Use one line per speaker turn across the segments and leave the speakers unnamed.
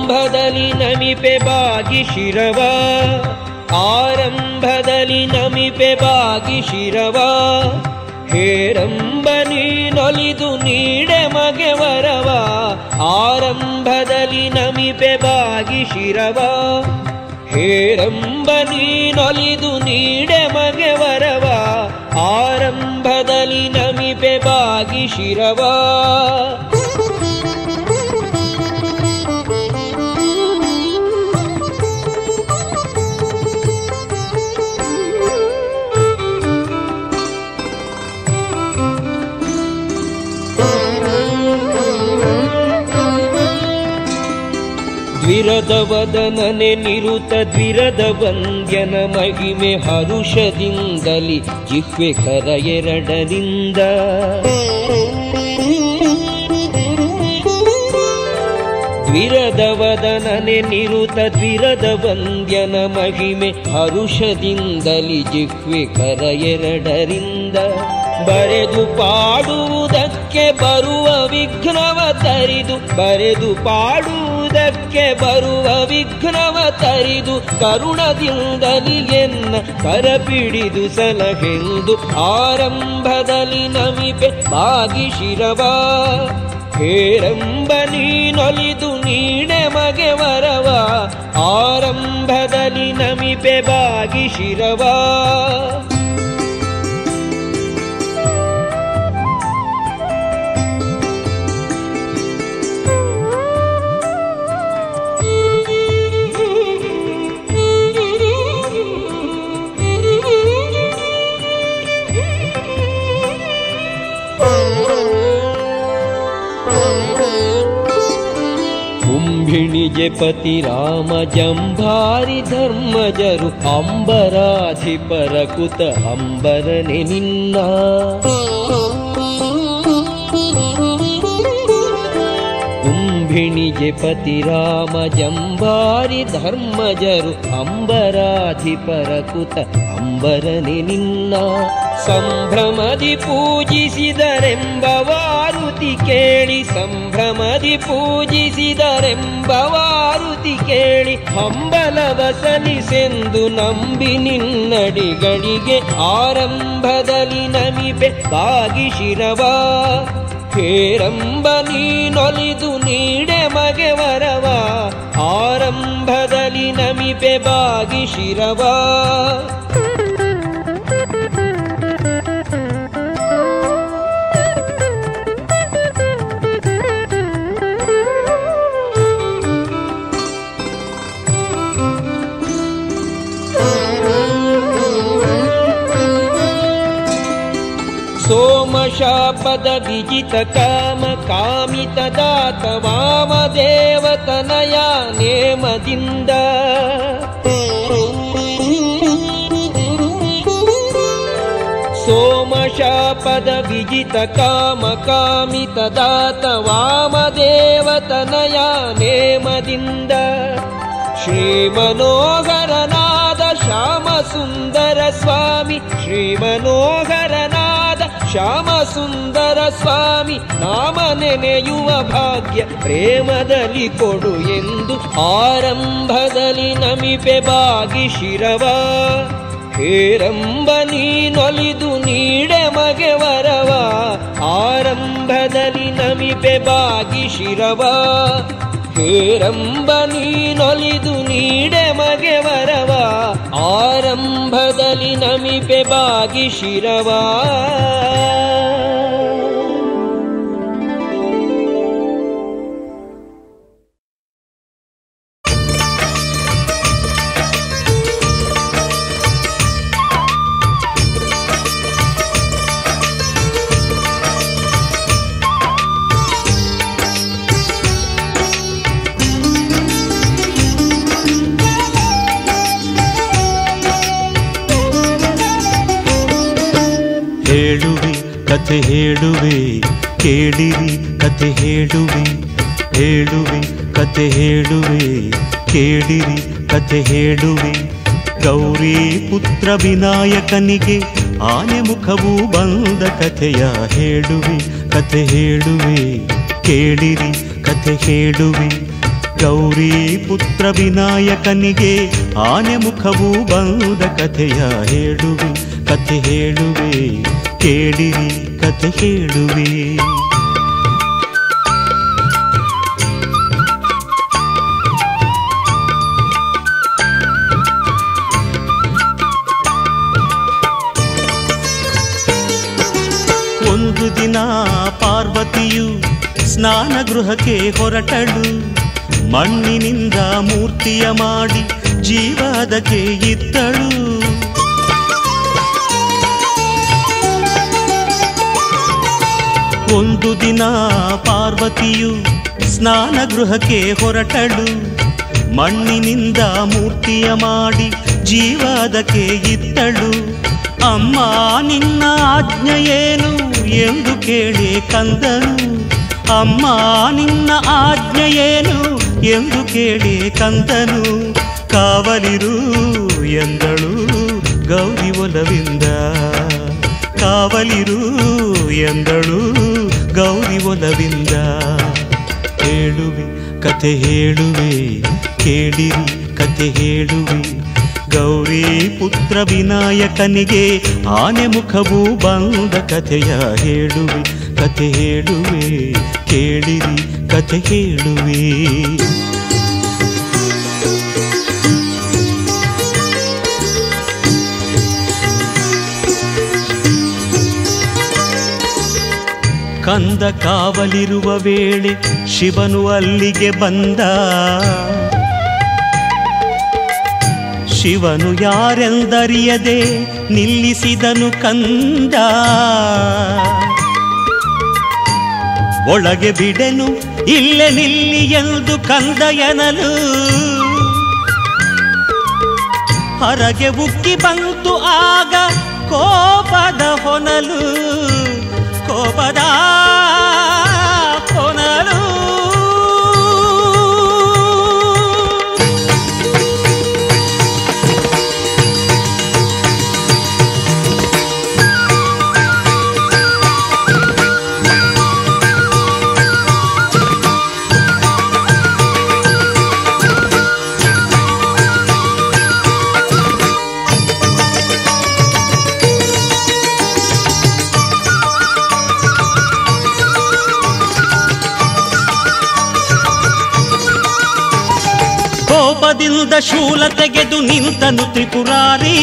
ಆರಂಭದಲ್ಲಿ ನಮಿಪೆ ಬಾಗಿ ಶಿರವ ಆರಂಭದಲ್ಲಿ ನಮಿಪೆ ಬಾಗಿ ಶಿರವ ಹೇರಂಬ ನೀನೊಲಿದು ನೀಡೆ ಮಗೆ ವರವ ಆರಂಭದಲ್ಲಿ ನಮಿಪೆ ಬಾಗಿ ಶಿರವ ಹೇರಂಬ ನೀನೊಲಿದು ನೀಡೆ ಮಗೆ ವರವ ಆರಂಭದಲ್ಲಿ ನಮಿಪೆ ಬಾಗಿ ಶಿರವ ದ್ವಿರದ ವದನನೆ ನಿರುತ ದ್ವಿರದ ವಂದ್ಯನ ಮಹಿಮೆ ಹರುಷದಿಂದಲಿ ಜಿಹ್ವೆ ಕರ ಎರಡರಿಂದ ದ್ವಿರದ ವದನನೆ ನಿರುತ ದ್ವಿರದ ವಂದ್ಯನ ಮಹಿಮೆ ಹರುಷದಿಂದಲಿ ಜಿಹ್ವೆ ಕರ ಎರಡರಿಂದ ಬರೆದು ಪಾಡುವುದಕ್ಕೆ ಬರುವ ವಿಘ್ನವ ತರಿದು ಬರೆದು ಪಾಡುವುದಕ್ಕೆ ಬರುವ ವಿಘ್ನವ ತರಿದು ಕರುಣದಿಂದಲಿ ಎನ್ನ ಕರಪಿಡಿದು ಸಲಹೆಂದು ಆರಂಭದಲ್ಲಿ ನಮಿಪೆ ಬಾಗಿ ಶಿರವ ಹೇರಂಬ ನೀನೊಲಿದು ನೀಡೆ ಮಗೆ ವರವ ಆರಂಭದಲ್ಲಿ ನಮಿಪೆ ಬಾಗಿ ಶಿರವ ಕುಂಭಿಣಿಗೆ ಪತಿ ರಾಮ ಜಂಭಾರಿ ಧರ್ಮಜರು ಅಂಬರಾಧಿಪರ ಕುತ ಅಂಬರನೆ ನಿನ್ನ ಕುಂಭಿಣಿಗೆ ಪತಿ ರಾಮ ಜಂಭಾರಿ ಧರ್ಮಜರು ಅಂಬರಾಧಿಪರ ಕುತ ಅಂಬರನೆ ನಿನ್ನ ಸಂಭ್ರಮದಿ ಪೂಜಿಸಿದರೆಂಬ ವಾರುತಿ ಕೇಳಿ ಸಂಭ್ರಮದಿ ಪೂಜಿಸಿದರೆಂಬ ವಾರುತಿ ಕೇಳಿ ಹಂಬಲವ ಸಲಿಸೆಂದು ನಂಬಿ ನಿನ್ನಡಿಗಳಿಗೆ ಆರಂಭದಲ್ಲಿ ನಮಿಪೆ ಬಾಗಿ ಶಿರವ ಹೇರಂಬ ನೀನೊಲಿದು ನೀಡೆ ಮಗೆ ವರವ ಆರಂಭದಲ್ಲಿ ನಮಿಪೆ ಬಾಗಿ ಶಿರವ ಸೋಮಶಾಪದ ವಿಜಿತ ಕಾಮ ಕಾಮಿತ ದಾತ ವಾಮದೇವತನಯ ನೇಮದಿಂದ ಸೋಮಶಾಪದ ವಿಜಿತ ಕಾಮ ಕಾಮಿತ ದಾತ ವಾಮದೇವತನಯ ನೇಮದಿಂದ ಶ್ರೀಮನೋಹರನಾದ ಶ್ಯಾಮ ಸುಂದರ ಸ್ವಾಮಿ ಶ್ರೀಮನೋಹರನಾದ ಶ್ಯಾಮ ಸುಂದರ ಸ್ವಾಮಿ ನಾಮ ನೆನೆಯುವ ಭಾಗ್ಯ ಪ್ರೇಮದಲ್ಲಿ ಕೊಡು ಎಂದು ಆರಂಭದಲ್ಲಿ ನಮಿಪೆ ಬಾಗಿ ಶಿರವ ಹೇರಂಬ ನೀನೊಲಿದು ನೀಡೆ ಮಗೆ ವರವ ಆರಂಭದಲ್ಲಿ ನಮಿಪೆ ಬಾಗಿ ಶಿರವ ಹೇರಂಬ ನೀನೊಲಿದು ನೀಡೆ ಮಗೆ ವರವ ಆರಂಭದಲ್ಲಿ ನಮಿಪೆ ಬಾಗಿ ಶಿರವ
ಹೇಳುವೆ ಕಥೆ ಹೇಳುವೆ ಕೇಳಿರಿ ಕಥೆ ಹೇಳುವೆ ಹೇಳುವೆ ಕಥೆ ಹೇಳುವೆ ಕೇಳಿರಿ ಕಥೆ ಹೇಳುವೆ ಗೌರಿ ಪುತ್ರ ವಿನಾಯಕನಿಗೆ ಆನೆ ಮುಖವು ಬಂದ ಕಥೆಯ ಹೇಳುವೆ ಕಥೆ ಹೇಳುವೆ ಕೇಳಿರಿ ಕಥೆ ಹೇಳುವೆ ಗೌರಿ ಪುತ್ರ ವಿನಾಯಕನಿಗೆ ಆನೆ ಮುಖವು ಬಂದ ಕಥೆಯ ಹೇಳುವೆ ಕಥೆ ಹೇಳುವೆ ಕೇಳಿರಿ ಕಥೆ ಹೇಳುವೆ ಒಂದು ದಿನ ಪಾರ್ವತಿಯು ಸ್ನಾನ ಗೃಹಕ್ಕೆ ಹೊರಟಳು ಮಣ್ಣಿನಿಂದ ಮೂರ್ತಿಯ ಮಾಡಿ ಜೀವದಕ್ಕೆ ಇದ್ದಳು ಒಂದು ದಿನ ಪಾರ್ವತಿಯು ಸ್ನಾನ ಗೃಹಕ್ಕೆ ಹೊರಟಳು ಮಣ್ಣಿನಿಂದ ಮೂರ್ತಿಯ ಮಾಡಿ ಜೀವದಕ್ಕೆ ಇದ್ದಳು ಅಮ್ಮ ನಿನ್ನ ಆಜ್ಞೆಯೇನು ಎಂದು ಕೇಳಿ ಕಂದನು ಅಮ್ಮ ನಿನ್ನ ಆಜ್ಞೆಯೇನು ಎಂದು ಕೇಳಿ ಕಂದನು ಕಾವಲಿರು ಎಂದಳು ಗೌರಿ ಒಲವಿಂದ ಕಾವಲಿರು ಎಂದಳು ಗೌರಿ ಒಲವಿಂದ ಹೇಳುವೆ ಕತೆ ಹೇಳುವೆ ಕೇಳಿರಿ ಕತೆ ಹೇಳುವೆ ಗೌರಿ ಪುತ್ರ ವಿನಾಯಕನಿಗೆ ಆನೆ ಮುಖವು ಬಂದ ಕಥೆಯ ಹೇಳುವೆ ಕತೆ ಹೇಳುವೆ ಕೇಳಿರಿ ಕತೆ ಹೇಳುವೆ ಕಂದ ಕಾವಲಿರುವ ವೇಳೆ ಶಿವನು ಅಲ್ಲಿಗೆ ಬಂದ ಶಿವನು ಯಾರೆಂದರಿಯದೆ ನಿಲ್ಲಿಸಿದನು ಕಂದ ಒಳಗೆ ಬಿಡೆನು ಇಲ್ಲೇ ನಿಲ್ಲಿ ಎಂದು ಕಂದ ಎನಲು ಹೊರಗೆ ಉಕ್ಕಿ ಬಂತು ಆಗ ಕೋಪದ ಹೊನಲು ಕೋಪದ ಹೊನಲು ಕೋಪದಿಂದ ಶೂಲ ತೆಗೆದು ನಿಂತನು ತ್ರಿಪುರಾರಿ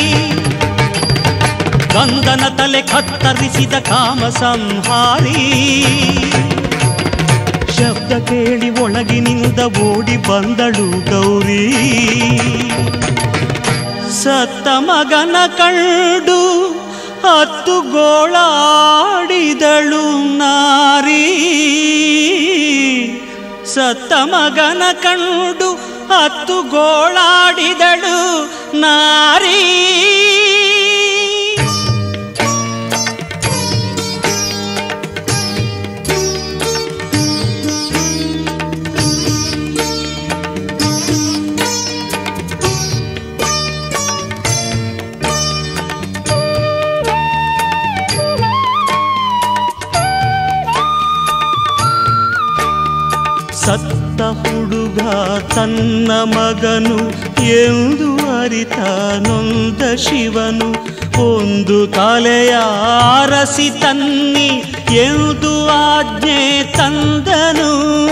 ಕಂದನ ತಲೆ ಕತ್ತರಿಸಿದ ಕಾಮ ಸಂಹಾರಿ ಶಬ್ದ ಕೇಳಿ ಒಳಗಿನಿಂದ ಓಡಿ ಬಂದಳು ಗೌರಿ ಸತ್ತ ಮಗನ ಕಂಡು ಹತ್ತು ಗೋಳಾಡಿದಳು ನಾರಿ ಸತ್ತ ಮಗನ ಕಂಡು ಹತ್ತು ಗೋಳಾಡಿದಳು ನಾರಿ ಸತ್ತ ಹುಡುಗ ತನ್ನ ಮಗನು ಎಂದು ಅರಿತ ನೊಂದ ಶಿವನು ಒಂದು ತಲೆಯ ಅರಸಿ ತನ್ನಿ ಎಂದು ಆಜ್ಞೆ ತಂದನು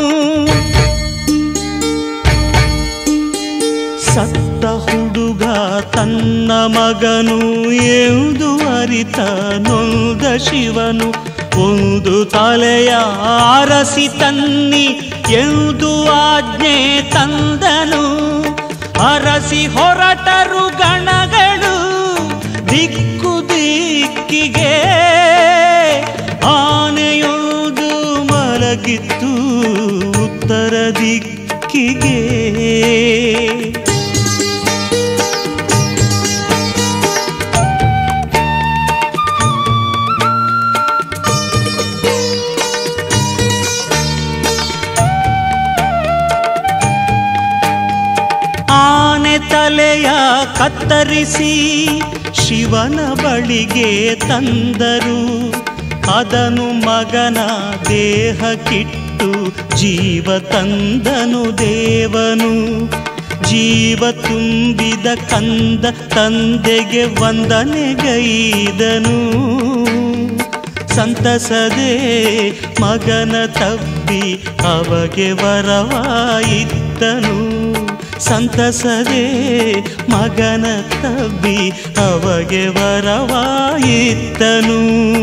ಸತ್ತ ಹುಡುಗ ತನ್ನ ಮಗನು ಎಂದು ಅರಿತ ನೊಂದ ಶಿವನು ಒಂದು ತಲೆಯ ಅರಸಿ ತನ್ನಿ ಎಂದು ಆಜ್ಞೆ ತಂದನು ಅರಸಿ ಹೊರಟರು ಗಣಗಳು ದಿಕ್ಕು ದಿಕ್ಕಿಗೆ ಆನೆಯೊಂದು ಮಲಗಿತ್ತು ಉತ್ತರ ದಿಕ್ಕಿಗೆ ಆನೆ ತಲೆಯ ಕತ್ತರಿಸಿ ಶಿವನ ಬಳಿಗೆ ತಂದರು ಅದನು ಮಗನ ದೇಹಕ್ಕಿಟ್ಟು ಬಿಟ್ಟು ಜೀವ ತಂದನು ದೇವನು ಜೀವ ತುಂಬಿದ ಕಂದ ತಂದೆಗೆ ವಂದನೆಗೈದನು ಸಂತಸದೆ ಮಗನ ತಬ್ಬಿ ಅವಗೆ ವರವಾಯಿದ್ದನು ಸಂತಸದೆ ಮಗನ ತಬ್ಬಿ ಅವಗೆ ವರವಾಯಿದ್ದನು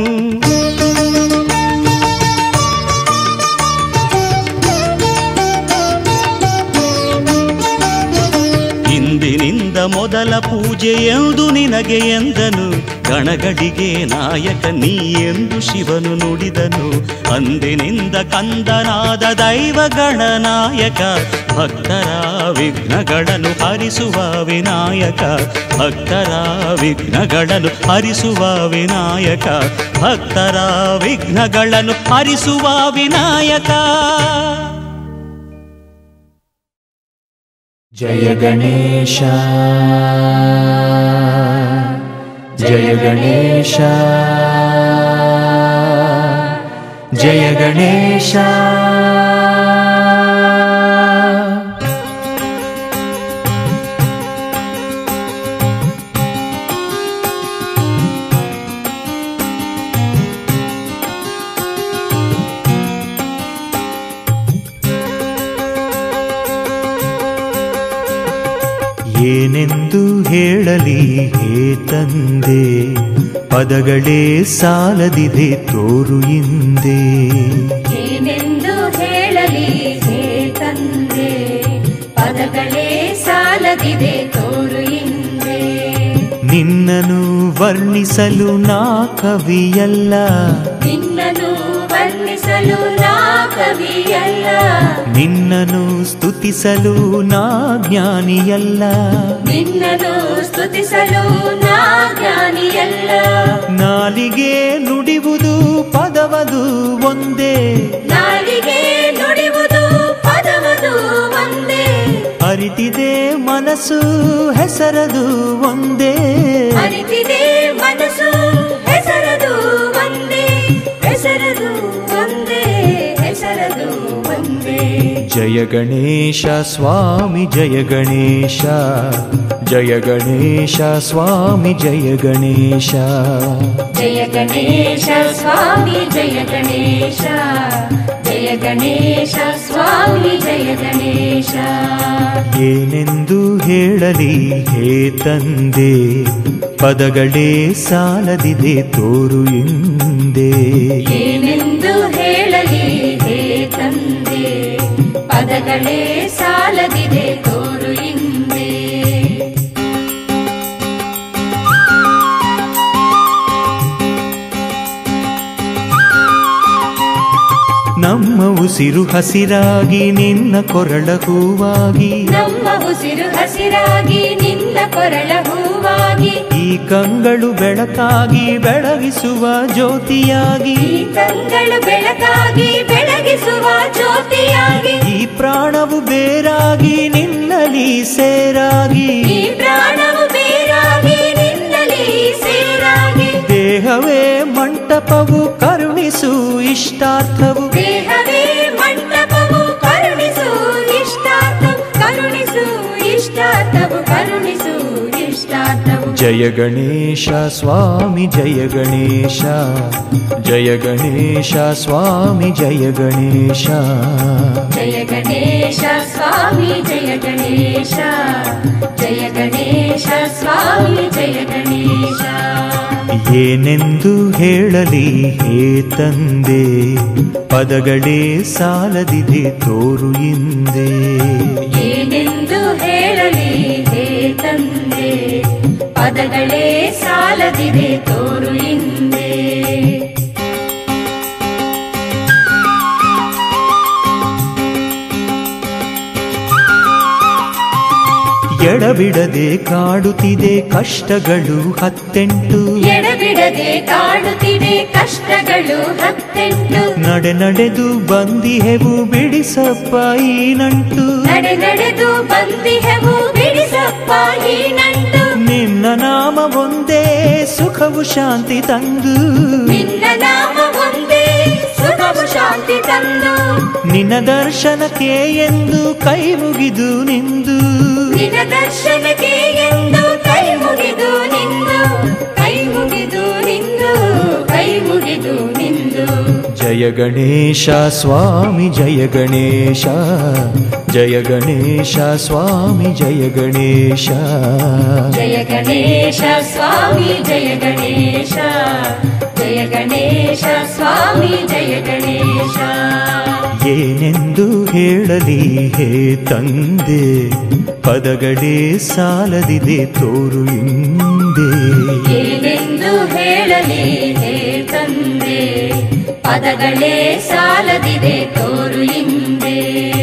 ಇಂದಿನಿಂದ ಮೊದಲ ಪೂಜೆ ಎಂದು ನಿನಗೆ ಎಂದನು ಗಣಗಡಿಗೆ ನಾಯಕ ನೀ ಎಂದು ಶಿವನು ನುಡಿದನು ಅಂದಿನಿಂದ ಕಂದನಾದ ದೈವ ಗಣನಾಯಕ ಭಕ್ತರ ವಿಘ್ನಗಳನ್ನು ಹರಿಸುವ ವಿನಾಯಕ ಭಕ್ತರ ವಿಘ್ನಗಳನ್ನು ಹರಿಸುವ ವಿನಾಯಕ ಭಕ್ತರ ವಿಘ್ನಗಳನ್ನು ಹರಿಸುವ ವಿನಾಯಕ
जय गणेश जय गणेश जय गणेश ಏನೆಂದು ಹೇಳಲಿ ಹೇ ತಂದೆ ಪದಗಳೇ ಸಾಲದಿದೆ ತೋರು ಹಿಂದೆ
ಏನೆಂದು ಹೇಳಲಿ ಹೇ ತಂದೆ ಪದಗಳೇ ಸಾಲದಿದೆ ತೋರು ಹಿಂದೆ
ನಿನ್ನನು ವರ್ಣಿಸಲು ನಾ ಕವಿಯಲ್ಲ
ನಿನ್ನನು ವರ್ಣಿಸಲು ನಾ ಕವಿಯಲ್ಲ
ನಿನ್ನನು ಸ್ತುತಿಸಲು ನಾ ಜ್ಞಾನಿಯಲ್ಲ
ನಿನ್ನನು ಸ್ತುತಿಸಲು ನಾ ಜ್ಞಾನಿಯಲ್ಲ
ನಾಲಿಗೆ ನುಡಿವುದು ಪದವದು ಒಂದೇ
ನಾಲಿಗೆ ನುಡಿವುದು ಪದವದು ಒಂದೇ
ಅರಿತಿದೆ ಮನಸ್ಸು ಹೆಸರದು ಒಂದೇ
ಅರಿತಿದೆ ಮನಸ್ಸು ಹೆಸರದು ಒಂದೇ ಹೆಸರದು ಒಂದೇ ಹೆಸರದು ಒಂದೇ
ಜಯ ಗಣೇಶ ಸ್ವಾಮಿ ಜಯ ಗಣೇಶ ಜಯ ಗಣೇಶ ಸ್ವಾಮಿ ಜಯ ಗಣೇಶ
ಜಯ ಗಣೇಶ ಸ್ವಾಮಿ ಜಯ ಗಣೇಶ ಜಯ ಗಣೇಶ ಸ್ವಾಮಿ ಜಯ ಗಣೇಶ
ಏನೆಂದು ಹೇಳಲಿ ಹೇ ತಂದೆ ಪದಗಳೇ ಸಾಲದಿದೆ ತೋರು ಹಿಂದೆ
ಏನೆಂದು ಹೇಳಲಿ ಹೇ ತಂದೆ ಪದಗಳೇ ಸಾಲದಿದೆ ತೋರು ಹಿಂದೆ
ನಮ್ಮ ಉಸಿರು ಹಸಿರಾಗಿ ನಿನ್ನ ಕೊರಳ ಹೂವಾಗಿ
ನಮ್ಮ ಉಸಿರು ಹಸಿರಾಗಿ ನಿನ್ನ ಕೊರಳ ಹೂವಾಗಿ
ಈ ಕಂಗಳು ಬೆಳಕಾಗಿ ಬೆಳಗಿಸುವ ಜ್ಯೋತಿಯಾಗಿ
ಈ ಕಂಗಳು ಬೆಳಕಾಗಿ ಬೆಳಗಿಸುವ ಜ್ಯೋತಿಯಾಗಿ
ಈ ಪ್ರಾಣವು ಬೇರಾಗಿ ನಿನ್ನಲಿ ಸೇರಾಗಿ
ಈ ಪ್ರಾಣವು ಬೇರಾಗಿ ನಿನ್ನಲಿ ಸೇರಾಗಿ
ದೇಹವೇ ಮಂಟಪವು ಕರುಣಿಸು ಇಷ್ಟಾರ್ಥವು
ದೇಹವೇ ಮಂಟಪವು ಕರುಣಿಸು ಇಷ್ಟಾರ್ಥವು ಕರುಣಿಸು ಇಷ್ಟಾರ್ಥವು ಕರುಣಿಸು ಇಷ್ಟಾರ್ಥವು
ಜಯ ಗಣೇಶ ಸ್ವಾಮಿ ಜಯ ಗಣೇಶ ಜಯ ಗಣೇಶ ಸ್ವಾಮಿ ಜಯ ಗಣೇಶ
ಜಯ ಗಣೇಶ ಸ್ವಾಮಿ ಜಯ ಗಣೇಶ ಜಯ ಗಣೇಶ ಸ್ವಾಮಿ ಜಯ ಗಣೇಶ
ಏನೆಂದು ಹೇಳಲಿ ಹೇ ತಂದೆ ಪದಗಳೇ ಸಾಲದಿದೆ ತೋರು ಹಿಂದೆ
ಏನೆಂದು ಹೇಳಲಿ ಹೇ ತಂದೆ ಪದಗಳೇ ಸಾಲದಿದೆ ತೋರು ಹಿಂದೆ
ಎಡಬಿಡದೆ ಕಾಡುತ್ತಿದೆ ಕಷ್ಟಗಳು ಹತ್ತೆಂಟು
ಎಡಬಿಡದೆ ಕಾಡುತ್ತಿದೆ ಕಷ್ಟಗಳು ಹತ್ತೆಂಟು
ನಡೆ ನಡೆದು ಬಂದಿಹೆವು ಬಿಡಿಸಪ್ಪ ಈ ನಂಟು
ನಡೆ ನಡೆದು ಬಂದಿಹೆವು ಬಿಡಿಸಪ್ಪ ಈ ನಂಟು
ನಿನ್ನ ನಾಮ ಒಂದೇ ಸುಖವು ಶಾಂತಿ ತಂದು
ನಿನ್ನ ನಾಮ ಒಂದೇ ಸುಖವು ಶಾಂತಿ ಮುಕ್ತಿ ತಂದು
ನಿನ್ನ ದರ್ಶನಕ್ಕೆ ಎಂದು ಕೈ ಮುಗಿದು ನಿಂದು
ನಿನ್ನ ದರ್ಶನಕ್ಕೆ ಎಂದು ಕೈ ಮುಗಿದು ನಿಂದು ಕೈ ಮುಗಿದು ನಿಂದು ಕೈ ಮುಗಿದು ನಿಂದು
ಜಯ ಗಣೇಶ ಸ್ವಾಮಿ ಜಯ ಗಣೇಶ ಜಯ ಗಣೇಶ ಸ್ವಾಮಿ ಜಯ ಗಣೇಶ
ಜಯ ಗಣೇಶ ಸ್ವಾಮಿ ಜಯ ಗಣೇಶ ಜಯ ಗಣೇಶ ಸ್ವಾಮಿ ಜಯ ಗಣೇಶ
ಏನೆಂದು ಹೇಳಲಿ ಹೇ ತಂದೆ ಪದಗಳೇ ಸಾಲದಿದೆ ತೋರು ಹಿಂದೆ
ಏನೆಂದು ಹೇಳಲಿ ಹೇ ತಂದೆ ಪದಗಳೇ ಸಾಲದಿದೆ ತೋರು ಹಿಂದೆ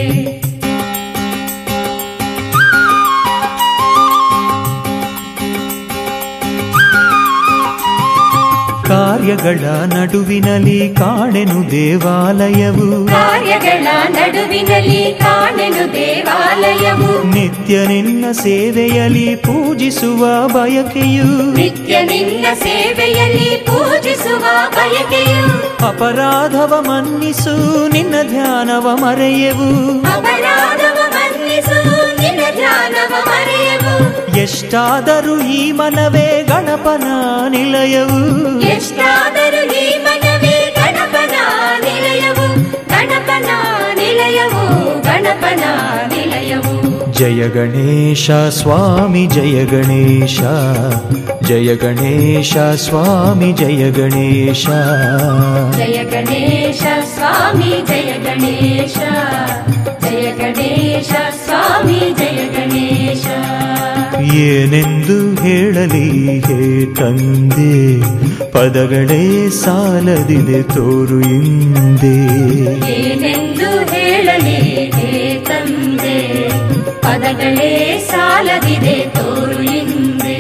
ಕಾರ್ಯಗಳ ನಡುವಿನಲ್ಲಿ ಕಾಣೆನು ದೇವಾಲಯವು
ಕಾರ್ಯಗಳ ನಡುವಿನಲ್ಲಿ ಕಾಣೆನು ದೇವಾಲಯವು
ನಿತ್ಯ ನಿನ್ನ ಸೇವೆಯಲ್ಲಿ ಪೂಜಿಸುವ ಬಯಕೆಯು
ನಿತ್ಯ ನಿನ್ನ ಸೇವೆಯಲ್ಲಿ ಪೂಜಿಸುವ ಬಯಕೆಯು
ಅಪರಾಧವ ಮನ್ನಿಸು ನಿನ್ನ ಧ್ಯಾನವ ಮರೆಯವು
ಅಪರಾಧವ ಮನ್ನಿಸು ನಿನ್ನ ಧ್ಯಾನವ ಮರೆಯವು
ಎಷ್ಟಾದರೂ ಈ ಮನವೇ ಗಣಪನ ನಿಲಯವು
ಎಷ್ಟಾದರೂ ಈ ಮನವೇ ಗಣಪನ ನಿಲಯವು ಗಣಪನ ನಿಲಯವು ಗಣಪನ ನಿಲಯವು
ಜಯ ಗಣೇಶ ಸ್ವಾಮಿ ಜಯ ಗಣೇಶ ಜಯ ಗಣೇಶ ಸ್ವಾಮಿ ಜಯ ಗಣೇಶ
ಜಯ ಗಣೇಶ ಸ್ವಾಮಿ ಜಯ ಗಣೇಶ ಜಯ ಗಣೇಶ ಸ್ವಾಮಿ ಜಯ ಗಣೇಶ
ಏನೆಂದು ಹೇಳಲಿ ಹೇ ತಂದೆ ಪದಗಳೇ ಸಾಲದಿದೆ ತೋರು ಹಿಂದೆ
ಏನೆಂದು ಹೇಳಲಿ ಹೇ ತಂದೆ ಪದಗಳೇ ಸಾಲದಿದೆ ತೋರು ಹಿಂದೆ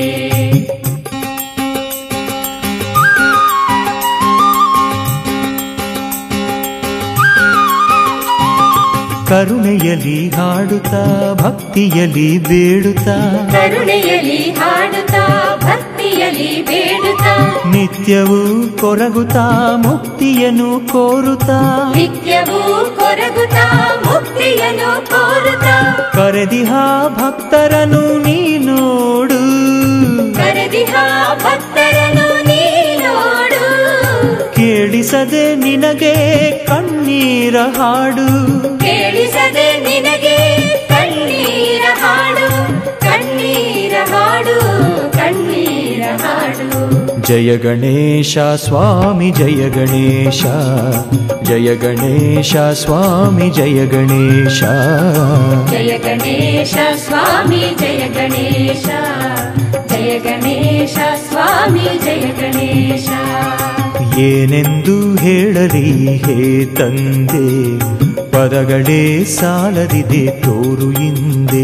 ಕರುಣೆಯಲ್ಲಿ ಹಾಡುತ್ತಾ ಭಕ್ತಿಯಲ್ಲಿ ಬೇಡುತ್ತಾ
ಕರುಣೆಯಲ್ಲಿ ಹಾಡುತ್ತಾ ಭಕ್ತಿಯಲ್ಲಿ ಬೇಡುತ್ತಾ
ನಿತ್ಯವೂ ಕೊರಗುತ್ತಾ ಮುಕ್ತಿಯನ್ನು ಕೋರುತ್ತಾ
ನಿತ್ಯವೂ ಕೊರಗುತ್ತಾ ಮುಕ್ತಿಯನ್ನು ಕೋರುತ್ತಾ
ಕರೆದಿಹ ಭಕ್ತರನು ನೀ ನೋಡು
ಕರೆದಿಹ ಭಕ್ತರನು ನೀ ನೋಡು
ಕೇಳಿಸದೆ ನಿನಗೆ ಕಣ್ಣೀರ ಹಾಡು
ಕೇಳಿಸದೆ ನಿನಗೆ ಕಣ್ಣೀರ ಹಾಡು ಕಣ್ಣೀರ ಹಾಡು ಕಣ್ಣೀರ ಹಾಡು
ಜಯ ಗಣೇಶ ಸ್ವಾಮಿ ಜಯ ಗಣೇಶ ಜಯ ಗಣೇಶ ಸ್ವಾಮಿ ಜಯ ಗಣೇಶ
ಜಯ ಗಣೇಶ ಸ್ವಾಮಿ ಜಯ ಗಣೇಶ ಜಯ ಗಣೇಶ ಸ್ವಾಮಿ ಜಯ ಗಣೇಶ
ಏನೆಂದು ಹೇಳಲಿ ಹೇ ತಂದೆ ಪದಗಳೇ ಸಾಲದಿದೆ ತೋರು ಹಿಂದೆ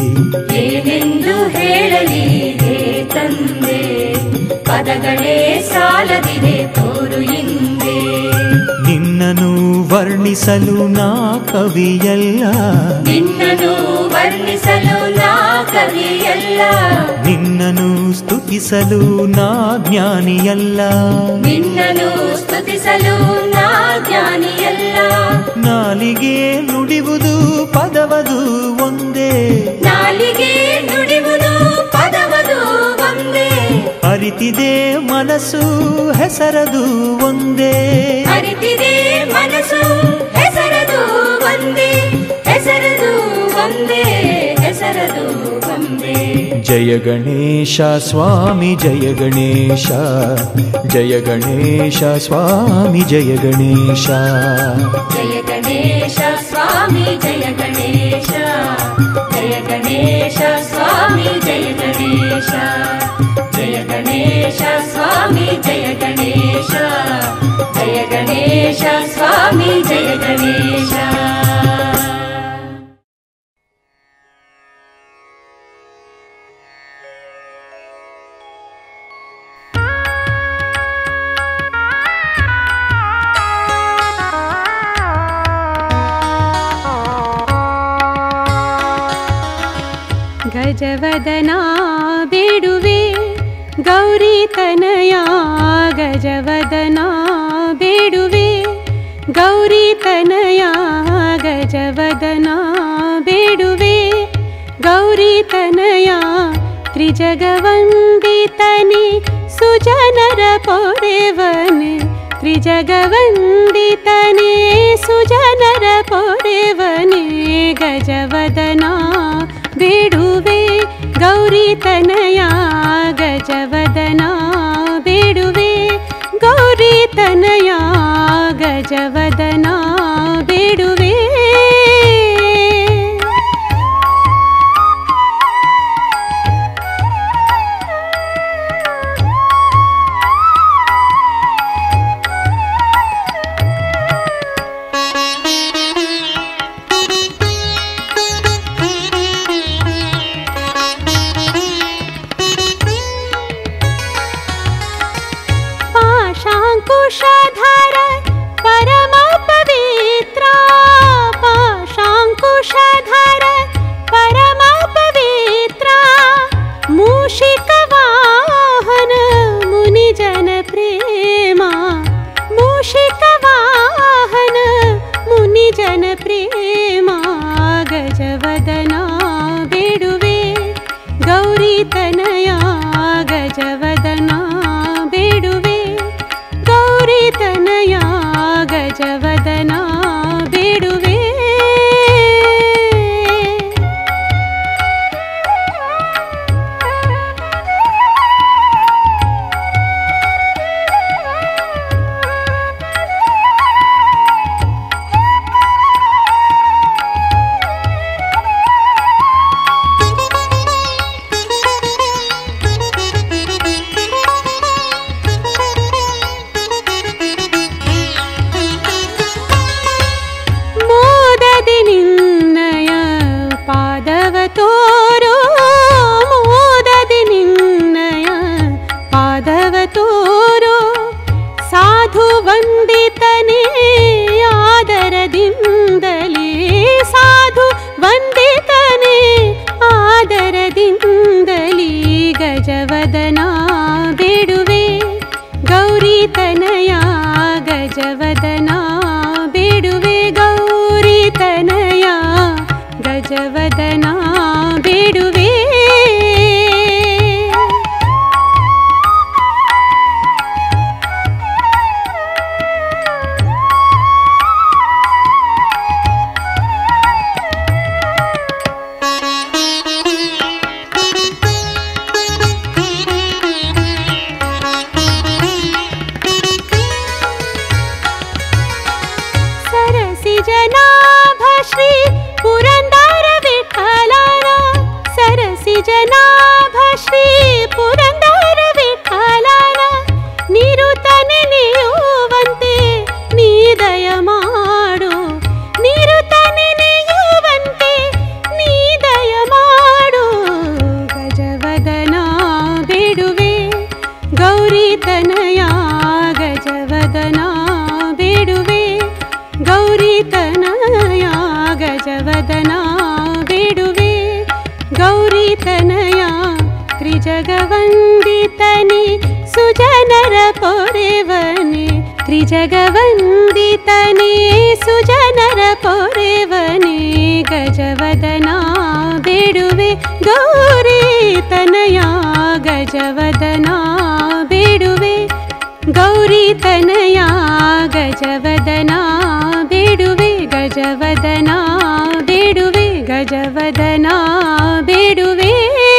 ಏನೆಂದು ಹೇಳಲಿ ಹೇ ತಂದೆ ಪದಗಳೇ ಸಾಲದಿದೆ ತೋರು ಹಿಂದೆ
ನಿನ್ನನು ವರ್ಣಿಸಲು ನಾ ಕವಿಯಲ್ಲ
ನಿನ್ನನು ವರ್ಣಿಸಲು ನಾ ಕವಿಯಲ್ಲ
ನಿನ್ನನು ಸ್ತುತಿಸಲು ನಾ ಜ್ಞಾನಿಯಲ್ಲ
ನಿನ್ನನು ಸ್ತುತಿಸಲು ನಾ ಜ್ಞಾನಿಯಲ್ಲ
ನಾಲಿಗೆ ನುಡಿವುದು ಪದವದು ಒಂದೇ
ನಾಲಿಗೆ ನುಡಿವುದು ಪದವದು ಒಂದೇ
ಅರಿತಿದೆ ಮನಸ್ಸು ಹೆಸರದು ಒಂದೇ
ಅರಿತಿದೆ ಮನಸ್ಸು ಹೆಸರದು ಒಂದೇ ಹೆಸರದು ಒಂದೇ ಹೆಸರದು ಒಂದೇ
ಜಯ ಗಣೇಶ ಸ್ವಾಮಿ ಜಯ ಗಣೇಶ ಜಯ ಗಣೇಶ ಸ್ವಾಮಿ ಜಯ ಗಣೇಶ
ಜಯ ಗಣೇಶ ಸ್ವಾಮಿ ಜಯ ಗಣೇಶ ಜಯ ಗಣೇಶ ಸ್ವಾಮಿ ಜಯ ಗಣೇಶ ಜಯ ಗಣೇಶ ಸ್ವಾಮಿ ಜಯ ಗಣೇಶ ಜಯ ಗಣೇಶ ಸ್ವಾಮಿ ಜಯ ಗಣೇಶ
ಗಜವದನಾ ಬೇಡುವೆ ಗೌರಿ ತನಯ ಗಜವದನಾ ಬೇಡುವೆ ಗೌರಿ ತನಯ ಗಜವದನ ಬೇಡುವೆ ಗೌರಿ ತನಯ ತ್ರಿಜಗವಂದಿತನೆ ಸುಜನರ ಪೊರೆವನೆ ತ್ರಿಜಗವಂದಿತನೆ ಸುಜನರ ಪೊರೆವನೆ ಗಜವದನ ಬೇಡುವೆ ಗೌರಿ ತನಯ ಗಜವದನ ಬೇಡುವೆ ಗೌರಿ ತನಯ ಗಜವದನ ಬೇಡುವೆ पाशाङ्कुशधर परम पवित्रा पाशाङ्कुशधर परम पवित्रा मूषिकवाहन मुनिजन प्रेमा मूषिकवाहन मुनिजन प्रेमा गजवदना ಬೇಡುವೆ ಗೌರಿ ತನಯ ಗಜವದನ ಬೇಡುವೆ ಗೌರಿ ತನಯ ಗಜವದನ ಬೇಡುವೆ ಮೋದದಿ ನಿನ್ನಯ ಪಾದವ ತೋರೋ ಮೋದದಿ ನಿನ್ನಯ ಪಾದವ ತೋರೋ ಸಾಧು ವಂದಿತನೇ ಆದರದಿಂದಲೇ ಸಾಧು ವಂದಿತನೇ ಆದರದಿಂದಲೇ ಗಜವದನ ಬೇಡುವೆ ಗೌರಿ ತನಯ ಗಜವದನ ಬೇಡುವೆ ಗೌರಿ ತನಯ ಗಜವದನ ಬೇಡುವೆ सरसि जनाभ श्री पुरन्दर विठ्ठलನ सरसि जनाभ श्री पुरन्दर ವಿಠಲನ ನಿರುತನೆ ನೆಯುವಂತೆ ನೀ ದಯ ಮಾಡು ನಿರುತನೆ ನೆಯುವಂತೆ ನೀ ದಯ ಮಾಡು ಗಜವದನ ಬೇಡುವೆ ಗೌರಿ ತನಯ ಗಜವದನ ಬೇಡುವೆ ಗೌರಿ ತನಯ ಗಜವದನ ಬೇಡುವೆ ಗೌರಿ ತನಯ ತ್ರಿಜಗವಂದಿತನೆ ಸುಜನರ ಪೊರೆವನೆ ತ್ರಿಜಗವಂದಿತನೆ ಸುಜನರ ಪೊರೆವನೆ ಗಜವದನ ಬೇಡುವೆ ಗೌರಿ ತನಯ ಗಜವದನ ಬೇಡುವೆ ಗೌರಿ ತನಯ ಗಜವದನ ಬೇಡುವೆ ಗಜವದನ ಬೇಡುವೆ ಗಜವದನ ಬೇಡುವೆ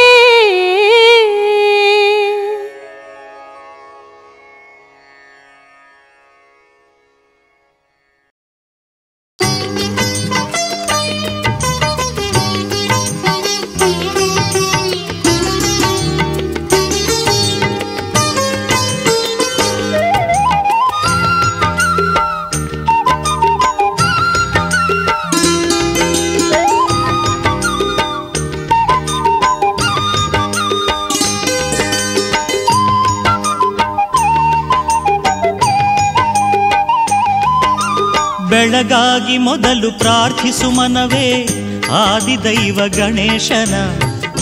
ಬೆಳಗಾಗಿ ಮೊದಲು ಪ್ರಾರ್ಥಿಸು ಮನವೇ ಆದಿದೈವ ಗಣೇಶನ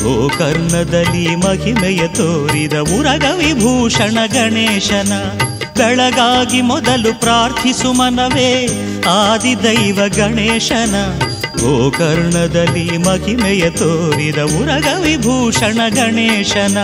ಗೋಕರ್ಣದಲ್ಲಿ ಮಹಿಮೆಯ ತೋರಿದ ಉರಗ ವಿಭೂಷಣ ಗಣೇಶನ ಬೆಳಗಾಗಿ ಮೊದಲು ಪ್ರಾರ್ಥಿಸು ಮನವೇ ಆದಿದೈವ ಗಣೇಶನ ಗೋಕರ್ಣದಲ್ಲಿ ಮಹಿಮೆಯ ತೋರಿದ ಉರಗ ವಿಭೂಷಣ ಗಣೇಶನ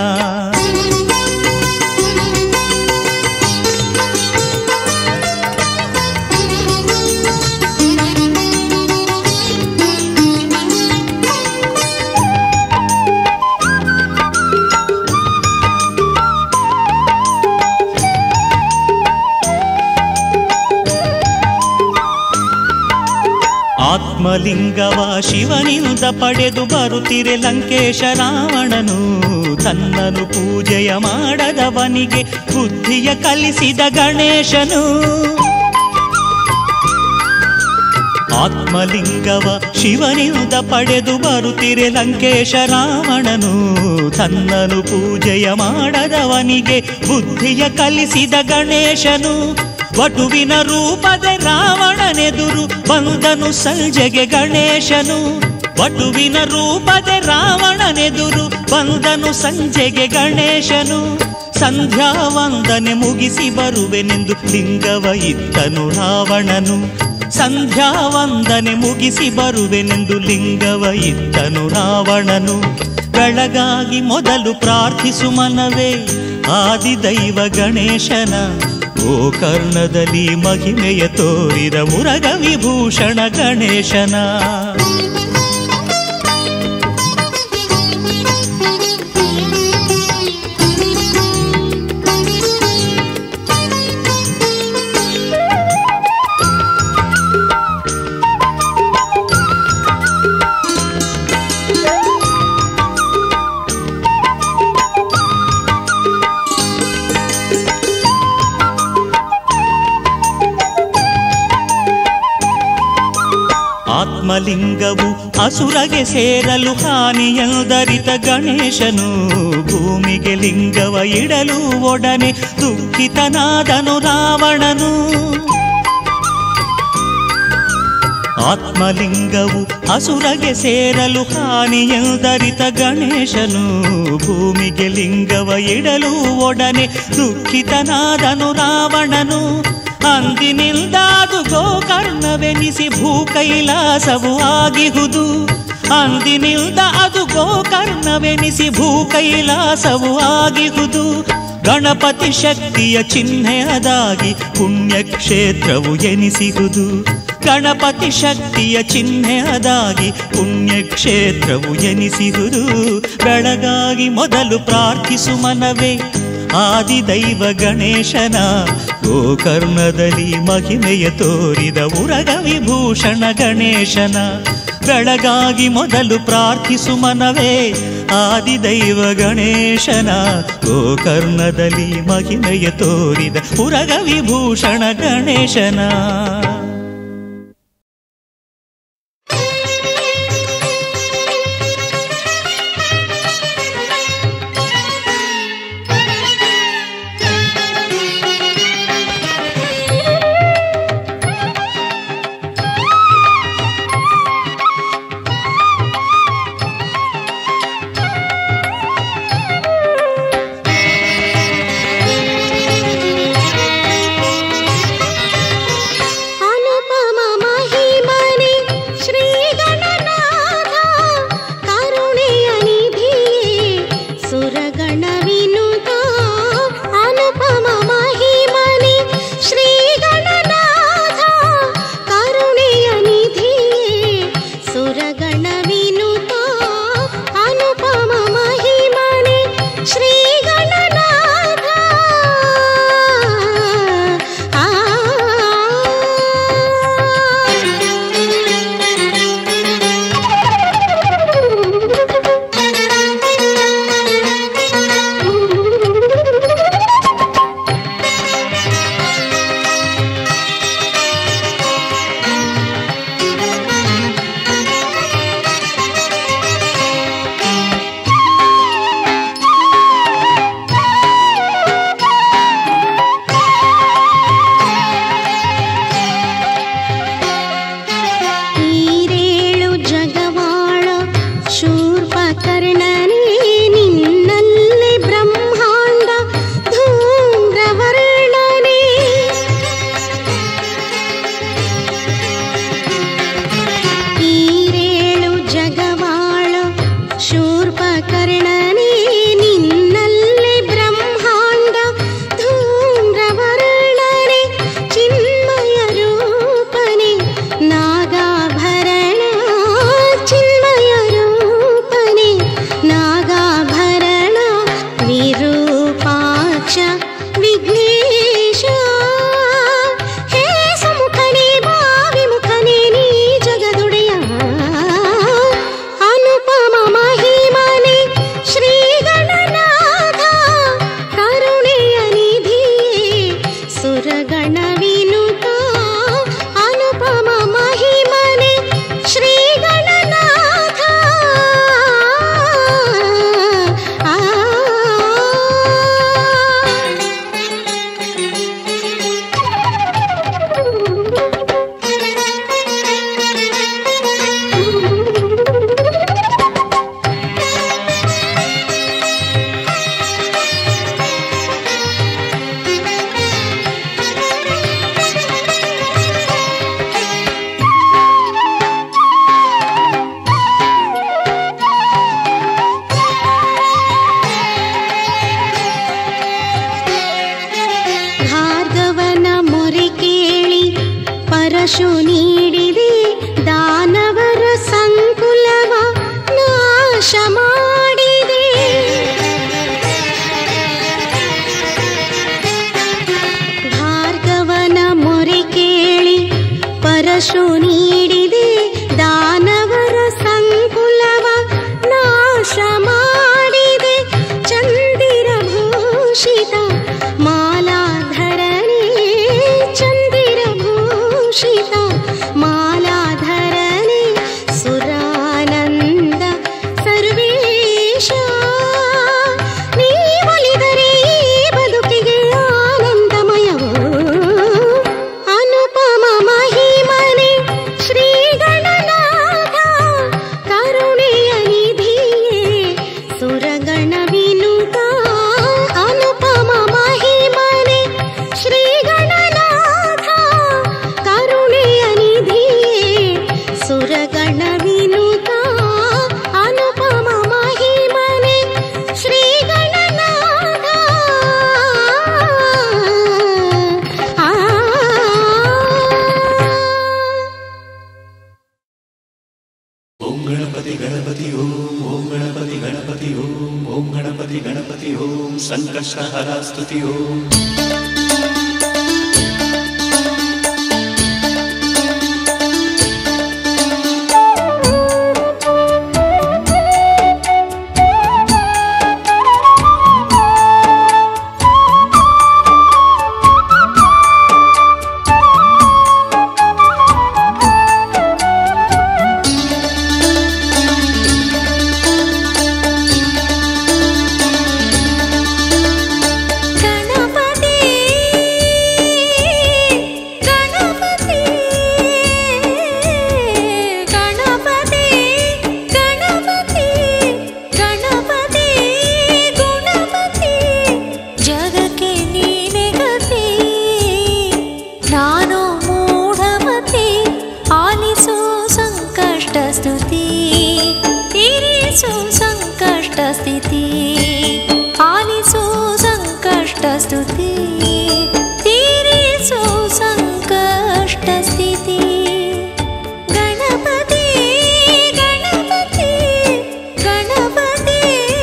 ಆತ್ಮಲಿಂಗವ ಶಿವನಿಂದ ಪಡೆದು ಬರುತ್ತಿರೆ ಲಂಕೇಶ ರಾವಣನು ತನ್ನನು ಪೂಜೆಯ ಮಾಡದವನಿಗೆ ಬುದ್ಧಿಯ ಕಲಿಸಿದ ಗಣೇಶನು ಆತ್ಮಲಿಂಗವ ಶಿವನಿಂದ ಪಡೆದು ಬರುತ್ತಿರೆ ಲಂಕೇಶ ರಾವಣನು ತನ್ನನು ಪೂಜೆಯ ಮಾಡದವನಿಗೆ ಬುದ್ಧಿಯ ಕಲಿಸಿದ ಗಣೇಶನು ವಟುವಿನ ರೂಪದ ರಾವಣನೆದುರು ಬಂದನು ಸಂಜೆಗೆ ಗಣೇಶನು ವಟುವಿನ ರೂಪದ ರಾವಣನೆದುರು ಬಂದನು ಸಂಜೆಗೆ ಗಣೇಶನು ಸಂಧ್ಯಾ ವಂದನೆ ಮುಗಿಸಿ ಬರುವೆನೆಂದು ಲಿಂಗವ ಇತ್ತನು ರಾವಣನು ಸಂಧ್ಯಾ ವಂದನೆ ಮುಗಿಸಿ ಬರುವೆನೆಂದು ಲಿಂಗವ ಇತ್ತನು ರಾವಣನು ಬೆಳಗಾಗಿ ಮೊದಲು ಪ್ರಾರ್ಥಿಸು ಮನವೇ ಆದಿದೈವ ಗಣೇಶನ ಗೋಕರ್ಣದಲ್ಲಿ ಮಹಿಮೆಯ ತೋರಿದ ಮುರಗ ವಿಭೂಷಣ ಗಣೇಶನ ಆತ್ಮಲಿಂಗವು ಅಸುರಗೆ ಸೇರಲು ಹಾನಿಯದರಿತ ಗಣೇಶನು ಭೂಮಿಗೆ ಲಿಂಗವ ಇಡಲು ಒಡನೆ ದುಃಖಿತನಾದನು ರಾವಣನು ಆತ್ಮಲಿಂಗವು ಅಸುರಗೆ ಸೇರಲು ಹಾನಿಯದರಿತ ಗಣೇಶನು ಭೂಮಿಗೆ ಲಿಂಗವ ಇಡಲು ಒಡನೆ ದುಃಖಿತನಾದನು ರಾವಣನು ಅಂದಿನಿಂದಾದು ಗೋಕರ್ಣವೆನಿಸಿ ಭೂ ಕೈಲಾಸವು ಆಗಿಹುದು ಅಂದಿನಿಂದ ಅದು ಗೋಕರ್ಣವೆನಿಸಿ ಭೂ ಕೈಲಾಸವು ಆಗಿಹುದು ಗಣಪತಿ ಶಕ್ತಿಯ ಚಿಹ್ನೆಯದಾಗಿ ಪುಣ್ಯಕ್ಷೇತ್ರವು ಎನಿಸಿಹುದು ಗಣಪತಿ ಶಕ್ತಿಯ ಚಿಹ್ನೆಯದಾಗಿ ಪುಣ್ಯಕ್ಷೇತ್ರವು ಎನಿಸಿಹುದು ಬೆಳಗಾಗಿ ಮೊದಲು ಪ್ರಾರ್ಥಿಸು ಮನವೇ ಆದಿದೈವ ಗಣೇಶನ ಗೋಕರ್ಣದಲ್ಲಿ ಮಹಿಮೆಯ ತೋರಿದ ಉರಗ ವಿಭೂಷಣ ಗಣೇಶನ ಬೆಳಗಾಗಿ ಮೊದಲು ಪ್ರಾರ್ಥಿಸು ಮನವೇ ಆದಿದೈವ ಗಣೇಶನ ಗೋಕರ್ಣದಲ್ಲಿ ಮಹಿಮೆಯ ತೋರಿದ ಉರಗ ವಿಭೂಷಣ ಗಣೇಶನ
ಆ ವಿಘ್ನೇಶ ಹೇ ಸುಮುಖನೇ ಭಾವಿಮುಖನೇ ನೀ ಜಗದುಡೆಯ ಅನುಪಮ ಮಹಿಮನೆ ಶ್ರೀ ಗಣನಾಥ ಕರುಣೆಯ ನಿಧಿಯೇ ಸುರಗಣ ವಿನುತ ಅನುಪಮ ಮಹಿಮನೆ ಶ್ರೀ ಗಣನಾಥ ಆ ಭಾರ್ಗವನ ಮೊರೆ ಕೇಳಿ ಪರಶು ನೀಡಿದೆ ದಾನವರ ಸಂಕುಲವ ನಾಶ ಮಾಡಿದೆ ಭಾರ್ಗವನ ಮೊರೆ ಕೇಳಿ ಪರಶು ನೀಡಿದೆ ದಾನವರ ಸಂಕುಲವ ನಾಶ ಮಾಡಿದೆ ಚಂದಿರ ಭೂಷಿತ ಮಾಲಾಧರನೇ ಚಂದಿರ ಭೂಷಿತ ಮಾಲಾಧರನೇ ಸುರಾನಂದ ಸರ್ವೇಶ ನೀ ಒಲಿದರೆ ಈ ಬದುಕಿಗೆ ಆನಂದಮಯವೋ ಅನುಪಮ ಮಹಿಮನೆ ಶ್ರೀ ಗಣನಾಥ ಕರುಣೆಯ ನಿಧಿಯೇ ಸುರಗಣ ವಿನುತ ಅನುಪಮ ಮಹಿಮನೆ ಶ್ರೀ ಗಣನಾಥ ಕರುಣೆಯ ನಿಧಿಯೇ ಸುರಗಣ ವಿನುತ ಅನುಪಮ ಮಹಿಮನೆ ಶ್ರೀ ಗಣನಾಥ ಆ
ಓಂ ಗಣಪತಿ ಗಣಪತಿ ಓಂ ಓಂ ಗಣಪತಿ ಗಣಪತಿ ಓಂ ಓಂ ಗಣಪತಿ ಗಣಪತಿ ಓಂ ಸಂಕಷ್ಟಹರ ಸ್ತುತಿ ಓಂ
ಗಣಪತಿ ಗಣಪತಿ ಗಣಪತಿ ಗಣಪತಿ ಗಣಪತಿ ಗುಣಪತಿ ಜಗಕ್ಕೆ ನೀನೆ ಗತಿ ನಾನು ಮೂಢಮತಿ ಆಲಿಸು ಸಂಕಷ್ಟ ಸ್ತುತಿ ತೀರಿಸು ಸಂಕಷ್ಟ ಸ್ಥಿತಿ ಆಲಿಸು ಸಂಕಷ್ಟ ಸ್ತುತಿ ತೀರಿಸು ಸಂಕಷ್ಟ ಸ್ಥಿತಿ ಗಣಪತಿ ಗಣಪತಿ ಗಣಪತಿ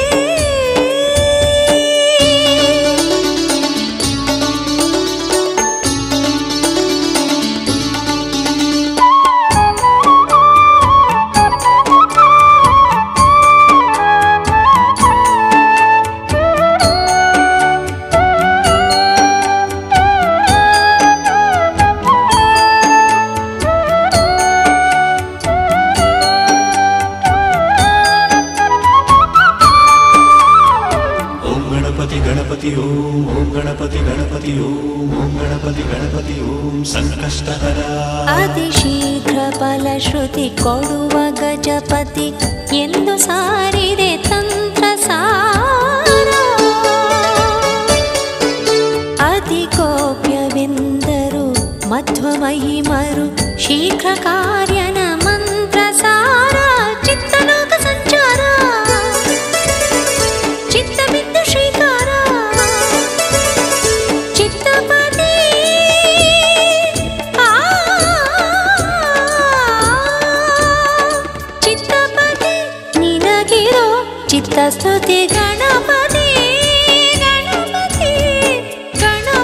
ಓಂ ಗಣಪತಿ ಗಣಪತಿ ಓಂ ಓಂ ಗಣಪತಿ ಗಣಪತಿ ಓಂ ಓಂ ಗಣಪತಿ ಗಣಪತಿ ಓಂ ಸಂಕಷ್ಟಹರ
ಅತಿ ಶೀಘ್ರ ಫಲಶ್ರುತಿ ಕೊಡುವ ಗಜಪತಿ ಎಂದು ಸಾರಿದೆ ತಂತ್ರ ಸಾರ ಅತಿ ಕೋಪ್ಯವೆಂದರು ಮಧ್ವ ಮಹಿಮರು ಶೀಘ್ರ ಕಾರ್ಯನ ಮಂತ್ರ ಸಾರ ಚಿತ್ತಲೋಕ ಸಂಚಾರ ಚಿತ್ತ ಬಿದ್ದು ಶ್ರೀಕಾರ ಚಿತ್ತಪತಿ ಆ ಚಿತ್ತಪತಿ ನಿನಗಿರೋ ಚಿತ್ತಸ್ತುತಿ ಗಣಪತಿ ಗಣಪತಿ ಗಣ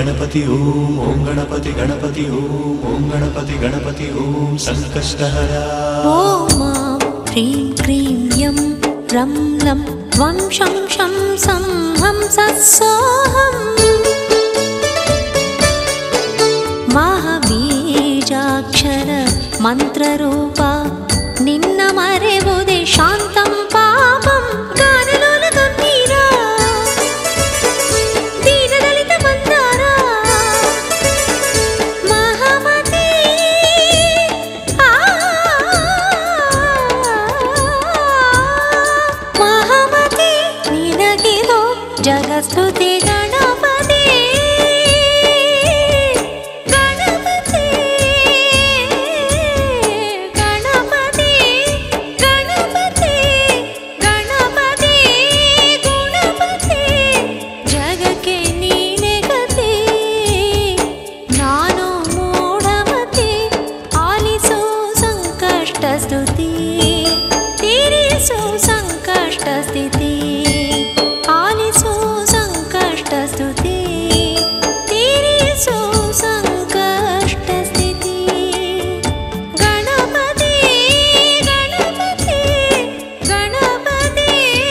ಗಣಪತಿ ಓಂ ಓಂ ಗಣಪತಿ ಗಣಪತಿ ಓಂ ಓಂ ಗಣಪತಿ ಗಣಪತಿ ಓಂ ಸಂಕಷ್ಟಹರ
ॐ मां ह्रीं क्रीं यं रं लं वं शं शं सं हं सत्सोऽहम् ಮಹಾಬೀಜಾಕ್ಷರ ಮಂತ್ರರೂಪ ನಿನ್ನ ಮರೆವುದೇ ಶಾಂತಂ ಪಾಪಂ ಗಾನಲೋಲ ಗಂಭೀರ ದೀನದಲಿತ ಮಂದಾರ ಮಹಾಮತಿ ಆ ಮಹಾಮತಿ ನಿನಗಿದು ಜಗಸ್ತುತಿ ಗಣಪತಿ ಗಣಪತಿ ಗಣಪತಿ ಗಣಪತಿ ಗಣಪತಿ ಗುಣಪತಿ ಜಗಕ್ಕೆ ನೀನೆ ಗತಿ ನಾನು ಮೂಢಮತಿ ಆಲಿಸು ಸಂಕಷ್ಟ ಸ್ತುತಿ ತೀರಿಸು ಸಂಕಷ್ಟ ಸ್ಥಿತಿ ಆಲಿಸು ಸಂಕಷ್ಟ ಸ್ತುತಿ ತೀರಿಸು ಸಂಕಷ್ಟ ಸ್ಥಿತಿ ಗಣಪತಿ ಗಣಪತಿ ಗಣಪತಿ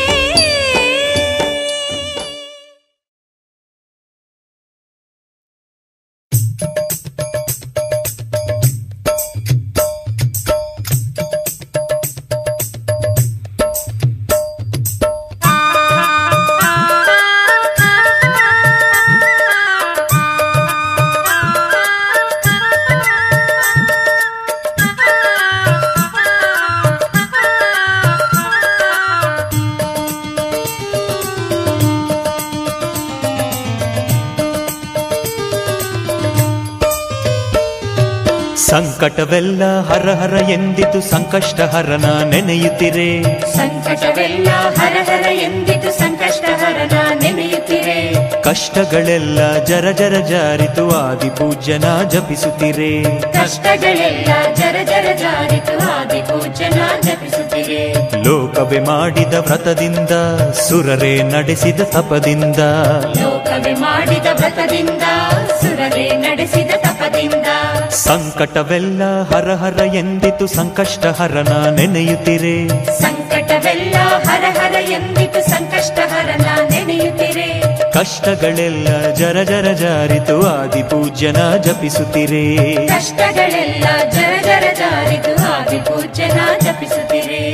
ಸಂಕಟವೆಲ್ಲ ಹರ ಹರ ಎಂದಿತು ಸಂಕಷ್ಟ ಹರನ ನೆನೆಯುತ್ತಿರೆ
ಸಂಕಟವೆಲ್ಲ ಹರ ಹರ ಎಂದಿತು ಸಂಕಷ್ಟ ಹರನ ನೆನೆಯುತ್ತಿರೆ
ಕಷ್ಟಗಳೆಲ್ಲ ಜರ ಜರ ಜಾರಿತು ಆದಿ ಪೂಜ್ಯನ ಜಪಿಸುತ್ತಿರೆ
ಕಷ್ಟಗಳೆಲ್ಲ ಜರ ಜರ ಜಾರಿತು ಆದಿ ಪೂಜನ ಜಪಿಸುತ್ತಿರೆ
ಲೋಕವೇ ಮಾಡಿದ ವ್ರತದಿಂದ ಸುರರೇ ನಡೆಸಿದ ತಪದಿಂದ
ಲೋಕವೇ ಮಾಡಿದ ವ್ರತದಿಂದ ಸುರರೇ ನಡೆಸಿದ ತಪದಿಂದ
ಸಂಕಟವೆಲ್ಲ ಹರ ಹರ ಎಂದಿತು ಸಂಕಷ್ಟ ಹರನ ನೆನೆಯುತ್ತಿರೆ
ಸಂಕಟವೆಲ್ಲ ಹರ ಹರ ಎಂದಿತು ಸಂಕಷ್ಟ ಹರನ ನೆನೆಯುತ್ತಿರೆ
ಕಷ್ಟಗಳೆಲ್ಲ ಜರ ಜರ ಜಾರಿತು ಆದಿ ಪೂಜ್ಯನ ಜಪಿಸುತ್ತಿರೆ
ಕಷ್ಟಗಳೆಲ್ಲ ಜರ ಜರ ಜಾರಿತು ಆದಿ ಪೂಜನ ಜಪಿಸುತ್ತಿರೆ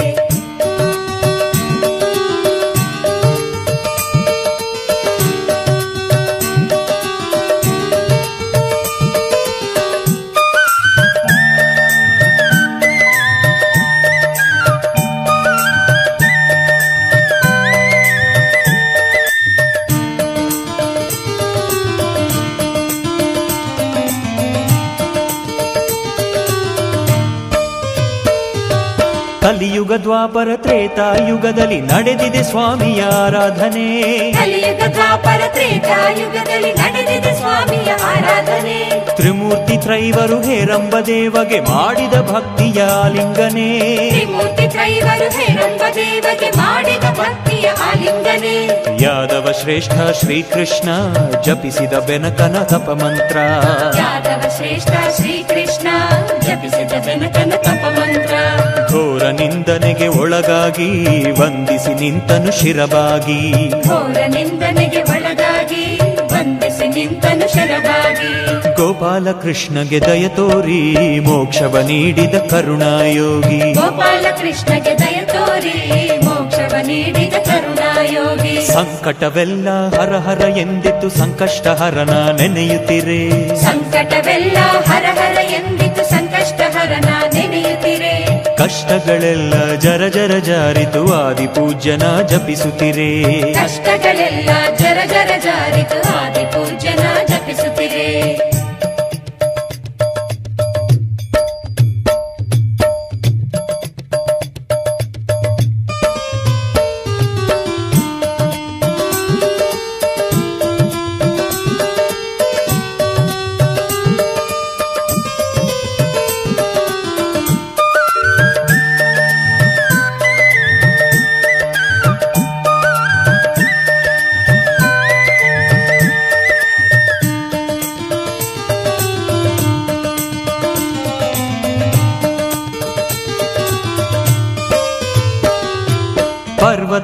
ಕಲಿಯುಗ ದ್ವಾಪರ ತ್ರೇತಾಯುಗದಲ್ಲಿ ನಡೆದಿದೆ ಸ್ವಾಮಿಯ ಆರಾಧನೆ
ಕಲಿಯುಗ ದ್ವಾಪರ ತ್ರೇತಾಯುಗದಲ್ಲಿ ನಡೆದಿದೆ ಸ್ವಾಮಿಯ ಆರಾಧನೆ
ತ್ರಿಮೂರ್ತಿ ತ್ರೈವರು ಹೇರಂಬ ದೇವಗೆ ಮಾಡಿದ ಭಕ್ತಿಯ ಲಿಂಗನೆ
ತ್ರಿಮೂರ್ತಿ ತ್ರೈವರು ಹೇರಂಬ ದೇವಗೆ ಮಾಡಿದ ಭಕ್ತಿಯ ಆಲಿಂಗನೆ
ಯಾದವ ಶ್ರೇಷ್ಠ ಶ್ರೀಕೃಷ್ಣ ಜಪಿಸಿದ ಬೆನಕನ ತಪ ಮಂತ್ರ
ಯಾದವ ಶ್ರೇಷ್ಠ ಶ್ರೀಕೃಷ್ಣ ಜಪಿಸಿದ ಬೆನಕನ ತಪ ಮಂತ್ರ
ಘೋರ ನಿಂದನೆಗೆ ಒಳಗಾಗಿ ವಂದಿಸಿ ನಿಂತನು ಶಿರಬಾಗಿ
ಘೋರ ನಿಂದನೆಗೆ ಒಳಗಾಗಿ ಬಂಧಿಸಿ ನಿಂತನು ಶರವಾಗಿ
ಗೋಪಾಲ ಕೃಷ್ಣಗೆ ದಯ ತೋರಿ ಮೋಕ್ಷವ ನೀಡಿದ ಕರುಣಾಯೋಗಿ
ಗೋಪಾಲ ಕೃಷ್ಣಗೆ ದಯ ತೋರಿ ಮೋಕ್ಷವ ನೀಡಿದ ಕರುಣಾಯೋಗಿ
ಸಂಕಟವೆಲ್ಲ ಹರ ಹರ ಎಂದಿತ್ತು ಸಂಕಷ್ಟ ಹರನ ನೆನೆಯುತ್ತಿರೆ
ಸಂಕಟವೆಲ್ಲ ಹರ ಹರ ಎಂದಿತು ಸಂಕಷ್ಟ ಹರನ ನೆನೆಯುತ್ತಿರೆ
ಕಷ್ಟಗಳೆಲ್ಲ ಜರ ಜರ ಜಾರಿತು ಆದಿ ಪೂಜ್ಯನ ಜಪಿಸುತ್ತಿರೆ
ಕಷ್ಟಗಳೆಲ್ಲ ಜರ ಜರ ಜಾರಿತು ಆದಿ ಪೂಜನ ಜಪಿಸುತ್ತಿರೆ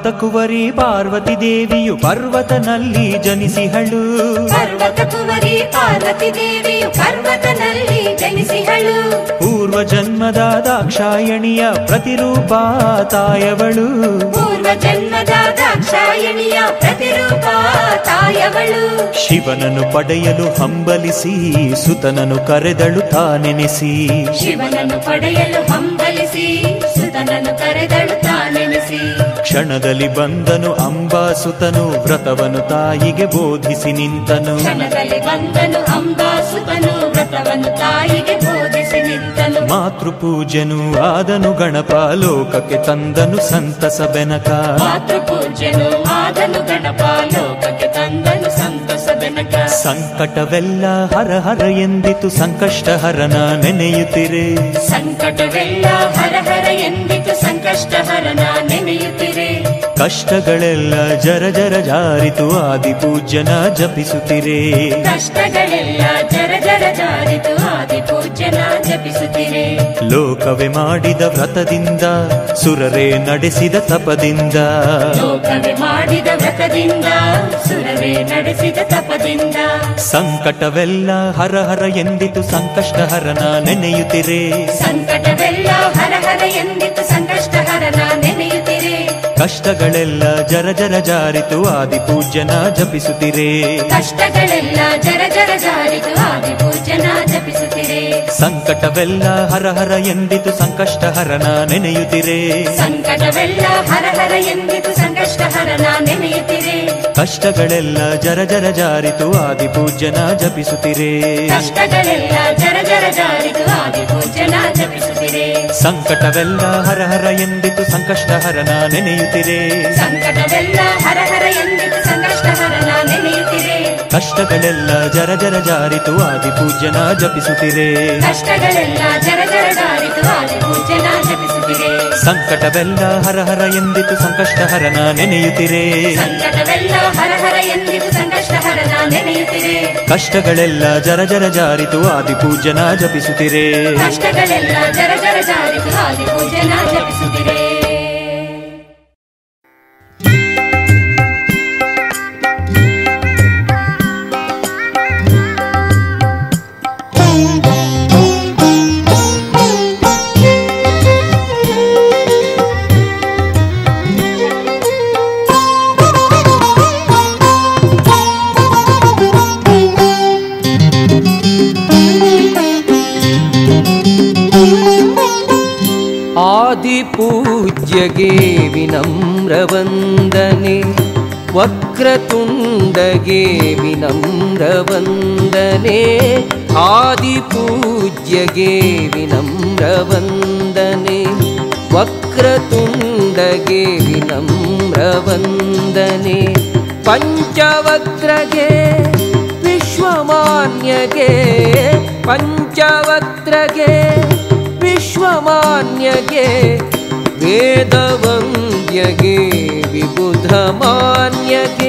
ಪರ್ವತ ಕುವರಿ ಪಾರ್ವತಿ ದೇವಿಯು ಪರ್ವತನಲ್ಲಿ ಜನಿಸಿಹಳು
ಪರ್ವತ ಕುವರಿ ಪಾರ್ವತಿ ದೇವಿಯು ಪರ್ವತನಲ್ಲಿ ಜನಿಸಿಹಳು
ಪೂರ್ವ ಜನ್ಮದ ದಾಕ್ಷಾಯಣಿಯ ಪ್ರತಿರೂಪ ತಾಯವಳು
ಪೂರ್ವ ಜನ್ಮದ ದಾಕ್ಷಾಯಣಿಯ ಪ್ರತಿರೂಪ ತಾಯವಳು
ಶಿವನನ್ನು ಪಡೆಯಲು ಹಂಬಲಿಸಿ ಸುತನನು ಕರೆದಳು ತಾನೆನೆಸಿ
ಶಿವನನ್ನು ಪಡೆಯಲು ಹಂಬಲಿಸಿ ಸುತನನ್ನು ಕರೆದಳು ತಾನೆನಿಸಿ
ಕ್ಷಣದಲ್ಲಿ ಬಂದನು ಅಂಬಾಸುತನು ವ್ರತವನು ತಾಯಿಗೆ ಬೋಧಿಸಿ ನಿಂತನು
ಕ್ಷಣದಲ್ಲಿ ಬಂದನು ಅಂಬಾಸುತನು ವ್ರತವನ್ನು ತಾಯಿಗೆ ಬೋಧಿಸಿ ನಿಂತನು
ಮಾತೃ ಪೂಜನು ಆದನು ಗಣಪ ಲೋಕಕ್ಕೆ ತಂದನು ಸಂತಸ ಬೆನಕ
ಮಾತೃ ಪೂಜ್ಯನು ಆದನು ಗಣಪ ಲೋಕಕ್ಕೆ ತಂದನು ಸಂತಸ ಬೆನಕ
ಸಂಕಟವೆಲ್ಲ ಹರ ಹರ ಎಂದಿತು ಸಂಕಷ್ಟ ಹರನ ನೆನೆಯುತ್ತಿರೆ
ಸಂಕಟವೆಲ್ಲ ಹರ ಹರ ಎಂದಿತು ಸಂಕಷ್ಟ ಹರನ ನೆನೆಯುತ್ತಿರೆ
ಕಷ್ಟಗಳೆಲ್ಲ ಜರ ಜರ ಜಾರಿತು ಆದಿ ಪೂಜ್ಯನ ಜಪಿಸುತ್ತಿರೆ
ಕಷ್ಟಗಳೆಲ್ಲ ಜರ ಜರ ಜಾರಿತು ಆದಿ ಪೂಜ್ಯನ ಜಪಿಸುತ್ತಿರೆ
ಲೋಕವೇ ಮಾಡಿದ ವ್ರತದಿಂದ ಸುರರೇ ನಡೆಸಿದ ತಪದಿಂದ
ಲೋಕವೇ ಮಾಡಿದ ವ್ರತದಿಂದ ಸುರವೇ ನಡೆಸಿದ ತಪದಿಂದ
ಸಂಕಟವೆಲ್ಲ ಹರ ಹರ ಎಂದಿತು ಸಂಕಷ್ಟ ಹರನ ನೆನೆಯುತ್ತಿರೆ
ಸಂಕಟವೆಲ್ಲ ಹರ ಹರ ಎಂದಿತು ಸಂಕಷ್ಟ ಹರನ ನೆನೆಯುತ್ತಿರೆ
ಕಷ್ಟಗಳೆಲ್ಲ ಜರ ಜರ ಜಾರಿತು ಆದಿ ಪೂಜ್ಯನ ಜಪಿಸುತ್ತಿರೆ
ಕಷ್ಟಗಳೆಲ್ಲ ಜರ ಜರ ಜಾರಿತು ಆದಿ ಪೂಜ್ಯನ ಜಪಿಸುತ್ತಿರೆ
ಸಂಕಟವೆಲ್ಲ ಹರ ಹರ ಎಂದಿತು ಸಂಕಷ್ಟ ಹರನ ನೆನೆಯುತ್ತಿರೆ
ಸಂಕಟವೆಲ್ಲ ಹರ ಹರ ಎಂದಿತು ಸಂಕಷ್ಟ ಹರನ ನೆನೆಯುತ್ತಿರೆ
ಕಷ್ಟಗಳೆಲ್ಲ ಜರ ಜರ ಜಾರಿತು ಆದಿ ಪೂಜ್ಯನ ಜಪಿಸುತ್ತಿರೆ
ಕಷ್ಟಗಳೆಲ್ಲ ಜರ ಜರ ಜಾರಿತು ಆದಿ ಪೂಜ್ಯನ ಜಪಿಸುತ್ತಿರೆ
ಸಂಕಟವೆಲ್ಲ ಹರ ಹರ ಎಂದಿತು ಸಂಕಷ್ಟ ಹರನ ನೆನೆಯುತ್ತಿರೆ
ಸಂಕಟವೆಲ್ಲ ಹರ ಹರ ಎಂದಿತು ಸಂಕಷ್ಟ ಹರನ ನೆನೆಯುತ್ತಿರೆ
ಕಷ್ಟಗಳೆಲ್ಲ ಜರ ಜರ ಜಾರಿತು ಆದಿ ಪೂಜ್ಯನ ಜಪಿಸುತ್ತಿರೆ
ಕಷ್ಟಗಳೆಲ್ಲ ಜರ ಜರ ಜಾರಿತು ಆದಿ ಪೂಜ್ಯನ ಜಪಿಸುತ್ತಿರೆ
ಸಂಕಟವೆಲ್ಲ ಹರ ಹರ ಎಂದಿತು ಸಂಕಷ್ಟ ಹರನ ನೆನೆಯುತ್ತಿರೆ
ಸಂಕಟವೆಲ್ಲ ಹರ ಹರ ಎಂದಿತು ಸಂಕಷ್ಟ ಹರನ ನೆನೆಯುತ್ತಿರೆ
ಕಷ್ಟಗಳೆಲ್ಲ ಜರ ಜರ ಜಾರಿತು ಆದಿ ಪೂಜ್ಯನ ಜಪಿಸುತ್ತಿರೆ
ಕಷ್ಟಗಳೆಲ್ಲ ಜರ ಜರ ಜಾರಿತು ಆದಿ ಪೂಜ್ಯನ ಜಪಿಸುತ್ತಿರೆ
ಆದಿಪೂಜ್ಯಗೆ ವಿನಮ್ರವಂದನೆ ವಕ್ರತುಂಡಗೆ ವಿನಮ್ರವಂದನೆ ಆದಿಪೂಜ್ಯಗೆ ವಿನಮ್ರವಂದನೆ ವಕ್ರತುಂಡಗೆ ವಿನಮ್ರವಂದನೆ ಪಂಚವಕ್ರಗೆ ವಿಶ್ವಮಾನ್ಯಗೆ ಪಂಚವಕ್ರಗೆ ವಿಶ್ವಮಾನ್ಯಗೆ ವೇದವಂದ್ಯಗೆ ವಿಬುಧಮಾನ್ಯಗೆ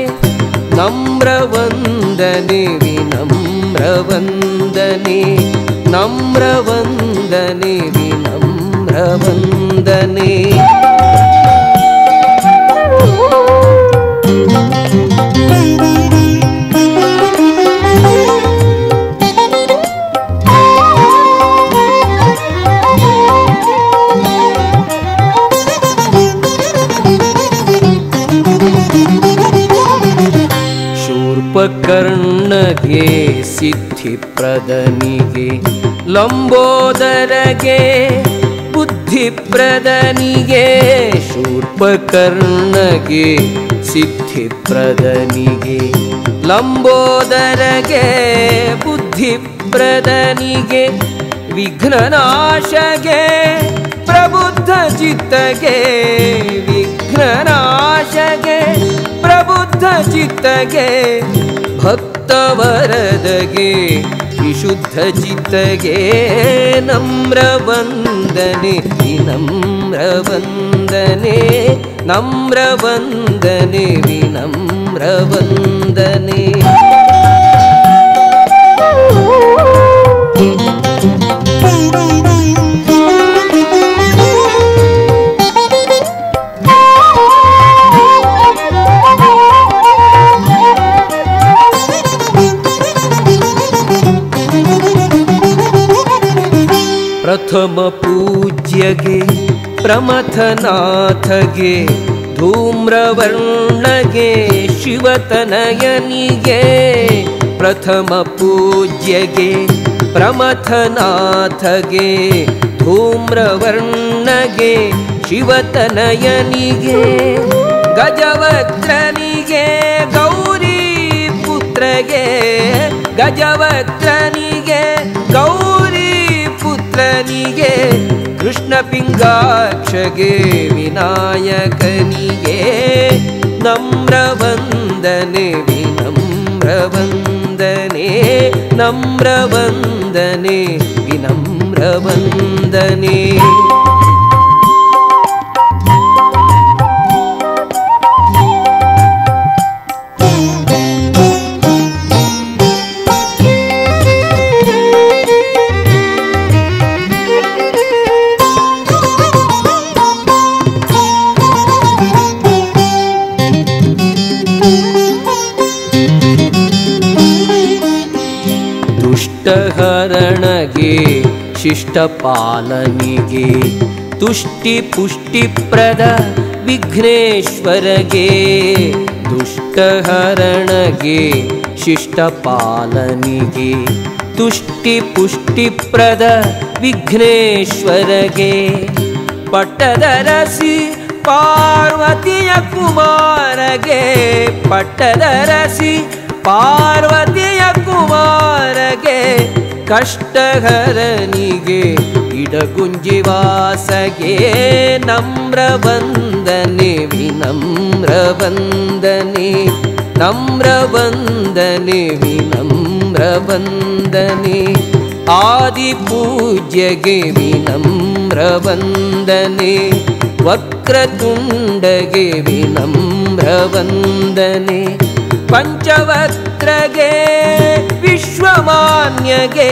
ನಮ್ರವಂದನೆ ವಿನಮ್ರವಂದನೆ ನಮ್ರವಂದನೆ ವಿನಮ್ರವಂದನೆ ಶೂರ್ಪಕರ್ಣಗೆ ಸಿದ್ಧಿಪ್ರದನಿಗೆ ಲಂಬೋದರಗೆ ಬುದ್ಧಿಪ್ರದನಿಗೆ ಶೂರ್ಪಕರ್ಣಗೆ ಸಿದ್ಧಿಪ್ರದನಿಗೆ ಲಂಬೋದರಗೆ ಬುದ್ಧಿಪ್ರದನಿಗೆ ವಿಘ್ನನಾಶಗೆ ಪ್ರಬುದ್ಧ ಚಿತ್ತಗೆ ವಿಘ್ನನಾಶಗೆ ಪ್ರಬುದ್ಧ ಚಿತ್ತಗೆ ಭಕ್ತವರದಗೆ ವಿಶುದ್ಧ ಚಿತ್ತಗೆ ನಮ್ರ ವಂದನೆ ವಿನಮ್ರ ವಂದನೆ ನಮ್ರ ವಂದನೆ ವಿನಮ್ರ ವಂದನೆ
Thank you.
ಪ್ರಥಮ ಪೂಜ್ಯಗೆ ಪ್ರಮಥನಾಥಗೆ ಧೂಮ್ರವರ್ಣಗೆ ಶಿವತನಯನಿಗೆ ಪ್ರಥಮ ಪೂಜ್ಯಗೆ ಪ್ರಮಥನಾಥಗೆ ಧೂಮ್ರವರ್ಣಗೆ ಶಿವತನಯನಿಗೆ ಗಜವಕ್ರನಿಗೆ ಗೌರಿ ಪುತ್ರಗೆ ಗಜವಕ್ರನಿಗೆ ಗೌರಿ ಪುತ್ರನಿಗೆ ಕೃಷ್ಣ ಪಿಂಗಾಕ್ಷಗೆ ವಿನಾಯಕನಿಗೆ ನಮ್ರ ವಂದನೆ ವಿನಮ್ರ ವಂದನೆ ನಮ್ರ ವಂದನೆ ವಿನಮ್ರ ವಂದನೆ ದುಷ್ಟಹರಣಗೆ ಶಿಷ್ಟಪಾಲನಿಗೆ ತುಷ್ಟಿ ಪುಷ್ಟಿಪ್ರದ ವಿಘ್ನೇಶ್ವರಗೆ ದುಷ್ಟಹರಣಗೆ ಶಿಷ್ಟಪಾಲನಿಗೆ ತುಷ್ಟಿ ಪುಷ್ಟಿಪ್ರದ ವಿಘ್ನೇಶ್ವರಗೆ ಪಟ್ಟದರಸಿ ಪಾರ್ವತಿಯ ಕುಮಾರಗೆ ಪಟ್ಟದರಸಿ ಪಾರ್ವತಿಯ ಕುಮಾರಗೆ ಕಷ್ಟಹರನಿಗೆ ಇಡಗುಂಜಿವಾಸಗೆ ನಮ್ರ ವಂದನೆ ವಿನಮ್ರ ವಂದನೆ ನಮ್ರ ವಂದನೆ ವಿನಮ್ರ ವಂದನೆ ಆದಿಪೂಜ್ಯಗೆ ವಿನಮ್ರ ವಂದನೆ ವಕ್ರತುಂಡಗೆ ವಿನಮ್ರ ವಂದನೆ ಪಂಚವಕ್ರಗೆ ವಿಶ್ವಮಾನ್ಯಗೆ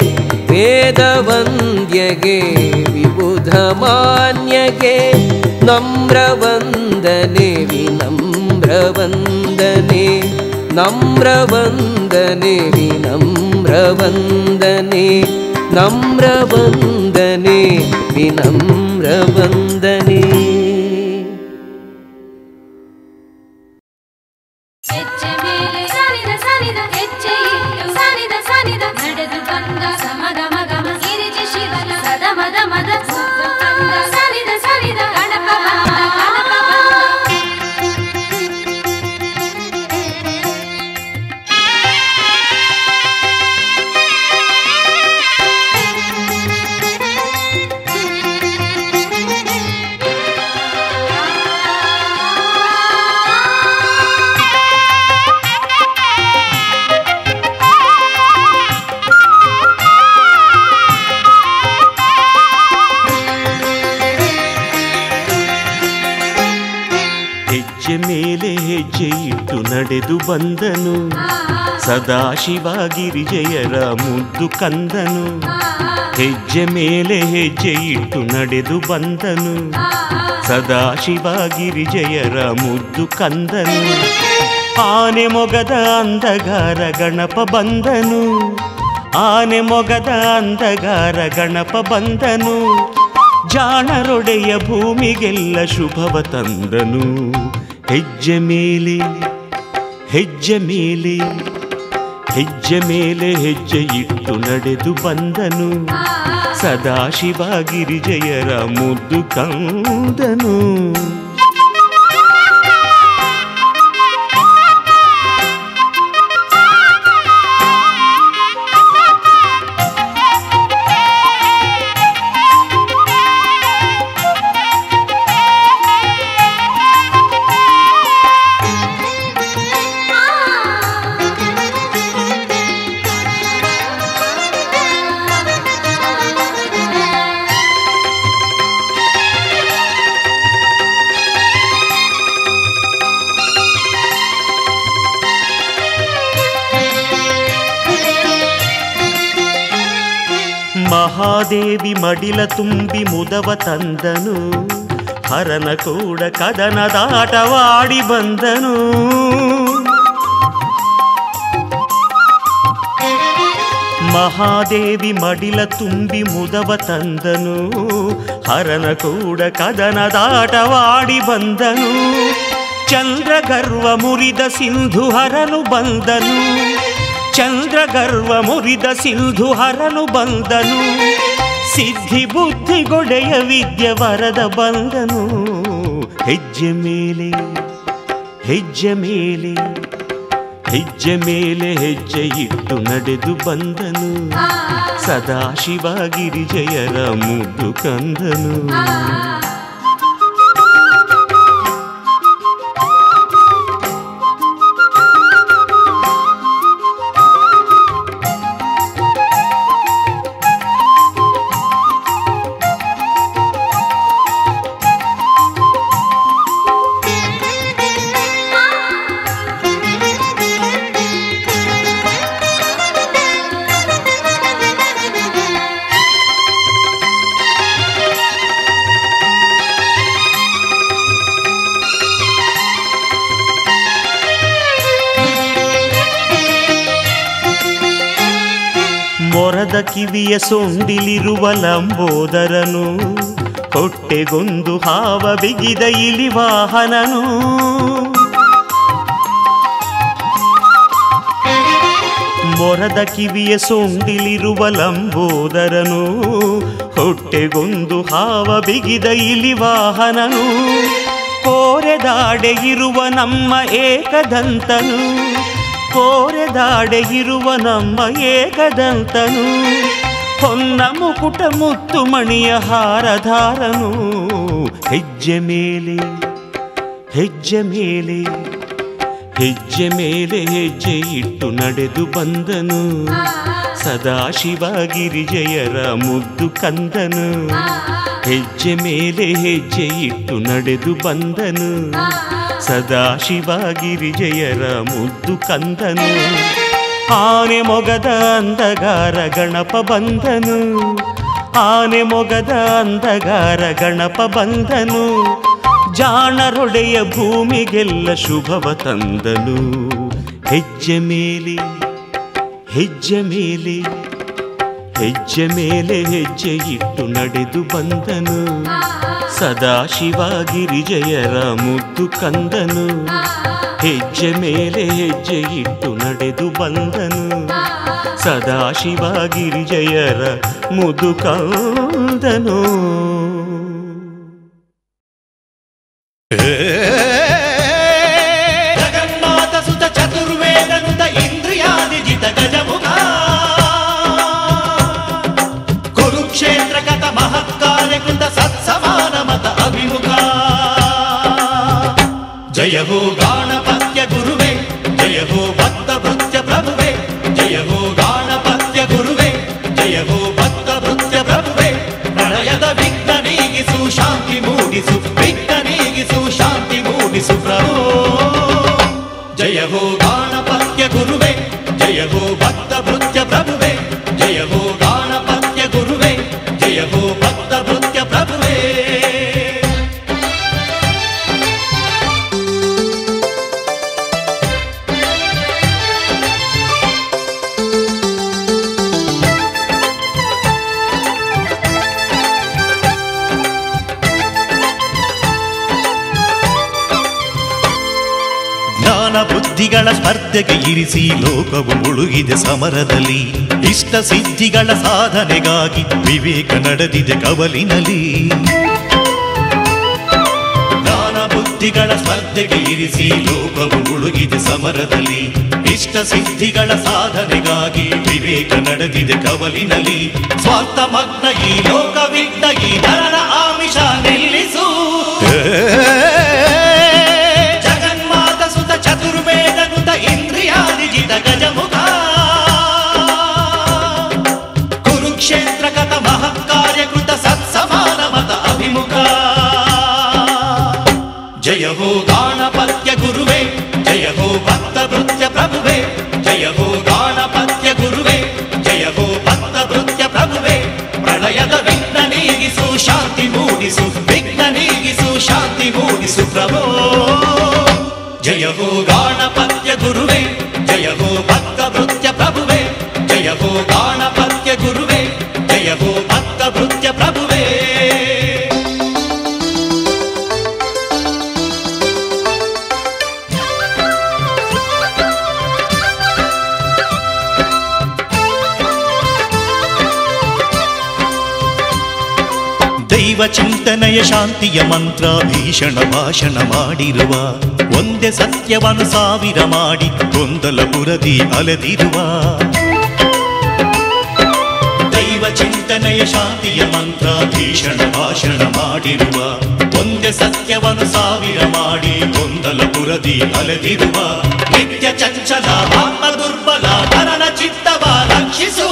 ವೇದವಂದ್ಯಗೆ ವಿಬುಧಮಾನ್ಯಗೆ ನಮ್ರ ವಂದನೆ ವಿನಮ್ರ ವಂದನೆ ನಮ್ರ ವಂದನೆ ವಿನಮ್ರ ವಂದನೆ ನಮ್ರ ವಂದನೆ ವಿನಮ್ರ ವಂದನೆ
ಹೆಜ್ಜೆ ಮೇಲೆ ಸಾನಿದ ಸಾನಿದ ಹೆಜ್ಜೆ ಇಟ್ಟು ಸಾನಿದ ಸಾನಿದ ನಡೆದು ಬಂದ ಸಮದ ಮಗಮ ಗಿರಿಜೆ ಶಿವನ ಸದ ಮದ ಮದ ಸುತ್ತ ತಂದ ಸಾನಿದ ಸಾನಿದ ಗಣಪ ಬಂದ ಗಣಪ
ಹೆಜ್ಜೆ ಮೇಲೆ ಹೆಜ್ಜೆ ಇಟ್ಟು ನಡೆದು ಬಂದನು ಸದಾಶಿವ ಗಿರಿಜಯರ ಮುದ್ದು ಕಂದನು ಹೆಜ್ಜೆ ಮೇಲೆ ಹೆಜ್ಜೆ ಇಟ್ಟು ನಡೆದು ಬಂದನು ಸದಾಶಿವ ಗಿರಿಜಯರ ಮುದ್ದು ಕಂದನು ಆನೆ ಮೊಗದ ಅಂದಗಾರ ಗಣಪ ಬಂದನು ಆನೆ ಮೊಗದ ಅಂದಗಾರ ಗಣಪ ಬಂದನು ಜಾಣರೊಡೆಯ ಭೂಮಿಗೆಲ್ಲ ಶುಭವ ತಂದನು ಹೆಜ್ಜೆ ಮೇಲೆ ಹೆಜ್ಜೆ ಮೇಲೆ ಹೆಜ್ಜೆ ಮೇಲೆ ಹೆಜ್ಜೆ ಇಟ್ಟು ನಡೆದು ಬಂದನು ಸದಾಶಿವ ಗಿರಿಜಯರ ಮುದ್ದು ಕಂದನು ಮಹಾದೇವಿ ಮಡಿಲ ತುಂಬಿ ಮುದವ ತಂದನು ಹರನ ಕೂಡ ಕದನದಾಟವಾಡಿ ಬಂದನು
ಮಹಾದೇವಿ ಮಡಿಲ ತುಂಬಿ ಮುದವ ತಂದನು ಹರನ ಕೂಡ ಕದನದಾಟವಾಡಿ ಬಂದನು ಚಂದ್ರ ಗರ್ವ ಮುರಿದ ಸಿಂಧು ಹರನು ಬಂದನು ಚಂದ್ರ ಗರ್ವ ಮುರಿದ ಸಿಂಧು ಹರನು ಬಂದನು ಸಿದ್ಧಿ ಬುದ್ಧಿ ಗೊಡೆಯ ವಿದ್ಯೆ ವರದ ಬಂದನು ಹೆಜ್ಜೆ ಮೇಲೆ ಹೆಜ್ಜೆ ಮೇಲೆ ಹೆಜ್ಜೆ ಮೇಲೆ ಹೆಜ್ಜೆ ಇಟ್ಟು ನಡೆದು ಬಂದನು ಸದಾಶಿವ ಗಿರಿಜಯರ ಮುದ್ದು ಕಂದನು ಮೊರದ ಕಿವಿಯ ಸೊಂಡಿಲಿರುವ ಲಂಬೋದರನು ಹೊಟ್ಟೆಗೊಂದು ಹಾವ ಬಿಗಿದ ಇಲಿ ವಾಹನನು ಮೊರದ ಕಿವಿಯ ಸೊಂಡಿಲಿರುವ ಲಂಬೋದರನು ಹೊಟ್ಟೆಗೊಂದು ಹಾವ ಬಿಗಿದ ಇಲಿ ವಾಹನನು ಕೋರೆದಾಡೆ ಇರುವ ನಮ್ಮ ಏಕದಂತನು ಕೋರೆದಾಡೆ ಇರುವ ನಮ್ಮ ಏಕದಂತನು ಹೊನ್ನ ಮುಕುಟ ಮುತ್ತು ಮಣಿಯ ಹಾರಧಾರನು ಹೆಜ್ಜೆ ಮೇಲೆ ಹೆಜ್ಜೆ ಮೇಲೆ ಹೆಜ್ಜೆ ಮೇಲೆ ಹೆಜ್ಜೆ ಇಟ್ಟು ನಡೆದು ಬಂದನು ಸದಾಶಿವ ಗಿರಿಜಯರ ಮುದ್ದು ಕಂದನು ಹೆಜ್ಜೆ ಮೇಲೆ ಹೆಜ್ಜೆ ಇಟ್ಟು ನಡೆದು ಬಂದನು ಸದಾಶಿವ ಗಿರಿಜಯರ ಮುದ್ದು ಕಂದನು ಆನೆ ಮೊಗದ ಅಂದಗಾರ ಗಣಪ ಬಂದನು ಆನೆ ಮೊಗದ ಅಂದಗಾರ ಗಣಪ ಬಂದನು ಜಾಣರೊಡೆಯ ಭೂಮಿಗೆಲ್ಲ ಶುಭವ ತಂದನು ಹೆಜ್ಜೆ ಮೇಲೆ ಹೆಜ್ಜೆ ಮೇಲೆ ಹೆಜ್ಜೆ ಮೇಲೆ ಹೆಜ್ಜೆ ಇಟ್ಟು ನಡೆದು ಬಂದನು ಸದಾಶಿವ ಗಿರಿಜಯರ ಮುದ್ದು ಕಂದನು ಹೆಜ್ಜೆ ಮೇಲೆ ಹೆಜ್ಜೆ ಇಟ್ಟು ನಡೆದು ಬಂದನು ಸದಾಶಿವ ಗಿರಿಜಯರ ಮುದು ಕಂದನು
ಜಗನ್ಮಾತ ಸುತ ಚತುರ್ವೇದನುತ ಇಂದ್ರಿಯಾದಿಜಿತ ಗಜಮುಖ ಕುರುಕ್ಷೇತ್ರ ಕಥ ಮಹತ್ಕಾರ್ಯಕೃತ ಸತ್ಸಮಾನ ಮತ ಅಭಿಮುಖ ಜಯ ಹೋ ಗಾಣಪತ್ಯ ಗುರುವೇ ಜಯ ಹೋ ಭಕ್ತ ಭೃತ್ಯ ಪ್ರಭುವೇ ಜಯ ಹೋ ಗಾಣಪತ್ಯ ಗುರುವೇ ಜಯ ಹೋ ಭಕ್ತ ಭೃತ್ಯ ಪ್ರಭುವೇ ಪ್ರಳಯದ ವಿಘ್ನ ನೀಗಿಸು ಶಾಂತಿ ಮೂಡಿಸು ವಿಘ್ನ ನೀಗಿಸು ಶಾಂತಿ ಮೂಡಿಸು ಪ್ರಭು ಜಯ ಹೋ ಗಾಣಪತ್ಯ ಗುರುವೇ ಜಯ ಹೋ ಭಕ್ತ ಭೃತ್ಯ ಪ್ರಭುವೇ ಜಯ ಹೋ ಗಾಣಪತ್ಯ ಗುರುವೇ ಜಯ ಹೋ ಭಕ್ತ ಭೃತ್ಯ ಪ್ರಭುವೇ ಜ್ಞಾನ ಬುದ್ಧಿಗಳ ಸ್ಪರ್ಧೆಗೆ ಇರಿಸಿ ಲೋಕವು ಮುಳುಗಿದೆ ಸಮರದಲ್ಲಿ ಇಷ್ಟ ಸಿದ್ಧಿಗಳ ಸಾಧನೆಗಾಗಿ ವಿವೇಕ ನಡೆದಿದೆ ಕವಲಿನಲ್ಲಿ ಜ್ಞಾನ ಬುದ್ಧಿಗಳ ಸ್ಪರ್ಧೆಗೆ ಇರಿಸಿ ಲೋಕವು ಮುಳುಗಿದೆ ಸಮರದಲ್ಲಿ ಇಷ್ಟ ಸಿದ್ಧಿಗಳ ಸಾಧನೆಗಾಗಿ ವಿವೇಕ ನಡೆದಿದೆ ಕವಲಿನಲ್ಲಿ ಸ್ವಾರ್ಥ ಮಗ್ನ ಈ ಲೋಕ ವಿಘ್ನ ಈ ನರನ ಆಮಿಷ ನಿಲ್ಲಿಸು ಜಗನ್ಮಾತ ಸುತ ಚತುರ್ವೇದನುತ ಇಂದ್ರಿಯಾದಿಜಿತ ಗಜಮುಖ ಕುರುಕ್ಷೇತ್ರ ಕಥ ಮಹತ್ಕಾರ್ಯಕೃತ ಸತ್ಸಮಾನ ಮತ ಅಭಿಮುಖ ಜಯ ಹೋ ಗಾಣಪತ್ಯ ಗುರುವೇ ಜಯ ಹೋ ಭಕ್ತ ಭೃತ್ಯ ಪ್ರಭುವೇ ಜಯ ಹೋ ಗಾಣಪತ್ಯ ಗುರುವೇ ಜಯ ಹೋ ಭಕ್ತ ಭೃತ್ಯ ಪ್ರಭುವೇ ಪ್ರಳಯದ ವಿಘ್ನ ನೀಗಿಸು ಶಾಂತಿ ಮೂಡಿಸು ವಿಘ್ನ ನೀಗಿಸು ಶಾಂತಿ ಮೂಡಿಸು ಪ್ರಭೋ ಜಯ ಹೋ ಗಾಣಪತ್ಯ ಗುರುವೇ ಜಯ ಹೋ ಭಕ್ತ ಭೃತ್ಯ ಪ್ರಭುವೇ ಜಯ ಹೋ ಗಾಣಪ ದೈವ ಚಿಂತನೆಯ ಶಾಂತಿಯ ಮಂತ್ರ ಭೀಷಣ ಭಾಷಣ ಮಾಡಿರುವ ಒಂದೇ ಸತ್ಯವನ್ನು ಸಾವಿರ ಮಾಡಿ ಗೊಂದಲ ಪುರದಿ ಅಲೆದಿರುವ ದೈವ ಚಿಂತನೆಯ ಶಾಂತಿಯ ಮಂತ್ರ ಭೀಷಣ ಭಾಷಣ ಮಾಡಿರುವ ಒಂದೇ ಸತ್ಯವನ್ನು ಸಾವಿರ ಮಾಡಿ ಗೊಂದಲ ಪುರದಿ ಅಲೆದಿರುವ ನಿತ್ಯ ಚಂಚಲ ಆತ್ಮ ದುರ್ಬಲ ನರನ ಚಿತ್ತವ ರಕ್ಷಿಸು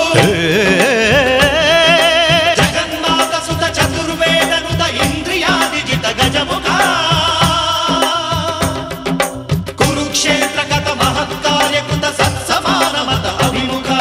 ಜಗನ್ನಾಥ ಸುತ ಚತುರ್ವೇದನುತ ಇಂದ್ರಿಯಾದಿಜಿತ ಗಜಮುಖ ಕುರುಕ್ಷೇತ್ರ ಕಥ ಮಹತ್ಕಾರ್ಯ ಕೃತ ಸತ್ಸಮಾನ ಮತ ಅಭಿಮುಖ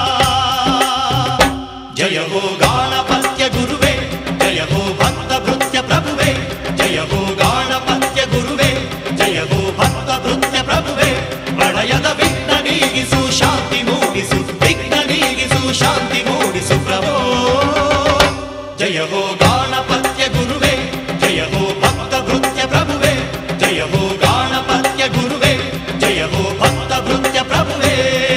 ಜಯ ಹೋ ಗಾಣಪತ್ಯ ಗುರುವೇ ಜಯ ಹೋ ಭಕ್ತ ಭೃತ್ಯ ಪ್ರಭುವೇ ಜಯ ಹೋ ಗಾಣಪತ್ಯ ಗುರುವೇ ಜಯ ಹೋ ಭಕ್ತ ಭೃತ್ಯ ಪ್ರಭುವೇ ಪ್ರಳಯದ ವಿಘ್ನ ನೀಗಿಸು ಶಾಂತಿ ಮೂಡಿಸು ವಿಘ್ನ ನೀಗಿಸು ಶಾಂತಿ ಮೂಡಿಸು ಪ್ರಭೋ ಜಯ ಹೋ ಗಾಣಪತ್ಯ ಗುರುವೇ ಜಯ ಹೋ ಭಕ್ತ ಭೃತ್ಯ ಪ್ರಭುವೇ ಜಯ ಹೋ ಗಾಣಪತ್ಯ ಗುರುವೇ ಜಯ ಹೋ ಭಕ್ತ ಭೃತ್ಯ ಪ್ರಭುವೇ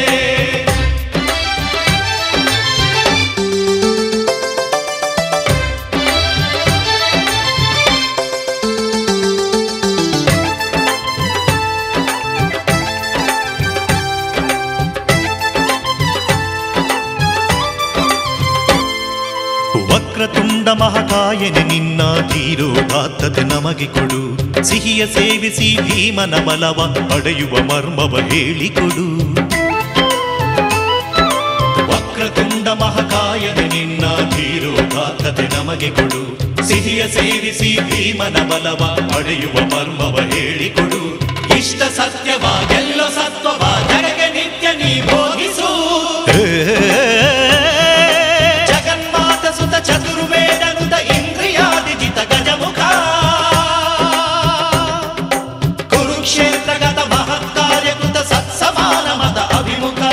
ವಕ್ರತುಂಡ ಮಹಕಾಯನೆ ನಿನ್ನ ಧೀರೋದಾತ್ತತೆ ನಮಗೆ ಕೊಡು ಸಿಹಿಯ ಸೇವಿಸಿ ಭೀಮನ ಬಲವ ಪಡೆಯುವ ಮರ್ಮವ ಹೇಳಿಕೊಡು ವಕ್ರತುಂಡ ಮಹಕಾಯನೆ ನಿನ್ನ ಧೀರೋದಾತ್ತತೆ ನಮಗೆ ಕೊಡು ಸಿಹಿಯ ಸೇವಿಸಿ ಭೀಮನ ಬಲವ ಪಡೆಯುವ ಮರ್ಮವ ಹೇಳಿಕೊಡು ಇಷ್ಟ ಸತ್ಯವ ಗೆಲ್ಲೋ ಸತ್ವವ ಜಗಗೆ ನಿತ್ಯ ನೀ ಭೋಗಿಸು ಜಗನ್ಮಾತ ಸುತ ಚತುರ್ವೇದನುತ ಇಂದ್ರಿಯಾದಿಜಿತ ಗಜಮುಖ ಕುರುಕ್ಷೇತ್ರ ಗತ ಮಹತ್ಕಾರ್ಯ ಕೃತ ಸತ್ಸಮಾನ ಮತ ಅಭಿಮುಖ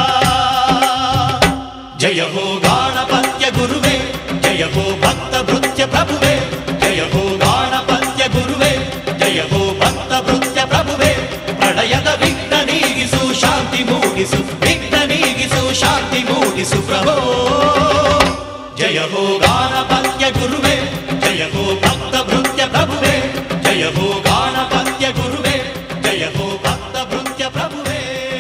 ಜಯ ಹೋ ಗಾಣಪತ್ಯ ಗುರುವೇ ಜಯ ಹೋ ಭಕ್ತ ಭೃತ್ಯ ಪ್ರಭುವೇ ಜಯ ಹೋ ಗಾಣಪತ್ಯ ಗುರುವೇ ಜಯ ಹೋ ಭಕ್ತ ಭೃತ್ಯ ಪ್ರಭುವೇ ಪ್ರಳಯದ ವಿಘ್ನ ನೀಗಿಸು ಶಾಂತಿ ಮೂಡಿಸು ವಿಘ್ನ ನೀಗಿಸು ಶಾಂತಿ ಮೂಡಿಸು ಪ್ರಭೋ ಜಯ ಹೋ ಗಾಣಪತ್ಯ ಗುರುವೇ ಜಯ ಹೋ ಭಕ್ತ ಭೃತ್ಯ ಪ್ರಭುವೇ ಜಯ ಹೋ ಗಾಣಪತ್ಯ ಗುರುವೇ ಜಯ ಹೋ ಭಕ್ತ ಭೃತ್ಯ ಪ್ರಭುವೇ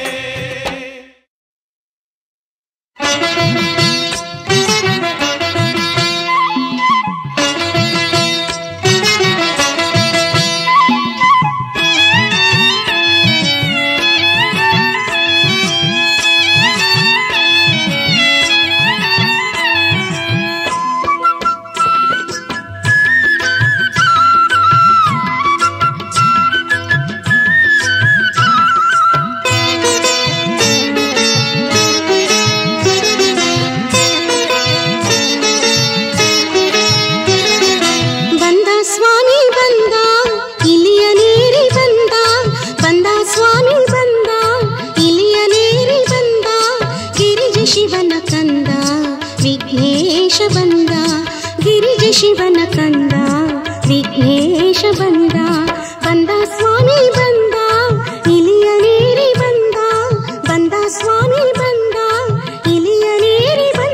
ಬಂದ ಸ್ವಾಮಿ ಬಂದ ಇಲಿಯ ನೀರಿ ಬಂದ ಬಂದ ಸ್ವಾಮಿ ಬಂದ ಇಲಿಯ ನೀರಿ ಬಂದ ಗಿರಿಜ ಶಿವನ ಕಂದ ವಿಘ್ನೇಶ ಬಂದ ಗಿರಿಜ ಶಿವನ ಕಂದ ವಿಘ್ನೇಶ ಬಂದ ಬಂದ ಸ್ವಾಮಿ ಬಂದ ಇಲಿಯ ನೀರಿ ಬಂದ ಬಂದ ಸ್ವಾಮಿ ಬಂದ ಇಲಿಯ ನೀರಿ ಬಂದ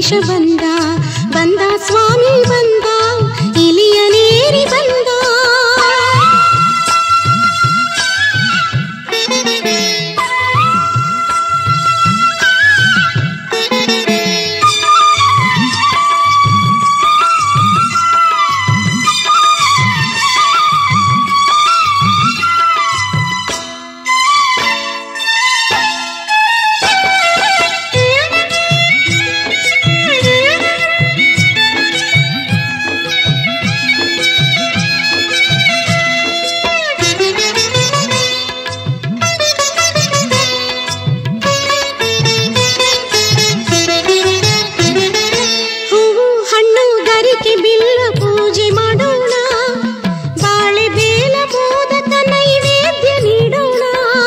ಬಂದ ಬಂದ ಸ್ವಾಮಿ ಬಂದ ಇಲಿಯ ನೇರಿ ಬಂದ ಹೂವು ಹಣ್ಣು ಗರಿಕೆ ಬಿಲ್ಲ ಪೂಜೆ ಮಾಡೋಣ ಬಾಳೆ ಬೇಲ ಮೋದಕ ನೈವೇದ್ಯ ನೀಡೋಣ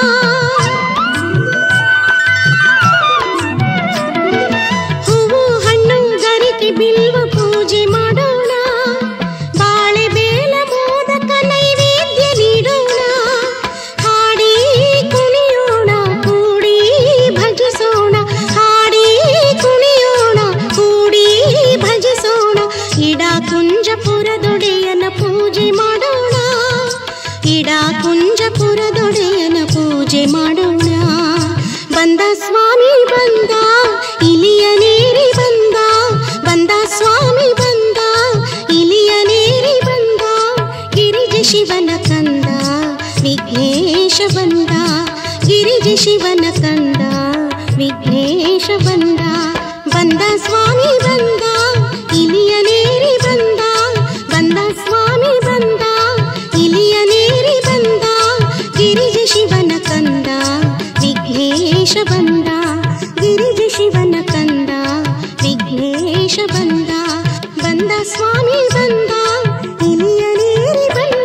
ಹೂವು ಹಣ್ಣು ಗರಿಕೆ ಬಿಲ್ವ ಪೂಜೆ ಮಾಡೋಣ ಬಾಳೆ ಬೇಲ ಮೋದಕ ನೈವೇದ್ಯ ನೀಡೋಣ ಹಾಡಿ ಕುಣಿಯೋಣ ಕೂಡಿ ಭಜಿಸೋಣ ಹಾಡಿ ಕುಣಿಯೋಣ ಕೂಡಿ ಭಜಿಸೋಣ ಇಡ ಕುಂಜಪುರದೊಡೆಯನ ಪೂಜೆ ಮಾಡೋಣ ಇಡ ಕುಂಜಪುರದೊಡೆಯನ ಪೂಜೆ ಮಾಡೋಣ ಬಂದ ಸ್ವಾಮಿ ಬಂದ ಇಲಿಯ ನೇರಿ ಬಂದ ಬಂದ ಸ್ವಾಮಿ ಬಂದ ಇಲಿಯ ನೇರಿ ಬಂದ ಗಿರಿಜ ಶಿವನ ಕಂದ ವಿಘ್ನೇಶ ಬಂದ ಗಿರಿಜ ಶಿವನ ಕಂದ ವಿಘ್ನೇಶ ಬಂದ ಬಂದ ಸ್ವಾಮಿ ಬಂದ ಇಲಿಯ ನೇರಿ ಬಂದ ಬಂದ ಸ್ವಾಮಿ ಬಂದ ಇಲಿಯ ನೇರಿ ಬಂದ ಗಿರಿಜ ಶಿವನ ಕಂದ ವಿಘ್ನೇಶ ಬಂದ ಗಿರಿಜ ಶಿವನ ಕಂದ ವಿಘ್ನೇಶ ಬಂದ ಬಂದ ಸ್ವಾಮಿ ಬಂದ ಇಲಿಯ ನೇರಿ ಬಂದ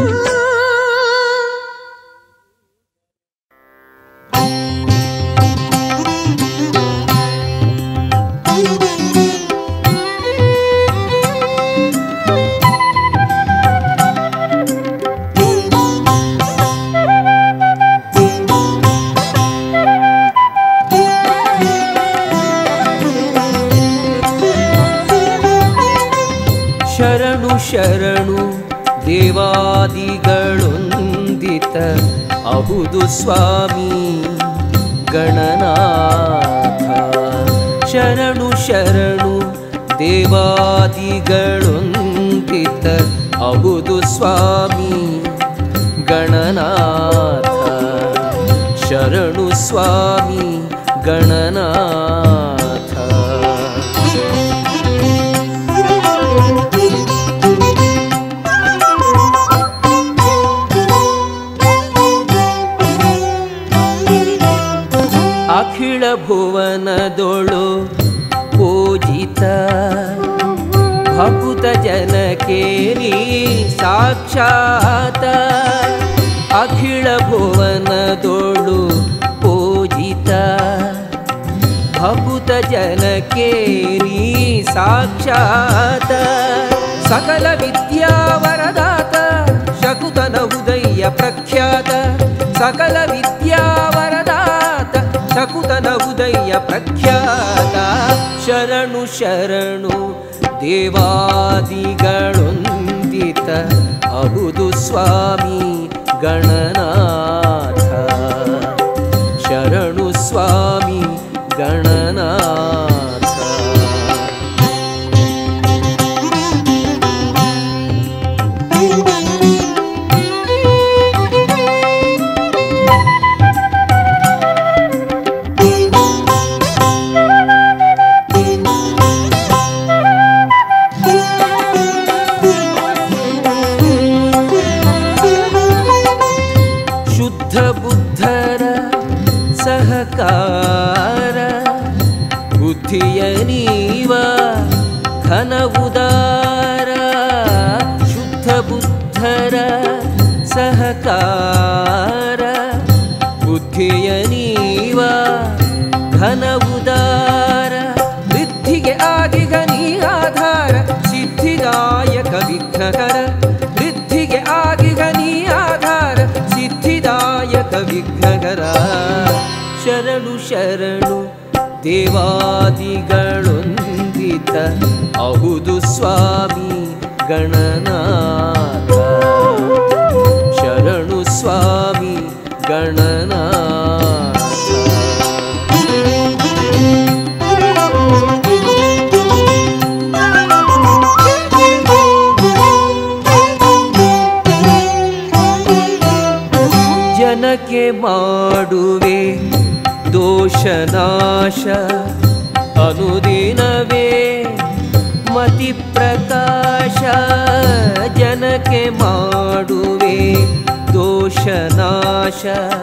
ಶರಣು ಶರಣು ದೇವಾದಿಗಳೊಂದಿತ ಅಹುದು ಸ್ವಾಮಿ ಗಣನಾಥ ಶರಣು ಶರಣು ದೇವಾದಿಗಳೊಂದಿತ ಅಹುದು ಸ್ವಾಮಿ ಗಣನಾಥ ಶರಣು ಸ್ವಾಮಿ ಗಣನಾಥ ಅಖಿಳ ಭುವನದೊಳು ಪೂಜಿತ ಭಕುತ ಜನಕೇರಿ ಸಾಕ್ಷಾತ ಅಖಿಳ ಭುವನದೊಳು ಪೂಜಿತ ಭಕುತ ಜನಕೇರಿ ಸಾಕ್ಷಾತ ಸಕಲ ವಿದ್ಯಾವರದಾತ ಶಕುತನ ಉದಯ ಪ್ರಖ್ಯಾತ ಸಕಲ ವಿದ್ಯಾವರದಾತ ಶಕುತನ ಉದಯ ಪ್ರಖ್ಯಾತ ಶರಣು ಶರಣು ದೇವಾದಿಗಳೊಂದಿತ ಅಹುದು ಸ್ವಾಮಿ ಗಣನಾಥ ಶರಣು ಸ್ವಾಮಿ ಗಣನಾಥ ಶುದ್ಧ ಬುದ್ಧರ ಸಹಕಾರ ಬುದ್ಧಿಯ ನೀವ ಘನ ಉದಾರ ಶುದ್ಧ ಬುದ್ಧರ ಸಹಕಾರ ಬುದ್ಧಿಯ ನೀವ ಘನ ಉದಾರ ವೃದ್ಧಿಗೆ ಆದಿಗ ನೀ ಆಧಾರ ಸಿದ್ಧಿದಾಯಕ ವಿಘ್ನಕರ ವೃದ್ಧಿಗೆ ಆದಿಗ ನೀ ಆಧಾರ ಸಿದ್ಧಿದಾಯಕ ವಿಘ್ನಕರ ಶರಣು ಶರಣು ದೇವಾದಿಗಳೊಂದು ಗಣನಾಥಾನುಗ್ರಹಪೂರಿತ ಅಹುದು ಸ್ವಾಮಿ ಗಣನಾಥ ಶರಣು ಸ್ವಾಮಿ ಗಣನಾಥ ಜನಕ್ಕೆ ಮಾಡುವೆ ದೋಷನಾಶ ಅನುದಿನವೇ ಮತಿ ಪ್ರಕಾಶ ಜನಕ್ಕೆ ಮಾಡುವೆ ದೋಷನಾಶ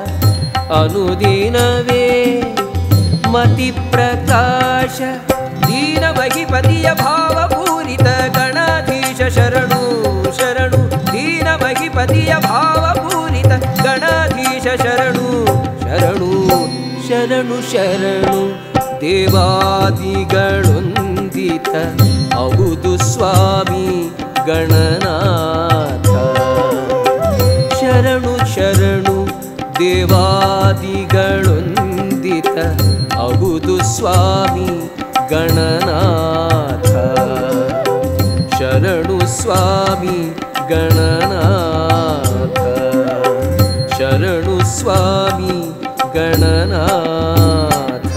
ಅನುದಿನವೇ ಮತಿ ಪ್ರಕಾಶ ದೀನ ಬಹಿಪತಿಯ ಭಾವಪೂರಿತ ಗಣಾಧೀಶ ಶರಣು ಶರಣು ದೀನ ಬಹಿಪತಿಯ ಭಾವಪೂರಿತ ಗಣಾಧೀಶ ಶರಣು ಶರಣು ಶರಣು ಶರಣು ದೇವಾದಿಗಳೊಂದಿತ ಹೌದು ಸ್ವಾಮಿ ಗಣನಾಥ ಶರಣು ಶರಣು ದೇವಾದಿಗಳೊಂದಿತ ಹೌದು ಸ್ವಾಮಿ ಗಣನಾಥ ಶರಣು ಸ್ವಾಮಿ ಗಣನಾಥ ಶರಣು ಸ್ವಾಮಿ ಗಣನಾಥ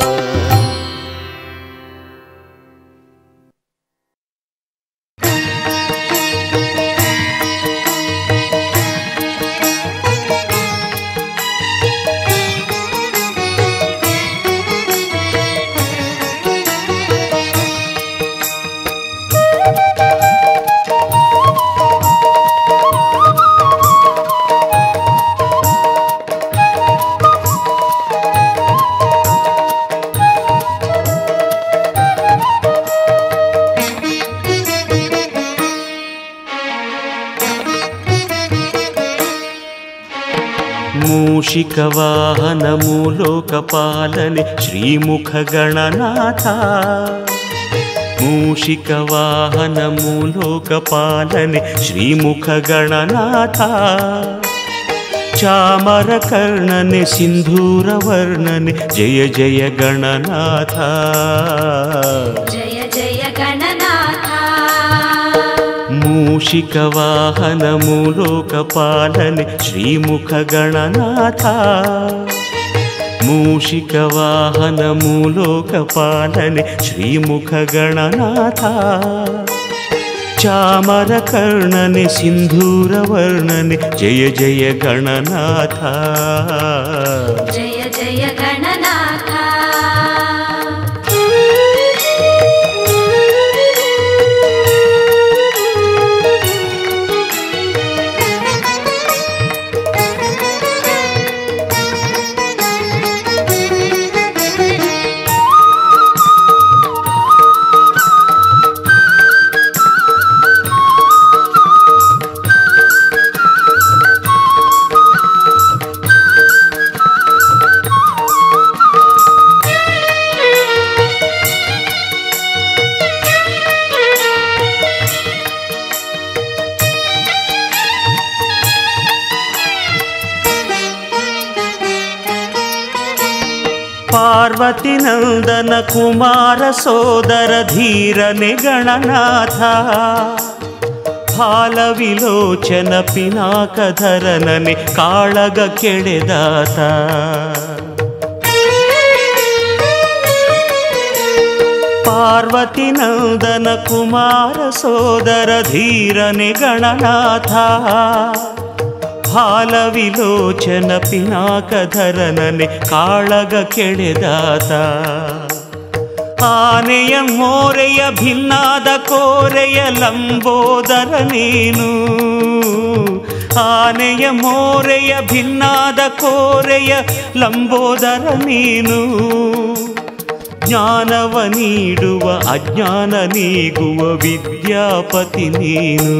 ಮೂಷಿಕವಾಹನ ಮೂಲೋಕಪಾಲನೆ ಶ್ರೀಮುಖ ಗಣನಾಥ ಮೂಷಿಕವಾಹನ ಮೂಲೋಕಪಾಲನೆ ಶ್ರೀಮುಖ ಗಣನಾಥ ಚಾಮರ ಕರ್ಣನೆ ಸಿಂಧೂರ ವರ್ಣನೆ ಜಯ ಜಯ ಗಣನಾಥ
ಜಯ ಜಯ ಗಣನಾಥ
ಮೂಷಿಕವಾಹನ ಮೂಲೋಕಪಾಲನೆ ಶ್ರೀಮುಖ ಗಣನಾಥ ಮೂಷಿಕವಾಹನ ಮೂಲೋಕಪಾಲನೆ ಶ್ರೀಮುಖ ಗಣನಾಥ ಚಾಮರ ಕರ್ಣನೆ ಸಿಂಧೂರ ವರ್ಣನೆ ಜಯ ಜಯ ಗಣನಾಥ
ಜಯ ಜಯ ಗಣನಾಥ
ಪಾರ್ವತಿ ನಂದನ ಕುಮಾರ ಸೋದರ ಧೀರನೆ ಗಣನಾಥ ಹಾಲ ವಿಲೋಚನ ಪಿನಾಕಧರನನೆ ಕಾಳಗ ಕೆಳೆದಾತ ಪಾರ್ವತಿ ನಂದನ ಕುಮಾರ ಸೋದರ ಧೀರನೆ ಗಣನಾಥ ಹಾಲ ವಿಲೋಚನ ಪಿನಾಕಧರನನೆ ಕಾಳಗ ಕೆಳೆದಾತ ಆನೆಯ ಮೋರೆಯ ಭಿನ್ನಾದ ಕೋರೆಯ ಲಂಬೋದರ ನೀನು ಆನೆಯ ಮೋರೆಯ ಭಿನ್ನಾದ ಕೋರೆಯ ಲಂಬೋದರ ನೀನು ಜ್ಞಾನವ ನೀಡುವ ಅಜ್ಞಾನ ನೀಗುವ ವಿದ್ಯಾಪತಿ ನೀನು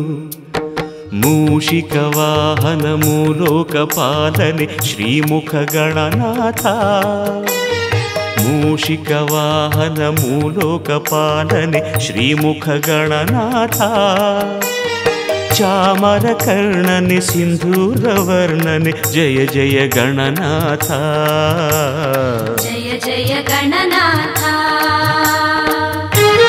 ಮೂಷಿಕ ವಾಹನ ಮೂಲೋಕ ಪಾಲನೆ ಶ್ರೀಮುಖ ಗಣನಾಥ ಮೂಷಿಕ ವಾಹನ ಮೂಲೋಕ ಪಾಲನೆ ಶ್ರೀಮುಖ ಗಣನಾಥ ಚಾಮರ ಕರ್ಣನೆ ಸಿಂಧೂರ ವರ್ಣನೆ ಜಯ ಜಯ ಗಣನಾಥ
ಜಯ ಜಯ ಗಣನಾಥ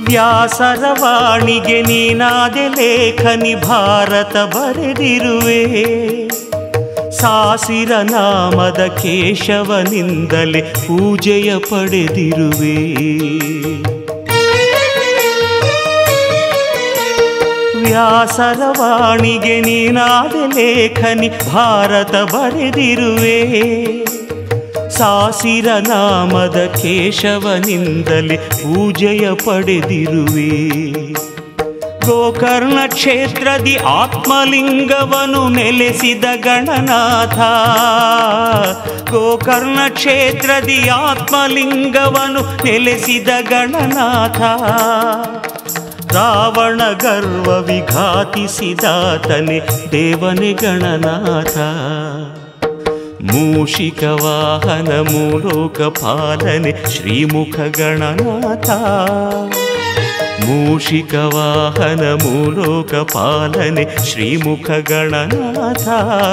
ವ್ಯಾಸರವಾಣಿಗೆ ನೀನಾದೆ ಲೇಖನಿ ಭಾರತ ಬರೆದಿರುವೆ ಸಾಸಿರ ನಾಮದ ಕೇಶವನಿಂದಲೇ ಪೂಜೆಯ ಪಡೆದಿರುವೆ ವ್ಯಾಸರವಾಣಿಗೆ ನೀನಾದೆ ಲೇಖನಿ ಭಾರತ ಬರೆದಿರುವೆ ಸಾಸಿರ ನಾಮದ ಕೇಶವನಿಂದಲೇ ಪೂಜೆಯ ಪಡೆದಿರುವೆ ಗೋಕರ್ಣ ಕ್ಷೇತ್ರದಿ ಆತ್ಮಲಿಂಗವನು ನೆಲೆಸಿದ ಗಣನಾಥ ಗೋಕರ್ಣ ಕ್ಷೇತ್ರದಿ ಆತ್ಮಲಿಂಗವನು ನೆಲೆಸಿದ ಗಣನಾಥ ರಾವಣ ಗರ್ವ ವಿಘಾತಿಸಿದಾತನೆ ದೇವನೇ ಗಣನಾಥ ಮೂಷಿಕ ವಾಹನ ಮೂಲೋಕ ಪಾಲನೆ ಶ್ರೀಮುಖ ಗಣನಾಥ ಮೂಷಿಕ ವಾಹನ ಮೂಲೋಕ ಪಾಲನೆ ಶ್ರೀಮುಖ ಗಣನಾಥ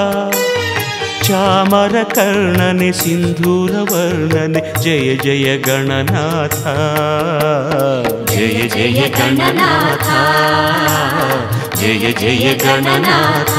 ಚಾಮರ ಕರ್ಣನೆ ಸಿಂಧೂರ ವರ್ಣನೆ ಜಯ ಜಯ ಗಣನಾಥ ಜಯ ಜಯ ಗಣನಾಥ ಜಯ ಜಯ ಗಣನಾಥ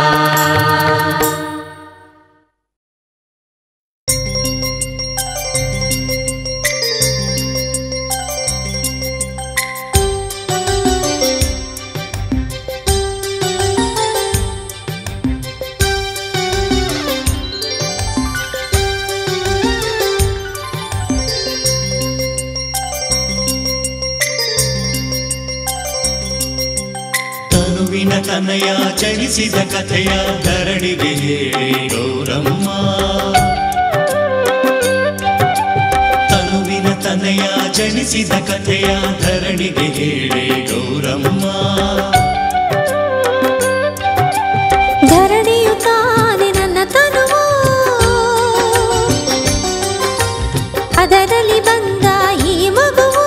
ತನುವಿನ ತನಯ ಚಲಿಸಿದ ಕಥೆಯ ಧರಣಿಗೆ ಹೇಳಿ ಗೌರಮ್ಮ ತನುವಿನ ತನಯ ಜನಿಸಿದ ಕಥೆಯ ಧರಣಿಗೆ ಹೇಳಿ ಗೌರಮ್ಮ
ಧರಣಿಯು ತಾನೆ ನನ್ನ ತನುವು ಅದರಲ್ಲಿ ಬಂದ ಈ ಮಗುವು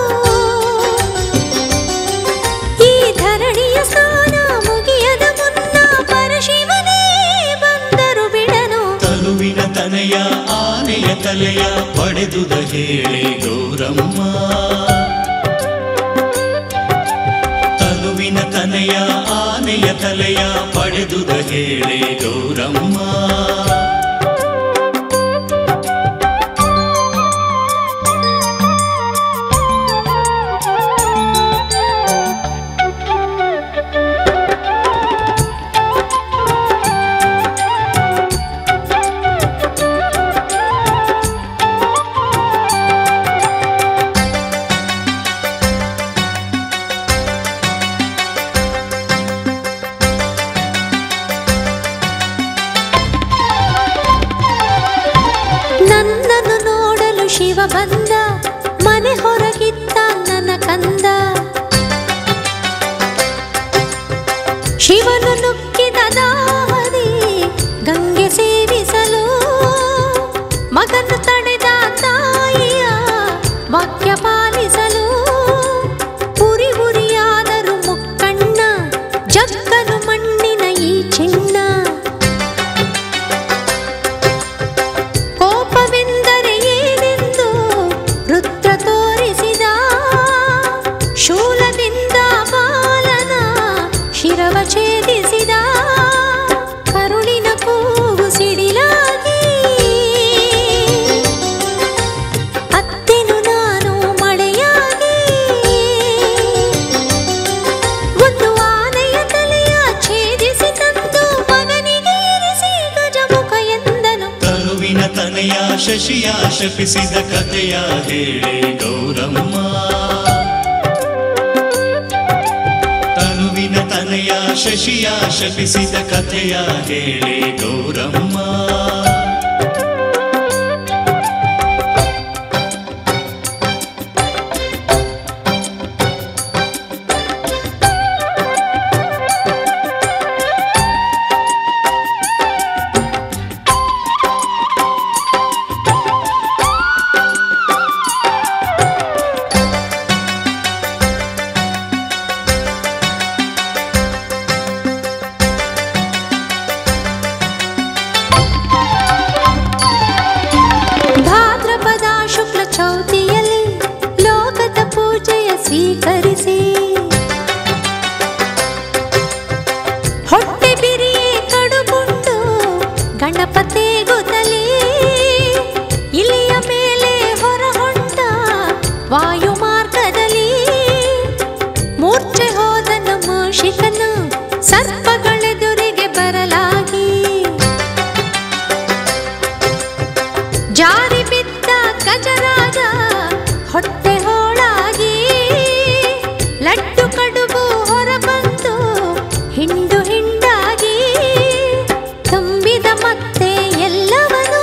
ಈ ಧರಣಿಯ ಸ್ನಾನ ಮುಗಿಯದ ಮುನ್ನ ಪರಶಿವನೇ ಬಂದರು ಬಿಡನು
ತನುವಿನ ತನಯ ಆನೆಯ ತಲೆಯ ಪಡೆದುದ ಹೇಳಿ ಗೌರಮ್ಮ ತನುವಿನ ತನಯ ಆನೆಯ ತಲೆಯ ಪಡೆದುದ ಹೇಳಿ ಗೌರಮ್ಮ
ನನ್ನನ್ನು ನೋಡಲು ಶಿವ ಬಂದ ಮನೆ ಹೊರಗಿದ್ದ ನನ್ನ ಕಂದ ಶಿವನು ನುಗ್ಗಿದ ದಾಹದಿ ಗಂಗೆ ಸೇವಿಸಲು ಮಗನು ತಡೆದ ತಾಯಿಯ ವಾಕ್ಯ ಪಾಲಿಸಲು ಉರಿ ಉರಿಯಾದರು ಮುಕ್ಕಣ್ಣ ಜಕ್ಕನು ಮಣ್ಣಿನ ಈ ಚಿನ್ನ ಕೋಪವೆಂದರೆ ಏನೆಂದು ರುದ್ರ ತೋರಿಸಿದ ಶೂಲದಿಂದ ಬಾಲನ ಶಿರವ ಛೇದಿಸಿದ ಕರುಳಿನ ಕೂಗು ಸಿಡಿಲಾಗಿ ಅತ್ತೆನು ನಾನು ಮಳೆಯಾಗಿ ಒಂದು ಆನೆಯ ತಲೆಯ ಛೇದಿಸಿ ತಂದು ಮಗನಿಗೆ ಇರಿಸಿ ಗಜಮುಖ ಎಂದನು
ತನುವಿನ ತನಯ ಶಶಿಯ ಶಪಿಸಿದ ಕಥೆಯ ಹೇಳಿ ಗೌರಮ್ಮ ತನುವಿನ ತನಯ ಶಶಿಯ ಶಪಿಸಿದ ಕಥೆಯ ಹೇಳಿ ಗೌರಮ್ಮ
ಆ ತಪತೇಗುತ್ತಲೇ ಇಲಿಯ ಮೇಲೆ ಹೊರ ಹೊಂಟ ವಾಯು ಮಾರ್ಗದಲ್ಲಿ ಮೂರ್ಛೆ ಹೋದ ನಮ್ಮ ಶಿಖನು ಸರ್ಪಗಳೆದುರಿಗೆ ಬರಲಾಗಿ ಜಾರಿ ಬಿದ್ದ ಗಜರಾಜ ಹೊಟ್ಟೆ ಹೋಳಾಗಿ ಲಡ್ಡು ಕಡುಬು ಹೊರಬಂದು ಹಿಂಡು ಹಿಂಡಾಗಿ ತುಂಬಿದ ಮತ್ತೆ ಎಲ್ಲವನೂ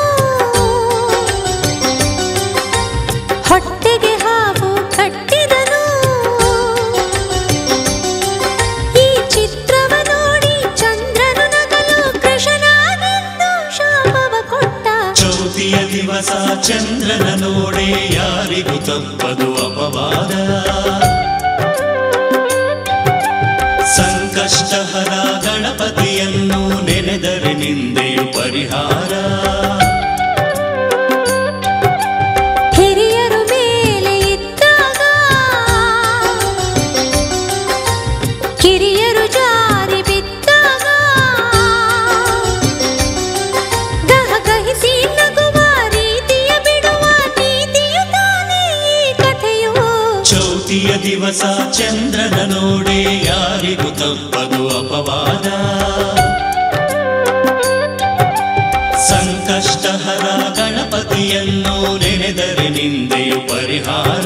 ಹೊಟ್ಟೆಗೆ ಹಾವು ಕಟ್ಟಿದನು ಈ ಚಿತ್ರವ ನೋಡಿ ಚಂದ್ರನು ನಗಲು ಕೃಷ್ಣನಾಗೆಂದು ಶಾಪವ ಕೊಟ್ಟ
ಚೌತಿಯ ದಿವಸ ಚಂದ್ರನ ನೋಡೆ ಯಾರಿಗೂ ತಪ್ಪದು ಅಪವಾದ ಸಂಕಷ್ಟಹರ ಗಣಪತಿಯನ್ನು ನೆನೆದರೆ ನಿಂದೆಯು ಪರಿಹಾರ
ಹಿರಿಯರು ಮೇಲೆ ಇದ್ದಾಗ ಕಿರಿಯರು ಜಾರಿ ಬಿದ್ದಾಗ ಗಹಗಹಿಸಿ ನಗುವ ರೀತಿಯ ಬಿಡುವ ನೀತಿಯು ತಾನೇ ಈ ಕಥೆಯು
ಚೌತಿಯ ದಿವಸ ಚಂದ್ರನ ನೋಡೆ ಯಾರಿಗೂ ತಪ್ಪದು ಅಪವಾದ ಸಂಕಷ್ಟಹರ ಗಣಪತಿಯನ್ನು ನೆನೆದರೆ ನಿಂದೆಯು ಪರಿಹಾರ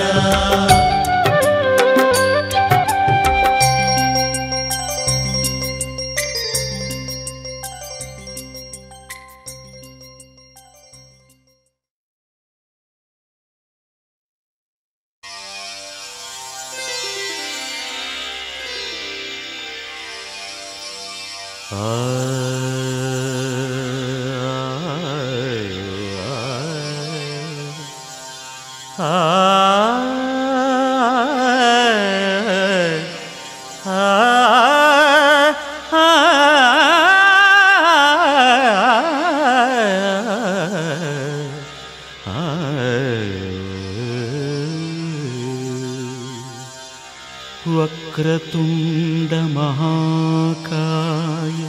वक्रतुण्डमहाकाय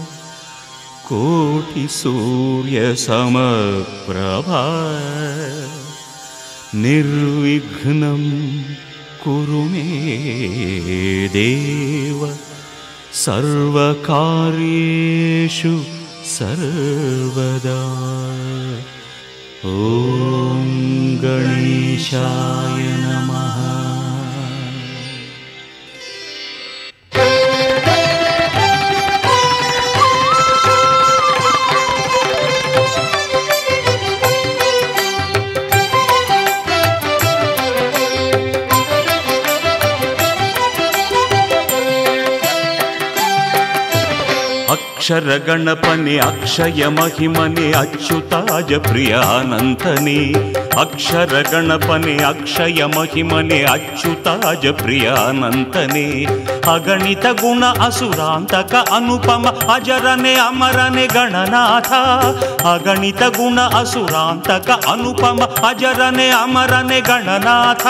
कोटिसूर्यसमप्रभा निर्विघ्नं कुरु मे देव सर्वकार्येषु सर्वदा ॐ गणेशाय नमः ಅಕ್ಷರ ಗಣಪನೆ ಅಕ್ಷಯ ಮಹಿಮನೆ ಅಚ್ಯುತಾಜ ಪ್ರಿಯ ಅನಂತನೇ ಅಕ್ಷರ ಗಣಪನೆ ಅಕ್ಷಯ ಮಹಿಮನೆ ಅಚ್ಯುತಾಜ ಪ್ರಿಯ ಅನಂತನೇ ಅಗಣಿತ ಗುಣ ಅಸುರಾಂತಕ ಅನುಪಮ ಅಜರನೆ ಅಮರನೆ ಗಣನಾಥ ಅಗಣಿತ ಗುಣ ಅಸುರಾಂತಕ ಅನುಪಮ ಅಜರನೆ ಅಮರನೆ ಗಣನಾಥ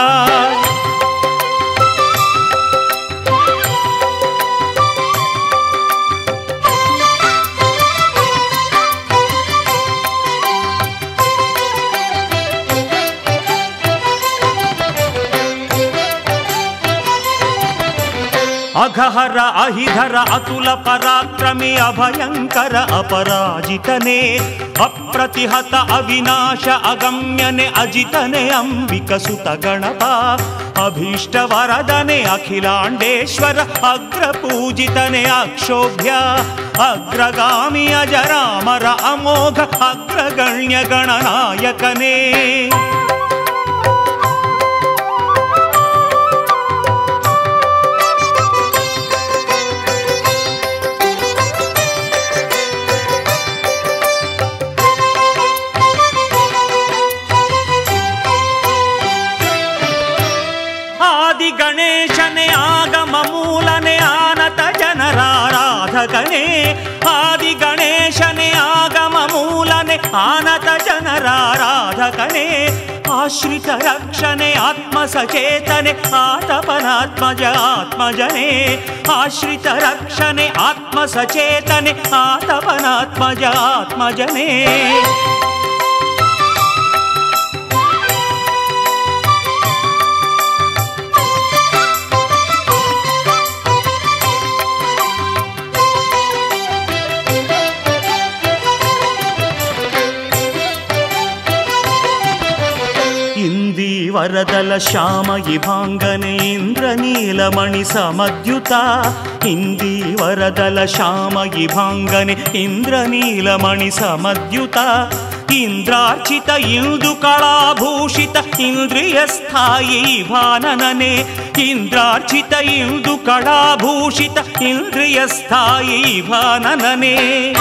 ಅಘಹರ ಅಹಿಧರ ಅತುಲ ಪರಾಕ್ರಮಿ ಅಭಯಂಕರ ಅಪರಾಜಿತನೇ ಅಪ್ರತಿಹತ ಅವಿನಾಶ ಅಗಮ್ಯನೆ ಅಜಿತನೆ ಅಂಬಿಕ ಸುತ ಗಣಪ ಅಭೀಷ್ಟ ವರದನೆ ಅಖಿಲಾಂಡೇಶ್ವರ ಅಗ್ರ ಪೂಜಿತನೆ ಅಕ್ಷೋಭ್ಯ ಅಗ್ರಗಾಮಿ ಅಜರಾಮರ ಅಮೋಘ ಅಗ್ರಗಣ್ಯ ಗಣನಾಯಕನೇ ಆದಿ ಗಣೇಶನೆ ಆಗಮ ಮೂಲನೆ ಆನತ ಜನರಾರಾಧಕನೇ ಆದಿ ಗಣೇಶನೆ ಆಗಮ ಮೂಲನೆ ಆನತ ಜನರಾರಾಧಕನೇ ಆಶ್ರಿತ ರಕ್ಷಣೆ ಆತ್ಮ ಸಚೇತನೆ ಆತಪನಾತ್ಮಜ ಆತ್ಮಜನೇ ಆಶ್ರಿತ ರಕ್ಷಣೆ ಆತ್ಮ ಸಚೇತನೆ ಆತಪನಾತ್ಮಜ ಆತ್ಮಜನೇ ಇಂದೀವರದಲ ಶ್ಯಾಮ ಇಭಾಂಗನೆ ಇಂದ್ರ ನೀಲಮಣಿ ಸಮದ್ಯುತ ಇಂದೀವರದಲ ಶ್ಯಾಮ ಇಭಾಂಗನೆ ಇಂದ್ರ ನೀಲಮಣಿ ಸಮದ್ಯುತ ಇಂದ್ರಾರ್ಚಿತ ಇಂದು ಕಳಾಭೂಷಿತ ಇಂದ್ರಿಯ ಸ್ಥಾಯಿ ಭಾನನನೆ ಇಂದ್ರಾರ್ಚಿತ ಇಂದು ಕಳಾಭೂಷಿತ ಇಂದ್ರಿಯ ಸ್ಥಾಯಿ ಭಾನನನೆ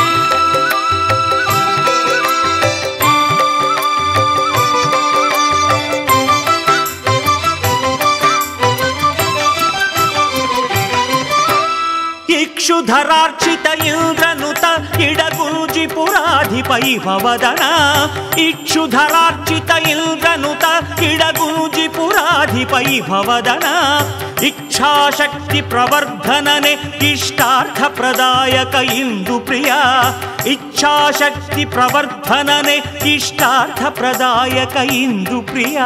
ಇಕ್ಷುಧರಾರ್ಚಿತ ಇಂದ್ರನುತ ಇಡಗುಂಜಿ ಪುರಾಧಿಪೈ ಭವದನ ಇಕ್ಷುಧರಾರ್ಚಿತ ಇಂದ್ರನುತ ಇಡಗುಂಜಿ ಪುರಾಧಿಪೈ ಭವದನ ಇಚ್ಛಾಶಕ್ತಿ ಪ್ರವರ್ಧನನೆ ಇಷ್ಟಾರ್ಥ ಪ್ರದಾಯಕ ಇಂದು ಪ್ರಿಯ ಇಚ್ಛಾಶಕ್ತಿ ಪ್ರವರ್ಧನನೆ ಇಷ್ಟಾರ್ಥ ಪ್ರದಾಯಕ ಇಂದು ಪ್ರಿಯ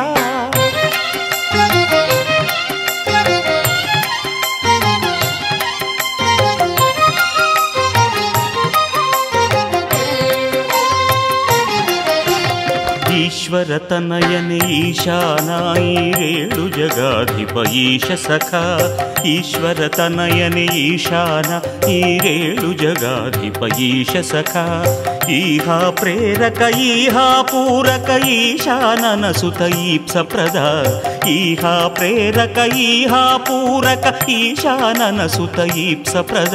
ಈಶ್ವರ ತನಯನೆ ಈಶಾನ ಈರೇಳು ಜಗಾಧಿಪ ಈಶ ಸಖ ಈಶ್ವರ ತನಯನೆ ಈಶಾನ ಈರೇಳು ಜಗಾಧಿಪ ಈಶ ಸಖ ಈಹ ಪ್ರೇರಕ ಈಹ ಪೂರಕ ಈಶಾನನ ಸುತ ಈಪ್ಸ ಪ್ರದ ಈಹ ಪ್ರೇರಕ ಈಹ ಪೂರಕ ಈಶಾನನ ಸುತ ಈಪ್ಸ ಪ್ರದ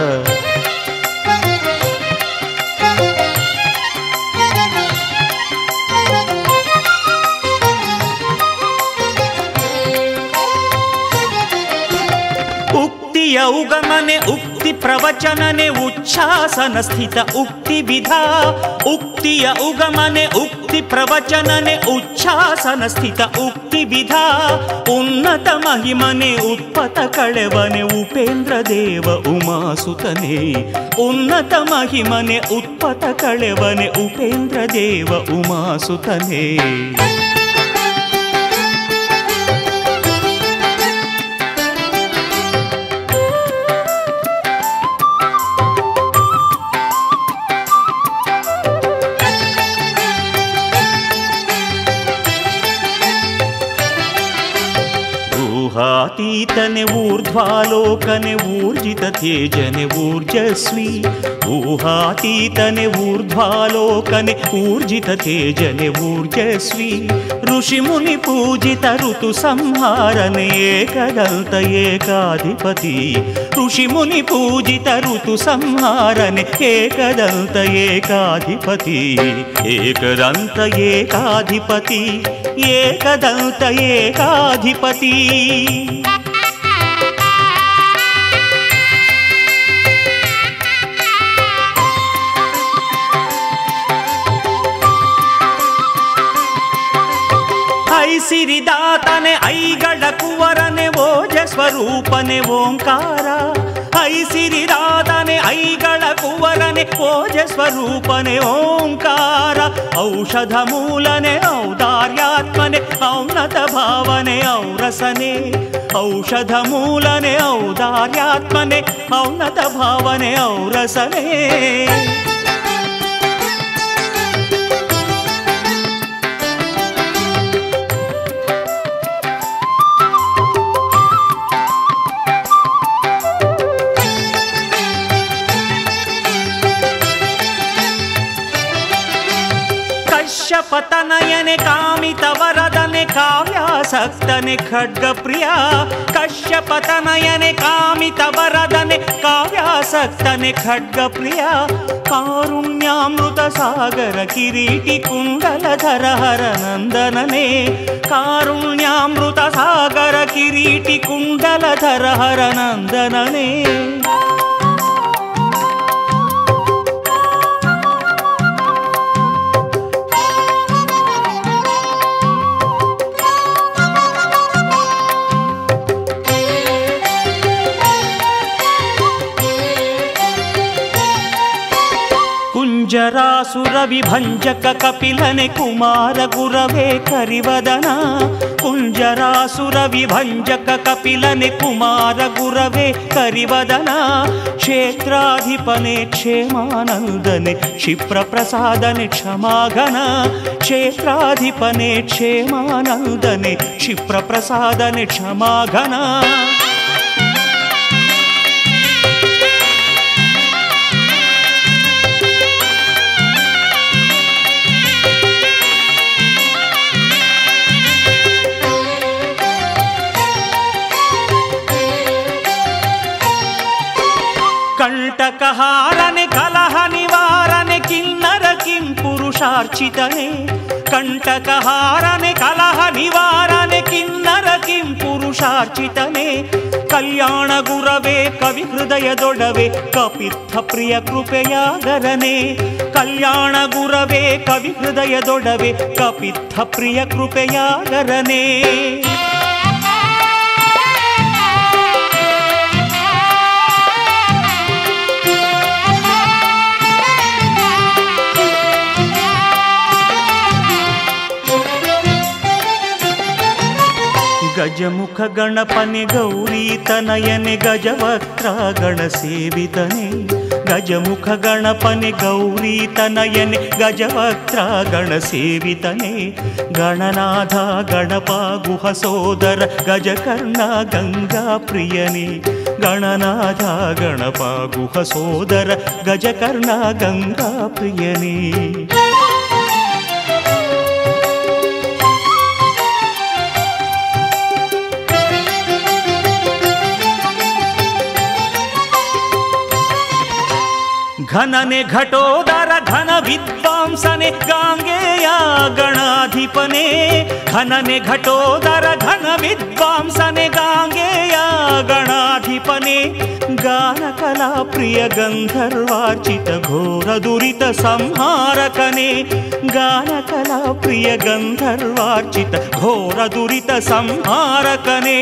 ಉಕ್ತಿಯ ಉಗಮನೆ ಉಕ್ತಿ ಪ್ರವಚನನೆ ಉಚ್ಛಾಸನ ಸ್ಥಿತ ಉಕ್ತಿ ವಿಧ ಉಕ್ತಿಯ ಉಗಮನೆ ಉಕ್ತಿ ಪ್ರವಚನನೆ ಉಚ್ಛಾಸನ ಸ್ಥಿತ ಉಕ್ತಿ ವಿಧ ಉನ್ನತ ಮಹಿಮನೆ ಉತ್ಪತ ಕಳೆವನೆ ಉಪೇಂದ್ರ ದೇವ ಉಮಾಸುತನೆ ಉನ್ನತ ಮಹಿಮನೆ ಉತ್ಪತ ಕಳೆವನೆ ಉಪೇಂದ್ರ ದೇವ ಉಮಾಸುತನೆ ಊಹಾತೀತನೆ ಊರ್ಧ್ವಾಲೋಕನೆ ಊರ್ಜಿತ ತೇಜನೆ ಊರ್ಜಸ್ವಿ ಊಹಾತೀತನೆ ಊರ್ಧ್ವಾಲೋಕನೆ ಊರ್ಜಿತ ತೇಜನೆ ಊರ್ಜಸ್ವಿ ಋಷಿ ಮುನಿ ಪೂಜಿತ ಋತು ಸಂಹಾರನೆ ಏಕದಂತ ಏಕಾಧಿಪತಿ ಋಷಿ ಮುನಿ ಪೂಜಿತ ಋತು ಸಂಹಾರನೆ ಏಕದಂತ ಏಕಾಧಿಪತಿ ಏಕದಂತ ಏಕಾಧಿಪತಿ ಏಕದಂತ ಏಕಾಧಿಪತಿ ಐಸಿರಿದಾತನೆ ಐಗಡ ಕುವರನೆ ಓಜ ಸ್ವರೂಪನೆ ಓಂಕಾರ ಐಸಿರಿದಾತನೆ ಐಗಳ ಕುವರನೆ ಓಜ ಸ್ವರೂಪನೆ ಓಂಕಾರ ಔಷಧ ಮೂಲನೆ ಔದಾರ್ಯಾತ್ಮನೆ ಔನ್ನತ ಭಾವನೆ ಔರಸನೆ ಔಷಧ ಮೂಲನೆ ಔದಾರ್ಯಾತ್ಮನೆ ಔನ್ನತ ಭಾವನೆ ಔರಸನೆ ಕಶ್ಯಪತನಯನೆ ಕಾಮಿತ ವರದನೆ ಕಾವ್ಯಾಸಕ್ತನೆ ಖಡ್ಗ ಪ್ರಿಯ ಕಶ್ಯಪತನಯನೆ ಕಾಮಿತ ವರದನೆ ಕಾವ್ಯಾಸಕ್ತನೆ ಖಡ್ಗ ಪ್ರಿಯ ಕಾರುಣ್ಯಾಮೃತ ಸಾಗರ ಕಿರೀಟಿ ಕುಂಡಲಧರ ಹರ ನಂದನನೆ ಕಾರುಣ್ಯಾಮೃತ ಸಾಗರ ಕಿರೀಟಿ ಕುಂಡಲಧರ ಹರ ನಂದನನೇ ಕುಂಜರಾಸುರ ವಿಭಂಜಕ ಕಪಿಲನೆ ಕುಮಾರ ಗುರವೇ ಕರಿವದನ ಕುಂಜರಾಸುರ ವಿಭಂಜಕ ಕಪಿಲನೆ ಕುಮಾರ ಗುರವೇ ಕರಿವದನ ಕ್ಷೇತ್ರಾಧಿಪನೆ ಕ್ಷೇಮಾನಂದನೆ ಕ್ಷಿಪ್ರ ಪ್ರಸಾದನೆ ಕ್ಷಮಾಗನ ಕ್ಷೇತ್ರಾಧಿಪನೆ ಕ್ಷೇಮಾನಂದನೆ ಕ್ಷಿಪ್ರ ಪ್ರಸಾದನೆ ಕ್ಷಮಾಗನ ಕಂಟಕಹಾರನೆ ಕಲಹ ನಿವಾರನೆ ಕಿನ್ನರ ಕಿಂ ಪುರುಷಾರ್ಚಿತನೆ ಕಂಟಕಹಾರನೆ ಕಲಹ ನಿವಾರನೆ ಕಿನ್ನರ ಕಿಂ ಪುರುಷಾರ್ಚಿತನೆ ಕಲ್ಯಾಣ ಗುರವೇ ಕವಿ ಹೃದಯದೊಡವೆ ಕಪಿತ್ಥ ಪ್ರಿಯ ಕೃಪೆಯಾಗರನೆ ಕಲ್ಯಾಣ ಗುರವೇ ಕವಿ ಹೃದಯದೊಡವೆ ಕಪಿತ್ಥ ಪ್ರಿಯ ಕೃಪೆಯಾಗರನೆ ಗಜಮುಖ ಗಣಪನೆ ಗೌರಿ ತನಯನೆ ಗಜವಕ್ತ್ರ ಗಣ ಸೇವಿತನೆ ಗಜಮುಖ ಗಣಪನೆ ಗೌರಿ ತನಯನೆ ಗಜವಕ್ತ್ರ ಗಣ ಸೇವಿತನೆ ಗಣನಾಥ ಗಣಪ ಗುಹ ಸೋದರ ಗಜಕರ್ಣ ಗಂಗಾ ಪ್ರಿಯನೇ ಗಣನಾಥ ಗಣಪ ಗುಹ ಸೋದರ ಗಜಕರ್ಣ ಗಂಗಾ ಪ್ರಿಯನೇ ಘನನೆ ಘಟೋದರ ಘನ ವಿದ್ವಾಂಸನೆ ಗಾಂಗೆಯ ಗಣಾಧಿಪನೆ ಘನನೆ ಘಟೋದರ ಘನ ವಿದ್ವಾಂಸನೆ ಗಾಂಗೆಯ ಗಣಾಧಿಪನೆ ಗಾನ ಕಲಾ ಪ್ರಿಯ ಗಂಧರ್ವಾರ್ಚಿತ ಘೋರ ದುರಿತ ಸಂಹಾರಕನೆ ಗಾನ ಕಲಾ ಪ್ರಿಯ ಗಂಧರ್ವಾರ್ಚಿತ ಘೋರ ದುರಿತ ಸಂಹಾರಕನೇ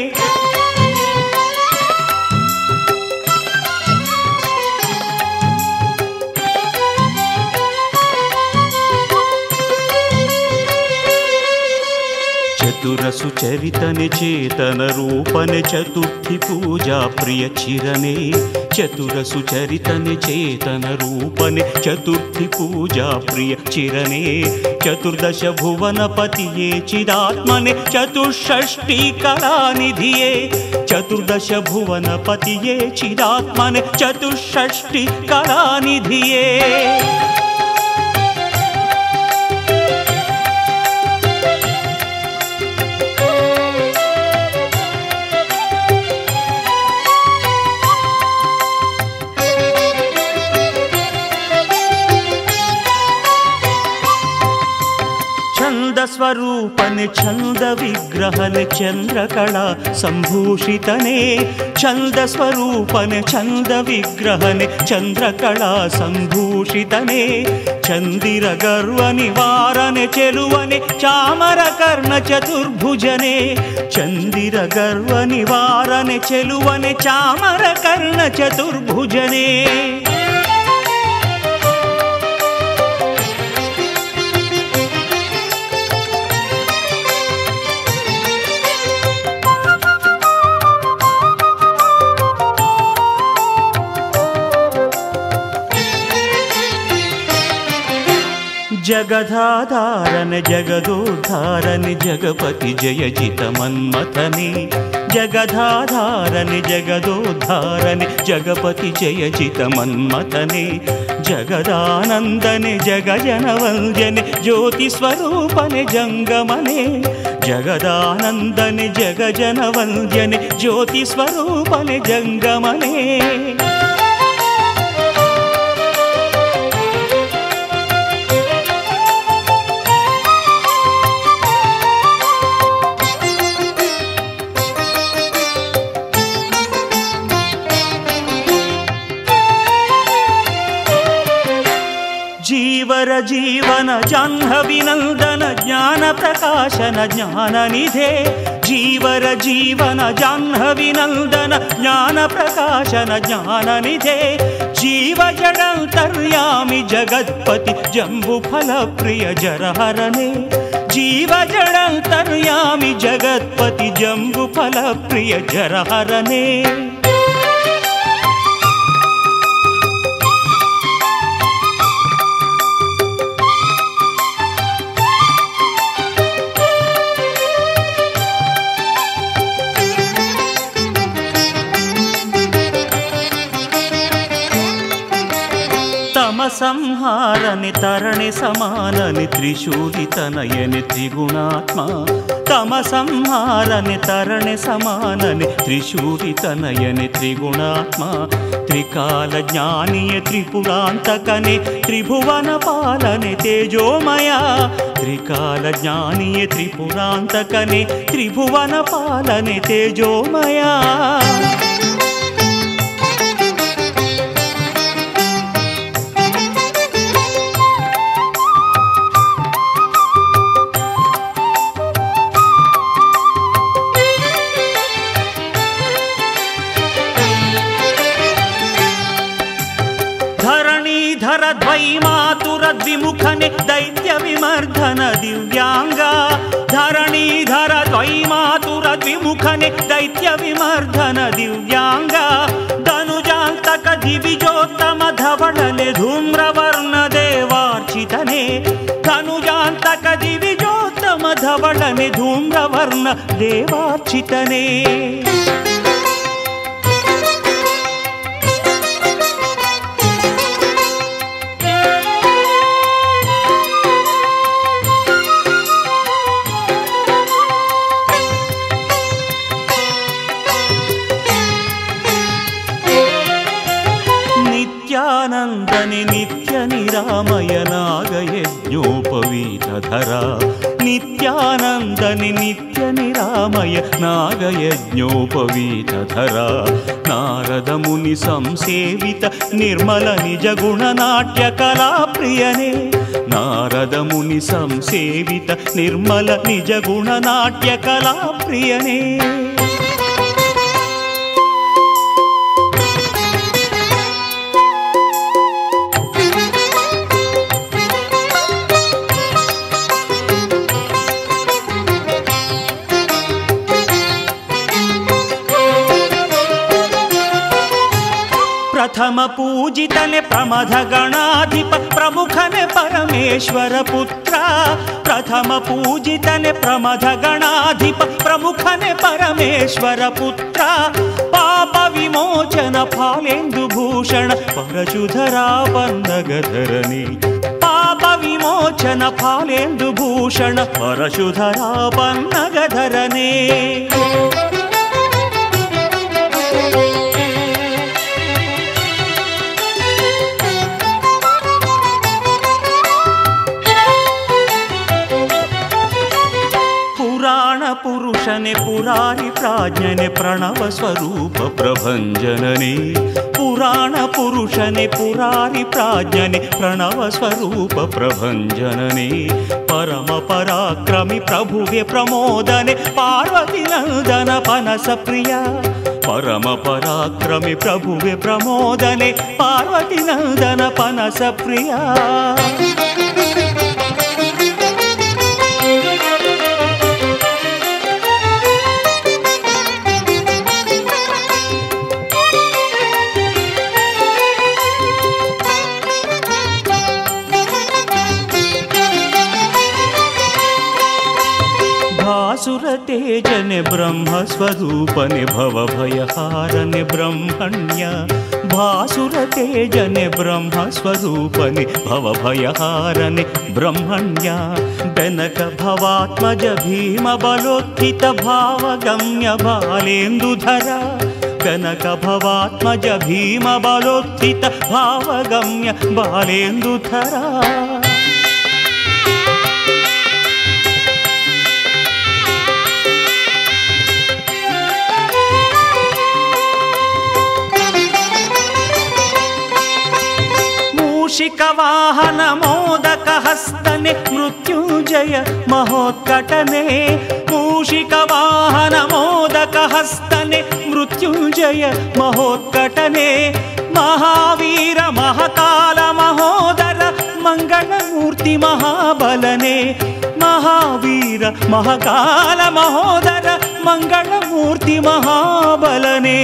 ಚತುರ ಸುಚರಿತನೆ ಚೇತನ ರೂಪನೆ ಚತುರ್ಥಿ ಪೂಜಾ ಪ್ರಿಯ ಚಿರನೆ ಚತುರ ಸುಚರಿತನೆ ಚೇತನ ರೂಪನೆ ಚತುರ್ಥಿ ಪೂಜಾ ಪ್ರಿಯ ಚಿರನೆ ಚತುರ್ದಶ ಭುವನ ಪತಿಯೇ ಚಿದಾತ್ಮನೆ ಚತುಷ್ಷಷ್ಟಿ ಕಲಾನಿಧಿಯೇ ಚತುರ್ದಶ ಭುವನ ಪತಿಯೇ ಚಿದಾತ್ಮನೆ ಚತುಷ್ಷಷ್ಟಿ ಕಲಾನಿಧಿಯೇ ಚಂದ ಸ್ವರೂಪನೆ ಚಂದ ವಿಗ್ರಹನೆ ಚಂದ್ರಕಳಾ ಸಂಭೂಷಿತನೆ ಚಂದ ಸ್ವರೂಪನೆ ಚಂದ ವಿಗ್ರಹನೆ ಚಂದ್ರಕಳಾ ಸಂಭೂಷಿತನೆ ಚಂದಿರ ಗರ್ವ ನಿವಾರನೆ ಚೆಲುವನೆ ಚಾಮರ ಕರ್ಣ ಚತುರ್ಭುಜನೆ ಚಂದಿರ ಗರ್ವ ನಿವಾರನೆ ಚೆಲುವನೆ ಚಾಮರ ಕರ್ಣ ಚತುರ್ಭುಜನೆ ಜಗದಾಧಾರನ ಜಗದೋದ್ಧಾರನ ಜಗಪತಿ ಜಯ ಜಿತ ಮನ್ಮಥನೆ ಜಗದಾಧಾರನೆ ಜಗದೋದ್ಧಾರನೆ ಜಗಪತಿ ಜಯ ಜಿತ ಮನ್ಮಥನೆ ಜಗದಾನಂದನೆ ಜಗಜನವಂದ್ಯನೆ ಜ್ಯೋತಿ ಸ್ವರೂಪನೆ ಜಂಗಮನೆ ಜಗದಾನಂದನೆ ಜಗಜನವಂದ್ಯನೆ ಜ್ಯೋತಿ ಸ್ವರೂಪನೆ ಜಂಗಮನೆ ಜೀವರ ಜೀವನ ಜಾಹ್ನವಿನಂದನ ಜ್ಞಾನ ಪ್ರಕಾಶನ ಜ್ಞಾನ ನಿಧೆ ಜೀವರ ಜೀವನ ಜಾಹ್ನವಿನಂದನ ಜ್ಞಾನ ಪ್ರಕಾಶನ ಜ್ಞಾನ ನಿಧೆ ಜೀವ ಜಡಂತರ್ಯಾಮಿ ಜಗತ್ಪತಿ ಜಂಬು ಫಲ ಪ್ರಿಯ ಜರಹರನೆ ಜೀವ ಜಡಂತರ್ಯಾಮಿ ಜಗತ್ಪತಿ ಜಂಬು ಫಲ ಪ್ರಿಯ ಜರಹರನೆ ತಮ ಸಂಹಾರನೆ ತರಣೆ ಸಮಾನನೆ ತ್ರಿಶೂಲಿತನಯನೆ ತ್ರಿಗುಣಾತ್ಮ ತಮ ಸಂಹಾರನೆ ತರಣೆ ಸಮಾನನೆ ತ್ರಿಶೂಲಿತನಯನೆ ತ್ರಿಗುಣಾತ್ಮ ತ್ರಿಕಾಲ ಜ್ಞಾನಿಯ ತ್ರಿಪುರಾಂತಕನೆ ತ್ರಿಭುವನ ಪಾಲನೆ ತೇಜೋಮಯ ತ್ರಿಕಾಲ ಜ್ಞಾನಿಯ ತ್ರಿಪುರಾಂತಕನೆ ತ್ರಿಭುವನ ಪಾಲನೆ ತೇಜೋಮಯ ಧರಣೀಧರ ದ್ವೈಮಾತುರ ದ್ವಿಮುಖನೆ ದೈತ್ಯ ವಿಮರ್ಧನ ದಿವ್ಯಾಂಗ ಧರಣೀಧರ ದ್ವೈಮಾತುರ ದ್ವಿಮುಖನೆ ದೈತ್ಯ ವಿಮರ್ಧನ ದಿವ್ಯಾಂಗ ಧನುಜಾಂತಕ ದಿವಿಜೋತ್ತಮ ಧವಳನೆ ಧೂಮ್ರವರ್ಣ ದೇವಾರ್ಚಿತನೆ ಧನುಜಾಂತಕ ದಿವಿಜೋತ್ತಮ ಧವಳನೆ ಧೂಮ್ರವರ್ಣ ದೇವಾರ್ಚಿತನೆ ನಿತ್ಯಾನಂದನೆ ನಿತ್ಯ ನಿರಾಮಯ ನಾಗಯಜ್ಞೋಪವೀತಧರ ನಿತ್ಯಾನಂದನೆ ನಿತ್ಯ ನಿರಾಮಯ ನಾಗಯಜ್ಞೋಪವೀತಧರ ನಾರದ ಮುನಿ ಸಂಸೇವಿತ ನಿರ್ಮಲ ನಿಜ ಗುಣನಾಟ್ಯ ಕಲಾ ಪ್ರಿಯನೇ ನಾರದ ಮುನಿ ಸಂಸೇವಿತ ನಿರ್ಮಲ ನಿಜ ಗುಣನಾಟ್ಯ ಕಲಾ ಪ್ರಿಯನೇ ಪ್ರಥಮ ಪೂಜಿತನೆ ಪ್ರಮಥ ಗಣಾಧಿಪ ಪ್ರಮುಖನೆ ಪರಮೇಶ್ವರ ಪುತ್ರ ಪ್ರಥಮ ಪೂಜಿತನೆ ಪ್ರಮಥ ಗಣಾಧಿಪ ಪ್ರಮುಖನೆ ಪರಮೇಶ್ವರ ಪುತ್ರ ಪಾಪ ವಿಮೋಚನ ಫಾಲೆಂದು ಭೂಷಣ ಪರಶುಧರ ಪನ್ನಗಧರನಿ ಪಾಪ ವಿಮೋಚನ ಫಾಲೆಂದು ಭೂಷಣ ಪರಶುಧರ ಪನ್ನಗಧರನೇ ಪುರಾಣ ಪುರುಷನೆ ಪುರಾರಿ ಪ್ರಾಜ್ಞನೆ ಪ್ರಣವ ಸ್ವರೂಪ ಪ್ರಭಂಜನನೆ ಪುರಾಣ ಪುರುಷನೆ ಪುರಾರಿ ಪ್ರಾಜ್ಞನೆ ಪ್ರಣವ ಸ್ವರೂಪ ಪ್ರಭಂಜನನೆ ಪರಮ ಪರಾಕ್ರಮಿ ಪ್ರಭುವೆ ಪ್ರಮೋದನೆ ಪಾರ್ವತಿ ನಂದನ ಪನಸ ಪ್ರಿಯ ಪರಮ ಪರಾಕ್ರಮಿ ಪ್ರಭುವೆ ಪ್ರಮೋದನೆ ಪಾರ್ವತಿ ನಂದನ ಪನಸ ಪ್ರಿಯ ಭಾಸುರ ತೇಜನೆ ಬ್ರಹ್ಮ ಸ್ವರೂಪನೆ ಭವ ಭಯಹಾರನೆ ಬ್ರಹ್ಮಣ್ಯ ಭಾಸುರ ತೇಜನೆ ಬ್ರಹ್ಮ ಸ್ವರೂಪನೆ ಭವ ಭಯಹಾರನೆ ಬ್ರಹ್ಮಣ್ಯ ಬೆನಕ ಭವಾತ್ಮಜ ಭೀಮ ಬಲೋತ್ಥಿತ ಭಾವಗಮ್ಯ ಬಾಲೇಂದುಧರ ಕನಕ ಭವಾತ್ಮಜ ಭೀಮ ಬಲೋತ್ಥಿತ ಭಾವಗಮ್ಯ ಬಾಲೇಂದುಧರ ಮೂಷಿಕ ವಾಹನ ಮೋದಕ ಹಸ್ತನೆ ಮೃತ್ಯುಂಜಯ ಮಹೋತ್ಕಟನೆ ಮೂಷಿಕ ವಾಹನ ಮೋದಕ ಹಸ್ತ ಹಸ್ತನೆ ಮೃತ್ಯುಂಜಯ ಮಹೋತ್ಕಟನೆ ಮಹಾವೀರ ಮಹಾಕಾಲ ಮಹೋದರ ಮಂಗಳಮೂರ್ತಿ ಮಹಾಬಲನೆ ಮಹಾವೀರ ಮಹಾಕಾಲ ಮಹೋದರ ಮಂಗಳಮೂರ್ತಿ ಮಹಾಬಲನೆ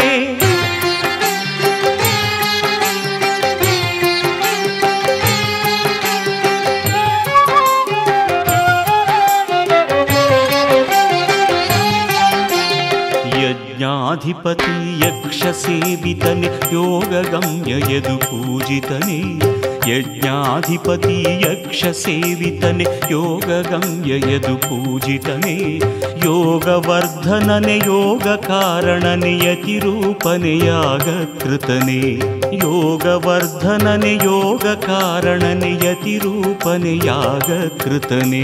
ಯಜ್ಞಾಧಿಪತಿ ಯಕ್ಷ ಸೇವಿತನೆ ಯೋಗ ಗಮ್ಯ ಯದು ಪೂಜಿತನೆ ಯಜ್ಞಾಧಿಪತಿ ಯಕ್ಷ ಸೇವಿತನೆ ಯೋಗ ಗಮ್ಯ ಯದು ಪೂಜಿತನೆ ಯೋಗವರ್ಧನನೆ ಯೋಗ ಕಾರಣನೆ ಯತಿರೂಪನೆ ಯಾಗ ಕೃತನೆ ಯೋಗವರ್ಧನನೆ ಯೋಗ ಕಾರಣನೆ ಯತಿರೂಪನೆ ಯಾಗ ಕೃತನೆ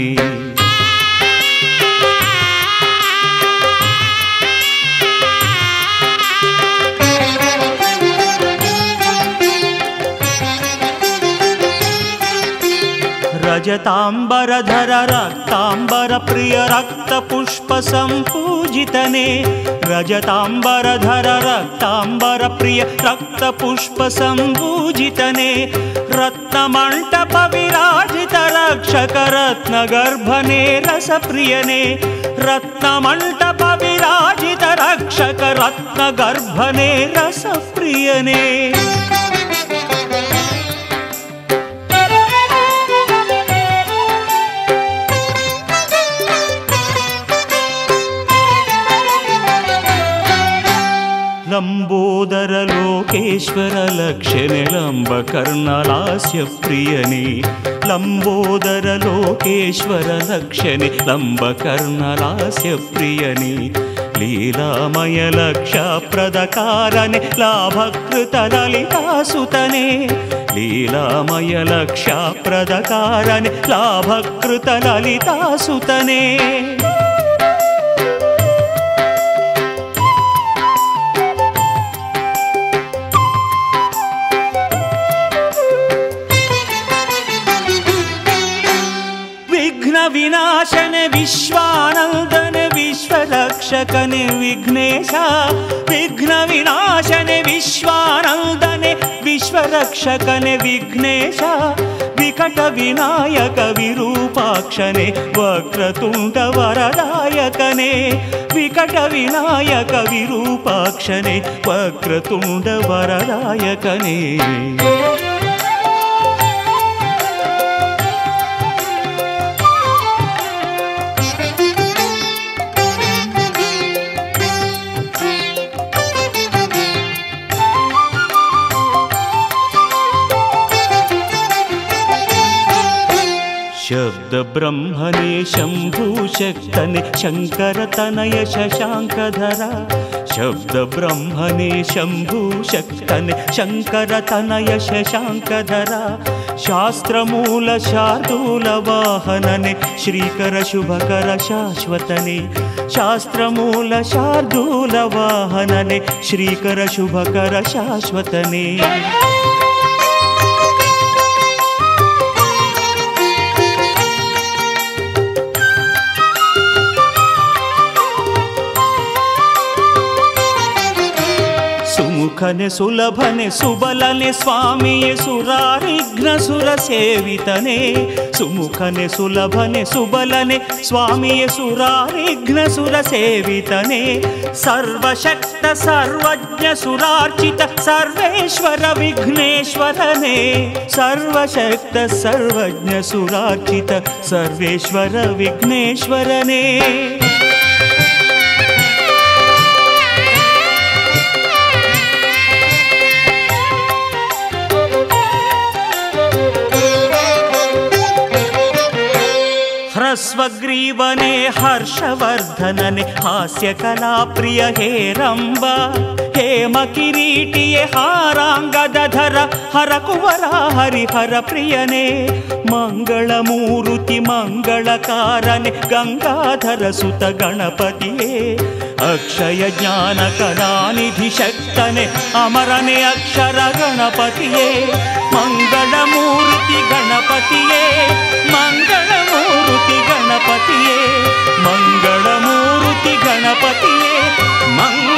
रजताम्बरधर रक्ताम्बर प्रिय रक्तपुष्प सम्पूजितने रजताम्बरधर रक्ताम्बर प्रिय रक्तपुष्प सम्पूजितने रत्नमण्टप विराजित रक्षक रत्नगर्भने रसप्रियने रत्नमण्टप विराजित रक्षक रत्नगर्भने रसप्रियने ಲಂಬೋದರ ಲೋಕೇಶ್ವರ ಲಕ್ಷಣೆ ಲಂಬ ಕರ್ಣಲಾಸ್ಯ ಪ್ರಿಯನೇ ಲಂಬೋದರ ಲೋಕೇಶ್ವರ ಲಕ್ಷಣೆ ಲಂಬ ಕರ್ಣಲಾಸ್ಯ ಪ್ರಿಯನೇ ಲೀಲಾಮಯ ಲಕ್ಷ ಪ್ರದಕಾರನೆ ಲಾಭಕೃತ ಲಲಿತಾಸುತನೆ ಲೀಲಾಮಯ ಲಕ್ಷ ಪ್ರದಕಾರನೆ ಲಾಭಕೃತ ಲಲಿತಾಸುತನೆ ವಿಘ್ನ ವಿನಾಶನ ವಿಶ್ವಾನಂದನ ವಿಶ್ವರಕ್ಷಕನೆ ವಿಘ್ನೇಶ ವಿಘ್ನ ವಿನಾಶನೆ ವಿಶ್ವಾನಂದನೆ ವಿಶ್ವರಕ್ಷಕನೆ ವಿಘ್ನೇಶ ವಿಕಟ ವಿನಾಯಕ ವಿರೂಪಾಕ್ಷನೆ ವಕ್ರತುಂಡ ವರದಾಯಕನೆ ವಿಕಟ ವಿನಾಯಕ ವಿರೂಪಾಕ್ಷನೆ ವಕ್ರತುಂಡ ವರದಾಯಕನೇ ಶಬ್ದ ಬ್ರಹ್ಮನೇ ಶಂಭೂಶಕ್ತನೆ ಶಂಕರತನಯ ಶಶಾಂಕಧರ ಶಬ್ದ ಬ್ರಹ್ಮನೇ ಶಂಭೂಶಕ್ತನೆ ಶಂಕರತನಯ ಶಶಾಂಕಧರ ಶಾಸ್ತ್ರಮೂಲ ಶಾರ್ದೂಲ ವಾಹನನೆ ಶ್ರೀಕರ ಶುಭಕರ ಶಾಶ್ವತನೆ ಶಾಸ್ತ್ರಮೂಲ ಶಾರ್ದೂಲ ವಾಹನನೆ ಶ್ರೀಕರ ಶುಭಕರ ಶಾಶ್ವತನೇ ಸುಮುಖನೆ ಸುಲಭನೆ ಸುಬಲನೆ ಸ್ವಾಮಿಯೇ ಸುರಾರಿಘ್ನ ಸುರ ಸೇವಿತನೆ ಸುಮುಖನೆ ಸುಲಭನೆ ಸುಬಲನೆ ಸ್ವಾಮಿಯೇ ಸುರಾರಿಘ್ನ ಸುರ ಸೇವಿತನೆ ಸರ್ವಶಕ್ತ ಸರ್ವಜ್ಞ ಸುರಾರ್ಚಿತ ಸರ್ವೇಶ್ವರ ವಿಘ್ನೇಶ್ವರನೇ ಸರ್ವಶಕ್ತ ಸರ್ವಜ್ಞ ಸುರಾರ್ಚಿತ ಸರ್ವೇಶ್ವರ ವಿಘ್ನೇಶ್ವರನೇ ಹ್ರಸ್ವಗ್ರೀವನೆ ಹರ್ಷವರ್ಧನನೆ ಹಾಸ್ಯ ಕಲಾ ಪ್ರಿಯ ಹೇರಂಬ ಹೇಮ ಕಿರೀಟಿಯೇ ಹಾರಾಂಗದ ಧರ ಹರ ಕುವರ ಹರಿಹರ ಪ್ರಿಯನೇ ಮಂಗಳ ಮೂರುತಿ ಮಂಗಳಕಾರನೆ ಗಂಗಾಧರ ಸುತ ಗಣಪತಿಯೇ ಅಕ್ಷಯ ಜ್ಞಾನ ಕಲಾನಿಧಿ ಶಕ್ತನೆ ಅಮರನೆ ಅಕ್ಷರ ಗಣಪತಿಯೇ ಮಂಗಳ ಮೂರ್ತಿ ಗಣಪತಿಯೇ ಮಂಗಳ ಮೂರ್ತಿ ಗಣಪತಿಯೇ ಮಂಗಳ ಮೂರ್ತಿ ಗಣಪತಿಯೇ ಮಂಗಳ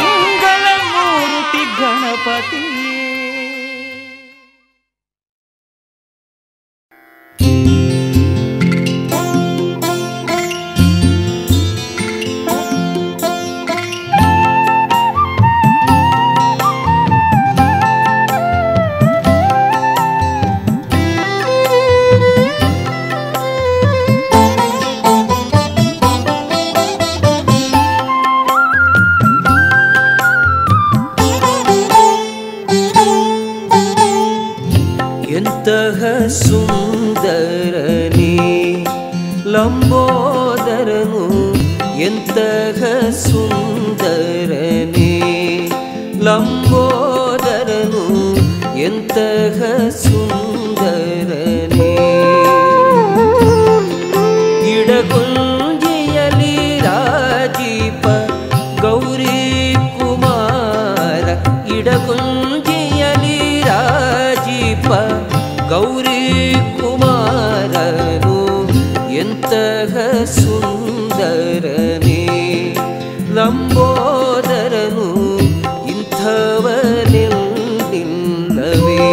ಲಂಬೋದರನು ಎಂತಹ ಸುಂದರನೇ ಲಂಬೋದರನು ಎಂತಹ ಸುಂದರನೇ ಇಡಗುಂಜಿಯಲಿ ರಾಜೀಪ ಗೌರಿ ಕುಮಾರ ಇಡಗುಂಜಿಯಲಿ ರಾಜೀಪ ಗೌರಿ ಕುಮಾರನು ಎಂತಹ ಸುಂದರನೇ ಲಂಬೋದರನು ಇಂಥವನಿಲ್ಲವೇ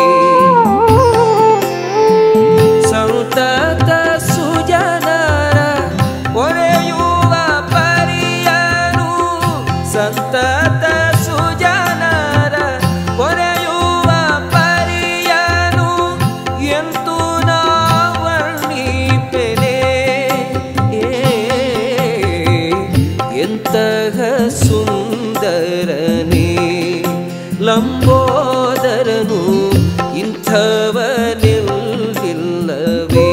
ಸಂತತ ಸುಜನರ ಒರೆಯುವ ಪರಿಯನು ಸಂತತ ಸುಜನರ ಒರೆಯುವ ಪರಿಯನು ಎಂತು ನಾವರ್ಣಿಪೆನೆ ಎಂತಹ ಸುಂದರನೇ ಲಂಬೋದರನು ಇಂಥವನಿಲ್ಲವೇ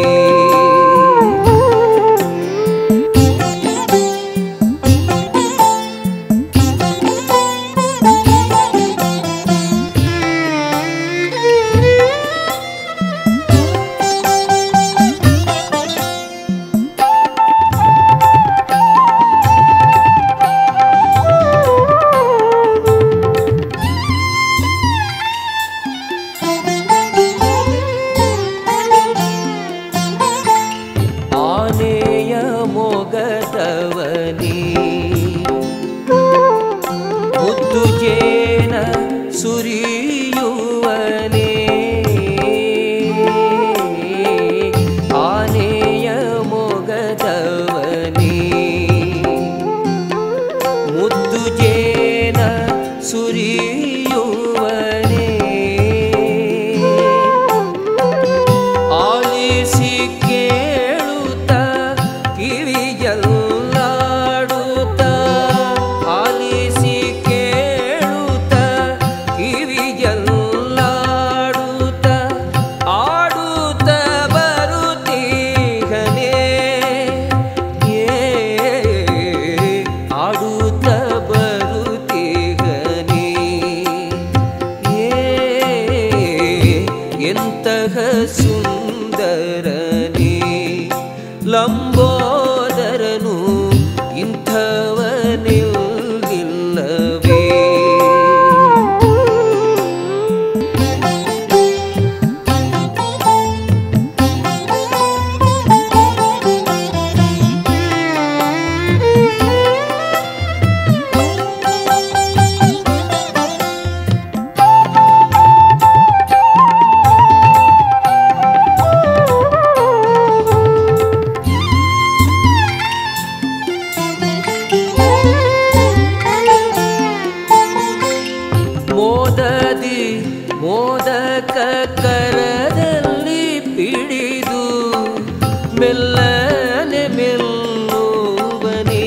ಆನೆಯ ಮೊಗದವನಿ ಮುದ್ದು ಜೇನ ಸುರಿಯುವನೇ ಆನೆಯ ಮೊಗದವನಿ ಮುದ್ದು ಜೇನ ಸುರಿಯುವನೇ ಆಲಿಸಿ ಕೇಳುತ್ತ ಕಿವಿಯಲ್ಲಾಡುತ್ತ ಆಲಿಸಿ ಕೇಳುತ್ತ ಕಿವಿಯಲ್ಲಾಡುತ್ತ ಆಡುತ್ತ ಬರುತ್ತೀಗನೇ ಏ ಆಡುತ್ತ ಬರುತ್ತೀಗನೇ ಏ ಎಂತಹ ಸುಂದರನೇ ಲಂಬೋದರನು ಇಂಥವನಿಲ್ಲವೇ ಮೋದದಿ ಮೋದಕ ಕರದಲ್ಲಿ ಪಿಡಿದು ಮೆಲ್ಲನೆ ಮೆಲ್ಲುವನೇ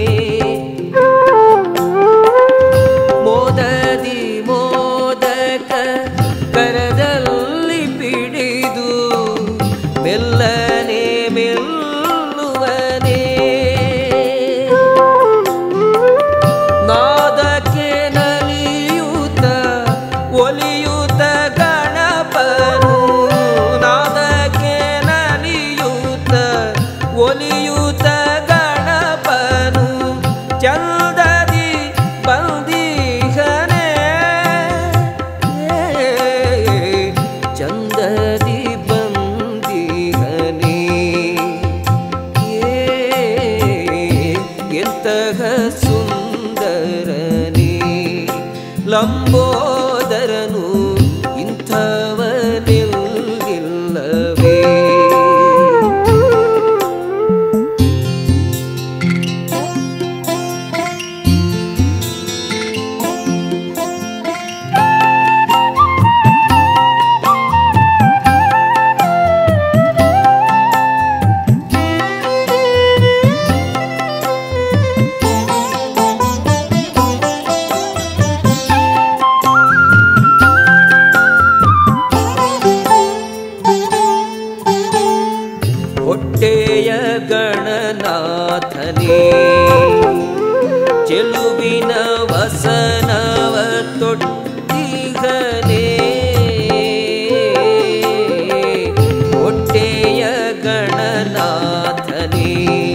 ಮೋದದಿ ಮೋದಕ ಕರದಲ್ಲಿ ಪಿಡಿದು ಮೆಲ್ಲನೆ ಮೆಲ್ಲುವನೇ ನಾದಕ್ಕೆ ನಲಿಯೂತ ಒಲಿಯೂತ ಗಣಪನು ನಾದಕ್ಕೆ ನಲಿಯೂತ ಒಲಿಯೂತ ಗಣಪನು ಚಂದದಿ ಬಂದೀಗನೇ ಚಂದದಿ ಬಂದೀಗನೇ ಎಂತಹ ಸುಂದರನೇ ಲಂಬೋದರನು ಇಂಥವನಿಲ್ಲವೇ ಹೊಟ್ಟೆಯ ಗಣನಾಥನೇ ಚೆಲುವಿನ ವಸನವ ತೊಟ್ಟಿಗನೇ ಹೊಟ್ಟೆಯ ಗಣನಾಥನೇ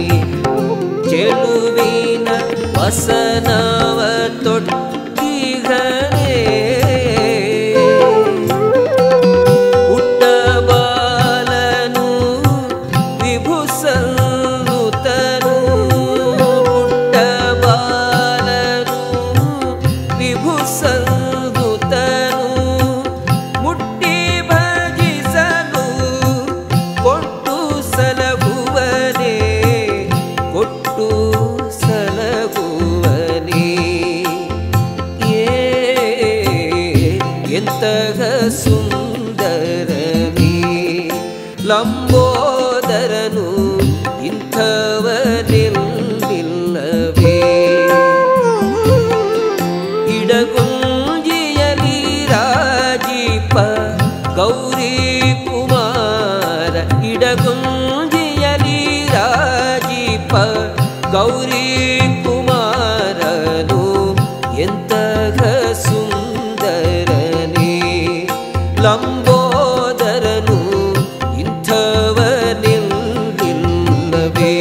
ಚೆಲುವಿನ ವಸನವ ತೊಟ್ಟಿಗನೇ ಪುಟ್ಟ ಬಾಲನು ವಿಭುಸನ್ನುತನು ಪುಟ್ಟ ಬಾಲನು ವಿಭುಸನ್ನುತನು ಮುಟ್ಟಿ ಭಜಿಸಲು ಕೊಟ್ಟು ಸಲಹುವನೇ ಕೊಟ್ಟು ಸಲಹುವನೇ ಏ ಎಂತಹ ಸುಂದರನೇ ಲಂಬೋದರನು ಇಂಥವನಿಲ್ಲವೇ ಇಡಗುಂಜಿಯಲಿ ರಾಜೀಪ ಗೌರಿ ಕುಮಾರ ಇಡಗುಂಜಿಯಲಿ ರಾಜೀಪ ಗೌರಿ ಕುಮಾರನು ಎಂತಹ ಸುಂದರನೇ ಲಂಬೋದರನು ಇಂಥವನಿಲ್ಲವೇ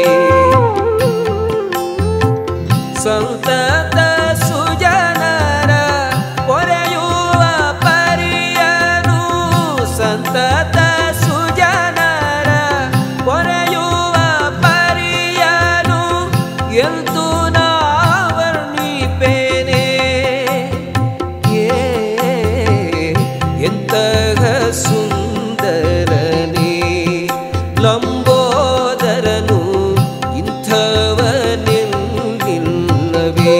ಸಂತತ ಸುಜನರ ಪೊರೆಯುವ ಪರಿಯನು ಸಂತತ ಸುಜನರ ಪೊರೆಯುವ ಪರಿಯನು ಎಂದು ನಾವರ್ಣಿಪೇನೆ ಏ ಎಂತಹ ಸುಂದರನೇ ಲಂಬೋದರನು ಇಂಥವನಿಲ್ಲವೇ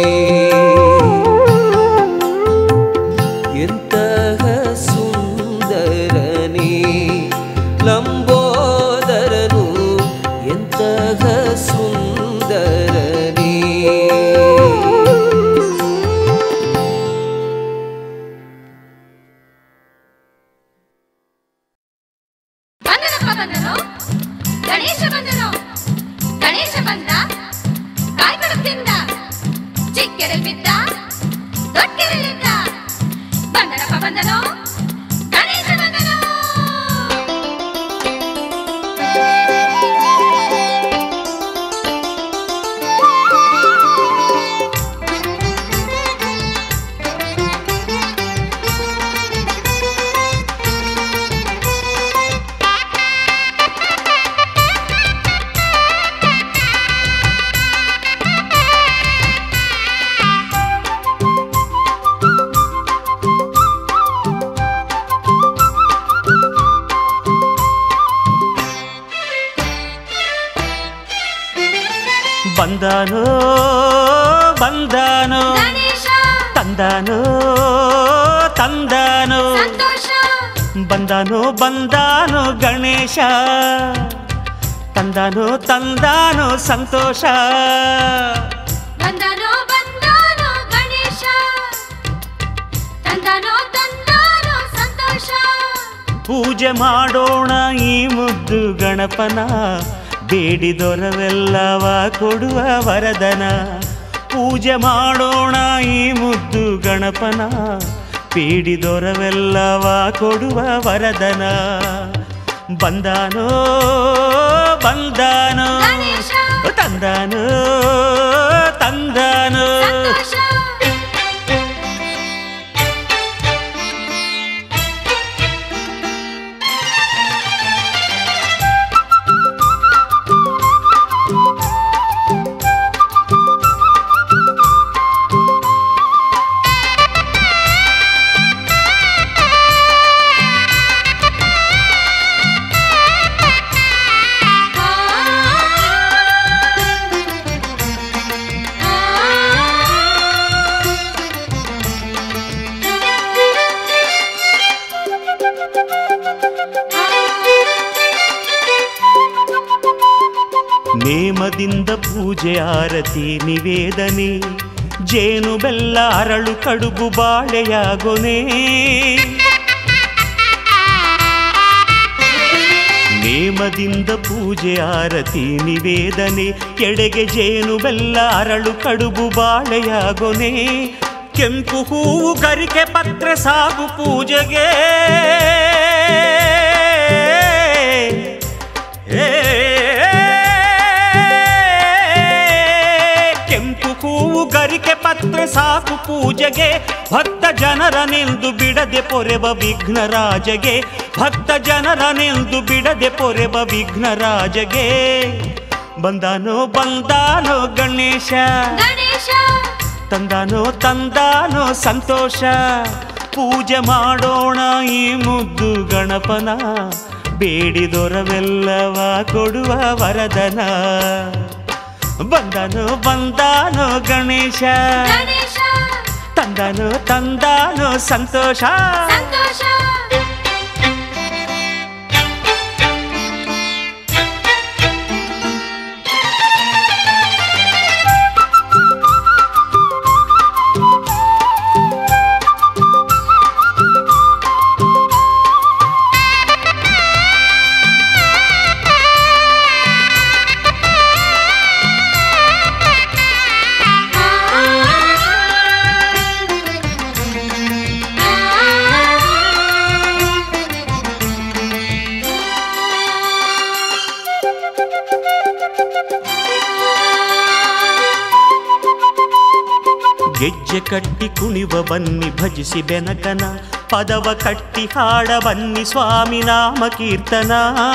ಎಂತಹ ಸುಂದರನೇ ಲಂಬೋದರನು ಎಂತಹ ಸುಂದರನೇ
ಬಂದನಪ್ಪ ಬಂದನು ಗಣೇಶ ಬಂದನು ಗಣೇಶ ಬಂದ ಕಾಯ್ಕೊಡುತ್ತಿಂದ ಚಿಕ್ಕೆರಲ್ ಬಿದ್ದ ದೊಡ್ಡೆರಲಿಂದ ಬಂದನಪ್ಪ ಬಂದನು ಗಣೇಶ ಬಂದನು
ಬಂದಾನೋ ಬಂದಾನೋ
ಗಣೇಶ
ತಂದಾನೋ ತಂದಾನೋ
ಸಂತೋಷ
ಬಂದಾನೋ ಬಂದಾನೋ ಗಣೇಶ ತಂದಾನೋ ತಂದಾನೋ ಸಂತೋಷ
ಬಂದನೋ ಬಂದನೋ ಗಣೇಶ ತಂದನೋ ತಂದನೋ ಸಂತೋಷ
ಪೂಜೆ ಮಾಡೋಣ ಈ ಮುದ್ದು ಗಣಪನ ಬೇಡಿದೊರವೆಲ್ಲವ ಕೊಡುವ ವರದನ ಪೂಜೆ ಮಾಡೋಣ ಈ ಮುದ್ದು ಗಣಪನ ಬೇಡಿದೊರವೆಲ್ಲವ ಕೊಡುವ ವರದನ ಬಂದಾನೋ ಬಂದಾನೋ
ಗಣೇಶ
ತಂದಾನೋ ತಂದಾನೋ
ಸಂತೋಷ
ನೇಮದಿಂದ ಪೂಜೆ ಆರತಿ ನಿವೇದನೆ ಜೇನು ಬೆಲ್ಲ ಅರಳು ಕಡುಬು ಬಾಳೆಯಾಗೊನೆ ನೇಮದಿಂದ ಪೂಜೆ ಆರತಿ ನಿವೇದನೆ ಎಡೆಗೆ ಜೇನು ಬೆಲ್ಲ ಅರಳು ಕಡುಬು ಬಾಳೆಯಾಗೊನೆ ಕೆಂಪು ಹೂವು ಗರಿಕೆ ಪತ್ರೆ ಸಾಗು ಪೂಜೆಗೆ ಕೆಂಪು ಹೂವು ಗರಿಕೆ ಪತ್ರೆ ಸಾಕು ಪೂಜೆಗೆ ಭಕ್ತ ಜನರನೆಂದು ಬಿಡದೆ ಪೊರೆವ ವಿಘ್ನರಾಜಗೆ ಭಕ್ತ ಜನರನೆಂದು ಬಿಡದೆ ಪೊರೆವ ವಿಘ್ನರಾಜಗೆ ಬಂದಾನೋ ಬಂದಾನೋ ಗಣೇಶ
ಗಣೇಶ
ತಂದಾನೋ ತಂದಾನೋ ಸಂತೋಷ ಪೂಜೆ ಮಾಡೋಣ ಈ ಮುದ್ದು ಗಣಪನ ಬೇಡಿದೊರವೆಲ್ಲವ ಕೊಡುವ ವರದನ ಬಂದನು ಬಂದಾನೋ ಗಣೇಶ
ಗಣೇಶ
ತಂದನು ತಂದಾನೋ ಸಂತೋಷ
ಸಂತೋಷ
ಗೆಜ್ಜೆ ಕಟ್ಟಿ ಕುಣಿವ ಬನ್ನಿ ಭಜಿಸಿ ಬೆನಕನ ಪದವ ಕಟ್ಟಿ ಹಾಡ ಬನ್ನಿ ಸ್ವಾಮಿ ನಾಮ ಕೀರ್ತನ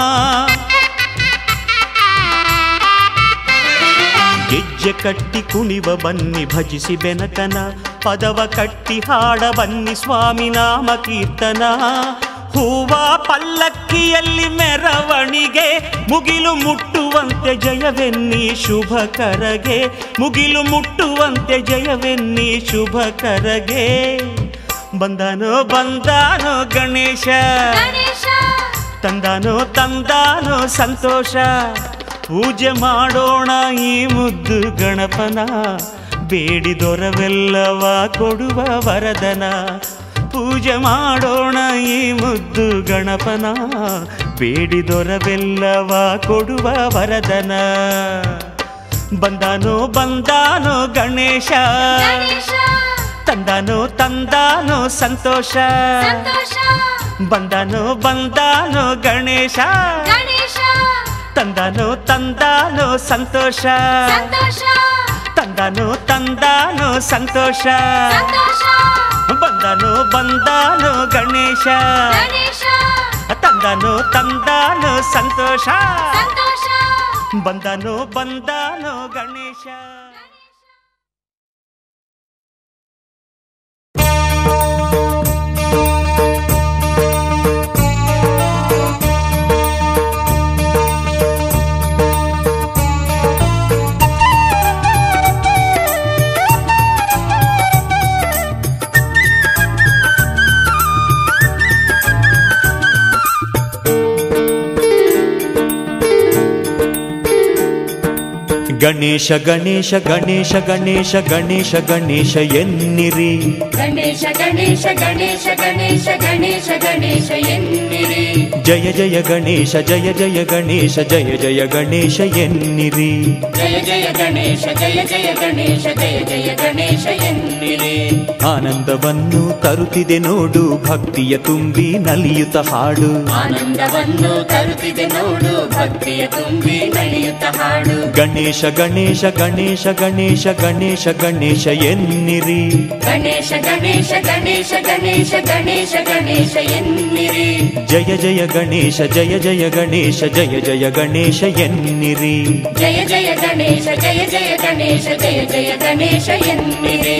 ಗೆಜ್ಜೆ ಕಟ್ಟಿ ಕುಣಿವ ಬನ್ನಿ ಭಜಿಸಿ ಬೆನಕನ ಪದವ ಕಟ್ಟಿ ಹಾಡ ಬನ್ನಿ ಸ್ವಾಮಿ ನಾಮ ಕೀರ್ತನ ಹೂವ ಪಲ್ಲಕ್ಕಿಯಲ್ಲಿ ಮೆರವಣಿಗೆ ಮುಗಿಲು ಮುಟ್ಟುವಂತೆ ಜಯವೆನ್ನಿ ಶುಭ ಕರಗೆ ಮುಗಿಲು ಮುಟ್ಟುವಂತೆ ಜಯವೆನ್ನಿ ಶುಭ ಕರಗೆ ಬಂದಾನೋ ಬಂದಾನೋ ಗಣೇಶ
ಗಣೇಶ
ತಂದಾನೋ ತಂದಾನೋ ಸಂತೋಷ ಪೂಜೆ ಮಾಡೋಣ ಈ ಮುದ್ದು ಗಣಪನ ಬೇಡಿದೊರವೆಲ್ಲವ ಕೊಡುವ ವರದನ ಪೂಜೆ ಮಾಡೋಣ ಈ ಮುದ್ದು ಗಣಪನ ಬೇಡಿದೊರವೆಲ್ಲವ ಕೊಡುವ ವರದನ ಬಂದಾನೋ ಬಂದಾನೋ ಗಣೇಶ
ಗಣೇಶ
ತಂದಾನೋ ತಂದಾನೋ ಸಂತೋಷ
ಸಂತೋಷ
ಬಂದಾನೋ ಬಂದಾನೋ ಗಣೇಶ
ಗಣೇಶ
ತಂದಾನೋ ತಂದಾನೋ ಸಂತೋಷ
ಸಂತೋಷ
ತಂದಾನೋ ತಂದಾನೋ ಸಂತೋಷ
ಸಂತೋಷ
ಬಂದಾನೋ ಬಂದಾನೋ ಗಣೇಶ
ಗಣೇಶ
ತಂದಾನೋ ತಂದಾನೋ ಸಂತೋಷ
ಸಂತೋಷ
ಬಂದಾನೋ ಬಂದಾನೋ ಗಣೇಶ ಗಣೇಶ ಗಣೇಶ ಗಣೇಶ ಗಣೇಶ ಗಣೇಶ ಗಣೇಶ ಎನ್ನಿರಿ
ಗಣೇಶ ಗಣೇಶ ಗಣೇಶ ಗಣೇಶ ಗಣೇಶ ಗಣೇಶ ಎನ್ನಿರಿ
ಜಯ ಜಯ ಗಣೇಶ ಜಯ ಜಯ ಗಣೇಶ ಜಯ ಜಯ ಗಣೇಶ ಎನ್ನಿರಿ
ಜಯ ಜಯ ಗಣೇಶ ಜಯ ಜಯ ಗಣೇಶ ಜಯ ಜಯ ಗಣೇಶ ಎನ್ನಿರಿ
ಆನಂದವನ್ನು ತರುತ್ತಿದೆ ನೋಡು ಭಕ್ತಿಯ ತುಂಬಿ ನಲಿಯುತ್ತ ಹಾಡು
ಆನಂದವನ್ನು ತರುತ್ತಿದೆ ನೋಡು ಭಕ್ತಿಯ ತುಂಬಿ ನಡೆಯುತ್ತ ಹಾಡು
ಗಣೇಶ ಗಣೇಶ ಗಣೇಶ ಗಣೇಶ ಗಣೇಶ ಗಣೇಶ ಎನ್ನಿರಿ
ಗಣೇಶ ಗಣೇಶ ಗಣೇಶ ಗಣೇಶ ಗಣೇಶ ಗಣೇಶ ಎನ್ನಿರಿ
ಜಯ ಜಯ ಗಣೇಶ ಜಯ ಜಯ ಗಣೇಶ ಜಯ ಜಯ ಗಣೇಶ ಎನ್ನಿರಿ
ಜಯ ಜಯ ಗಣೇಶ ಜಯ ಜಯ ಗಣೇಶ ಜಯ ಜಯ ಗಣೇಶ ಎನ್ನಿರಿ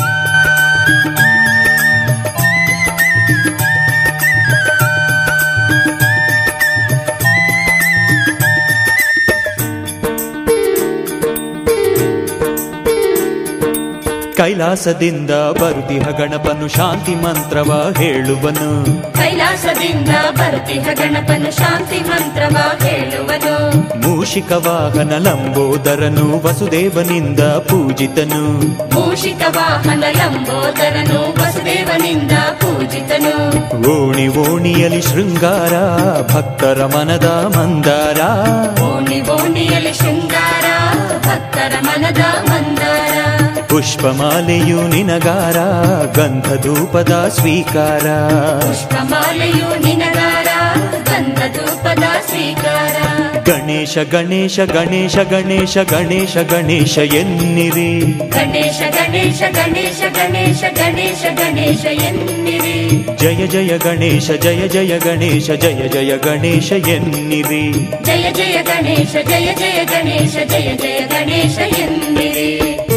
ಕೈಲಾಸದಿಂದ ಬರುತಿಹ ಗಣಪನು ಶಾಂತಿ ಮಂತ್ರವ ಹೇಳುವನು
ಕೈಲಾಸದಿಂದ ಬರುತ್ತಿಹ ಗಣಪನು ಶಾಂತಿ ಮಂತ್ರವ ಹೇಳುವನು
ಮೂಷ
ಮೂಷಿಕ ವಾಹನ ಲಂಬೋದರನು ವಸುದೇವನಿಂದ ಪೂಜಿತನು
ಮೂಷಿಕ ವಾಹನ ಲಂಬೋದರನು ವಸುದೇವನಿಂದ ಪೂಜಿತನು
ಓಣಿ ಓಣಿಯಲಿ ಶೃಂಗಾರ ಭಕ್ತರ ಮನದ ಮಂದಾರ
ಓಣಿ ಓಣಿಯಲ್ಲಿ ಶೃಂಗಾರ ಭಕ್ತರ ಮನದ ಮಂದಾರ
ಪುಷ್ಪಮಾಲೆಯು ನಿನಗಾರ ಗಂಧಧೂಪದ ಸ್ವೀಕಾರ
ಪುಷ್ಪಮಾಲೆಯು ನಿನಗಾರ ಗಂಧ ಧೂಪದ ಸ್ವೀಕಾರ
ಗಣೇಶ ಗಣೇಶ ಗಣೇಶ ಗಣೇಶ ಗಣೇಶ ಗಣೇಶ ಎನ್ನಿರಿ
ಗಣೇಶ ಗಣೇಶ ಗಣೇಶ ಗಣೇಶ ಗಣೇಶ ಗಣೇಶ ಎನ್ನಿರಿ
ಜಯ ಜಯ ಗಣೇಶ ಜಯ ಜಯ ಗಣೇಶ ಜಯ ಜಯ ಗಣೇಶ ಎನ್ನಿರಿ
ಜಯ ಜಯ ಗಣೇಶ ಜಯ ಜಯ ಗಣೇಶ ಜಯ ಜಯ ಗಣೇಶ ಎನ್ನಿರಿ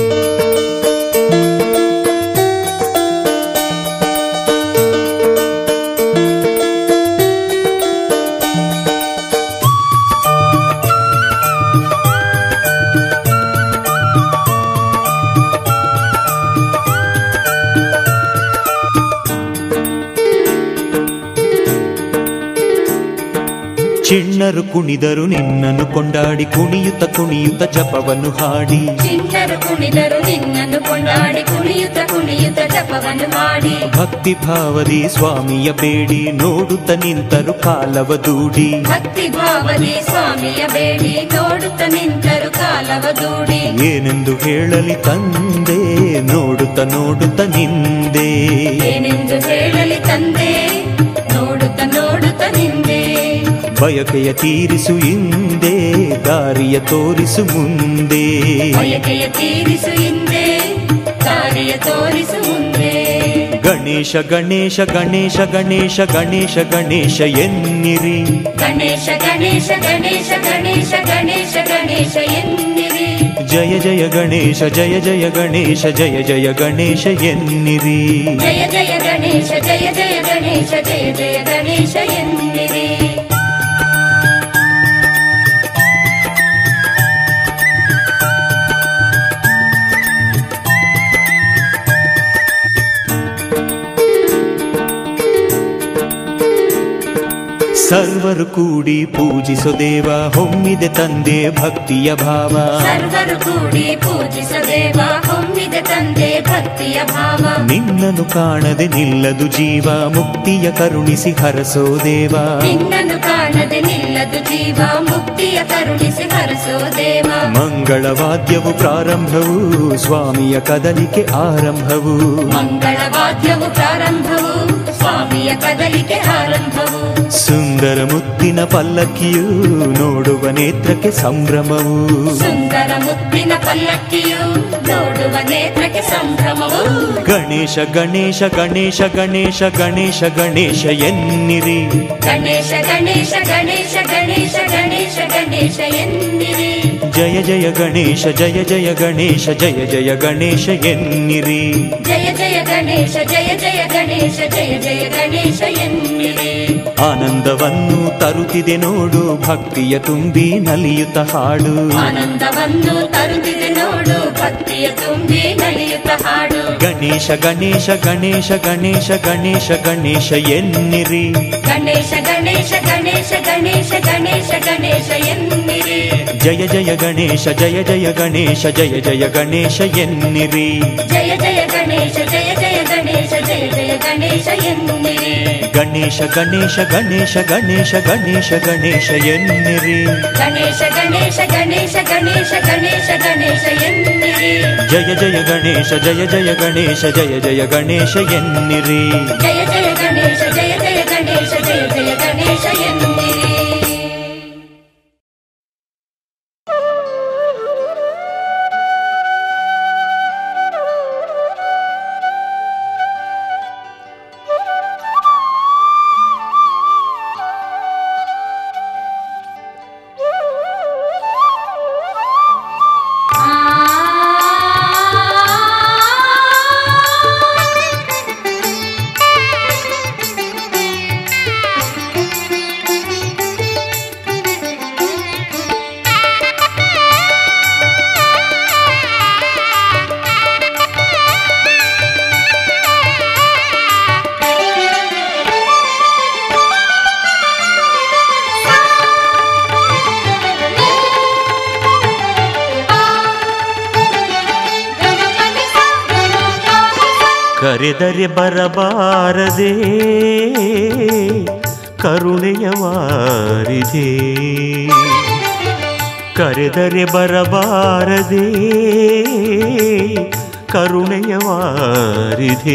ಚಿಣ್ಣರು ಕುಣಿದರು ನಿನ್ನನ್ನು ಕೊಂಡಾಡಿ ಕುಣಿಯುತ್ತ ಕುಣಿಯುತ್ತ ಜಪವನ್ನು ಹಾಡಿ
ಚಿನ್ನರು ಕುಣಿದರು ನಿನ್ನನ್ನು ಕೊಂಡಾಡಿ ಕುಣಿಯುತ್ತ ಕುಣಿಯುತ್ತ ಜಪವನ್ನು ಮಾಡಿ
ಭಕ್ತಿ ಭಾವದಿ ಸ್ವಾಮಿಯ ಬೇಡಿ ನೋಡುತ್ತ ನಿಂತರು ಕಾಲವ ದೂಡಿ
ಭಕ್ತಿ ಭಾವದಿ ಸ್ವಾಮಿಯ ಬೇಡಿ ನೋಡುತ್ತ ನಿಂತರು ಕಾಲವ ದೂಡಿ
ಏನೆಂದು ಹೇಳಲಿ ತಂದೆ ನೋಡುತ್ತ ನೋಡುತ್ತ ನಿಂದೆ
ಏನೆಂದು ಹೇಳಲಿ ತಂದೆ ನೋಡುತ್ತ ನೋಡುತ್ತ ನಿಂದೆ
ಬಯಕೆಯ ತೀರಿಸು ಹಿಂದೆ ದಾರಿಯ ತೋರಿಸು ಮುಂದೆ
ಬಯಕೆಯ ತೀರಿಸು ಹಿಂದೆ ದಾರಿಯ ತೋರಿಸು ಮುಂದೆ
ಗಣೇಶ ಗಣೇಶ ಗಣೇಶ ಗಣೇಶ ಗಣೇಶ ಗಣೇಶ ಎನ್ನಿರಿ
ಗಣೇಶ ಗಣೇಶ ಗಣೇಶ ಗಣೇಶ ಗಣೇಶ ಗಣೇಶ ಎನ್ನಿರಿ
ಜಯ ಜಯ ಗಣೇಶ ಜಯ ಜಯ ಗಣೇಶ ಜಯ ಜಯ ಗಣೇಶ ಎನ್ನಿರಿ
ಜಯ ಜಯ ಗಣೇಶ ಜಯ ಜಯ ಗಣೇಶ ಜಯ ಜಯ ಗಣೇಶ ಎನ್ನಿರಿ
ಸರ್ವರು ಕೂಡಿ ಪೂಜಿಸೋ ದೇವ ಹೊಮ್ಮಿದೆ ತಂದೆ ಭಕ್ತಿಯ ಭಾವ
ಸರ್ವರು ಕೂಡಿ ಪೂಜಿಸ ದೇವ ಹೊಮ್ಮಿದ ತಂದೆ ಭಕ್ತಿಯ ಭಾವ
ನಿನ್ನನ್ನು ಕಾಣದೆ ನಿಲ್ಲದು ಜೀವ ಮುಕ್ತಿಯ ಕರುಣಿಸಿ ಹರಸೋ ದೇವ
ನಿನ್ನನ್ನು ಕಾಣದೆ ನಿಲ್ಲದು ಜೀವ ಮುಕ್ತಿಯ ಕರುಣಿಸಿ ಹರಸೋ ದೇವ
ಮಂಗಳವಾದ್ಯವು ಪ್ರಾರಂಭವು ಸ್ವಾಮಿಯ ಕದಲಿಕೆ ಆರಂಭವು
ಮಂಗಳವಾದ್ಯವು ಪ್ರಾರಂಭವು ಸ್ವಾಮಿಯ ಕದಲಿಕೆ ಆರಂಭವು
ಸುಂದರ ಮುತ್ತಿನ ಪಲ್ಲಕ್ಕಿಯು ನೋಡುವ ನೇತ್ರಕ್ಕೆ ಸಂಭ್ರಮವು
ಸುಂದರ ಮುತ್ತಿನ ಪಲ್ಲಕ್ಕಿಯು ನೋಡುವ ನೇತ್ರಕ್ಕೆ ಸಂಭ್ರಮವು
ಗಣೇಶ ಗಣೇಶ ಗಣೇಶ ಗಣೇಶ ಗಣೇಶ ಗಣೇಶ ಎನ್ನಿರಿ
ಗಣೇಶ ಗಣೇಶ ಗಣೇಶ ಗಣೇಶ ಗಣೇಶ ಗಣೇಶ ಎನ್ನಿರಿ
ಜಯ ಜಯ ಗಣೇಶ ಜಯ ಜಯ ಗಣೇಶ ಜಯ ಜಯ ಗಣೇಶ ಎನ್ನಿರಿ
ಜಯ ಜಯ ಗಣೇಶ ಜಯ ಜಯ ಗಣೇಶ ಜಯ ಜಯ ಗಣೇಶ ಎನ್ನಿರಿ
ಆನಂದವನ್ನು ತರುತ್ತಿದೆ ನೋಡು ಭಕ್ತಿಯ ತುಂಬಿ ನಲಿಯುತ್ತ ಹಾಡು
ಆನಂದವನ್ನು ತರುತ್ತಿದೆ ನೋಡು ಭಕ್ತಿಯ ತುಂಬಿ ನಲಿಯುತ್ತ ಹಾಡು
ಗಣೇಶ ಗಣೇಶ ಗಣೇಶ ಗಣೇಶ ಗಣೇಶ ಗಣೇಶ ಎನ್ನಿರಿ
ಗಣೇಶ ಗಣೇಶ ಗಣೇಶ ಗಣೇಶ ಗಣೇಶ ಗಣೇಶ ಎನ್ನಿರಿ
ಜಯ ಜಯ ಗಣೇಶ ಜಯ ಜಯ ಗಣೇಶ ಜಯ ಜಯ ಗಣೇಶ ಎನ್ನಿರಿ
ಜಯ ಜಯ ಗಣೇಶ ಜಯ ಜಯ ಗಣೇಶ ಜಯ ಜಯ ಗಣೇಶ ಎನ್ನಿರಿ
ಗಣೇಶ ಗಣೇಶ ಗಣೇಶ ಗಣೇಶ ಗಣೇಶ ಗಣೇಶ ಎನ್ನಿರಿ
ಗಣೇಶ ಗಣೇಶ ಗಣೇಶ ಗಣೇಶ ಗಣೇಶ ಗಣೇಶ ಎನ್ನಿರಿ
ಜಯ ಜಯ ಗಣೇಶ ಜಯ ಜಯ ಗಣೇಶ ಜಯ ಜಯ ಗಣೇಶ ಎನ್ನಿರಿ
ಜಯ ಜಯ ಗಣೇಶ ಜಯ ಜಯ ಗಣೇಶ ಜಯ ಜಯ ಗಣೇಶ ಎನ್ನಿರಿ
ಆ
ಕರೆದರೆ ಬರಬಾರದೆ ಕರುಣೆಯ ವಾರಿದೆ ಕರೆದರೆ ಬರಬಾರದೆ ಕರುಣೆಯ ವಾರಿದೆ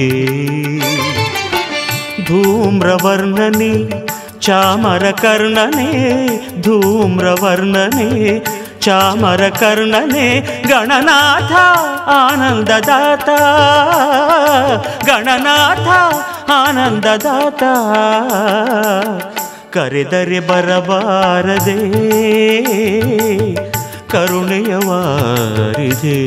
ಧೂಮ್ರವರ್ಣನೆ ಚಾಮರ ಕರ್ಣನೆ ಧೂಮ್ರವರ್ಣನೆ ಚಾಮರ ಕರ್ಣನೆ ಗಣನಾಥ ಆನಂದದಾತ ಗಣನಾಥ ಆನಂದದಾತ ಕರೆದರೆ ಬರಬಾರದೆ ಕರುಣೆಯ ವಾರಿದೆ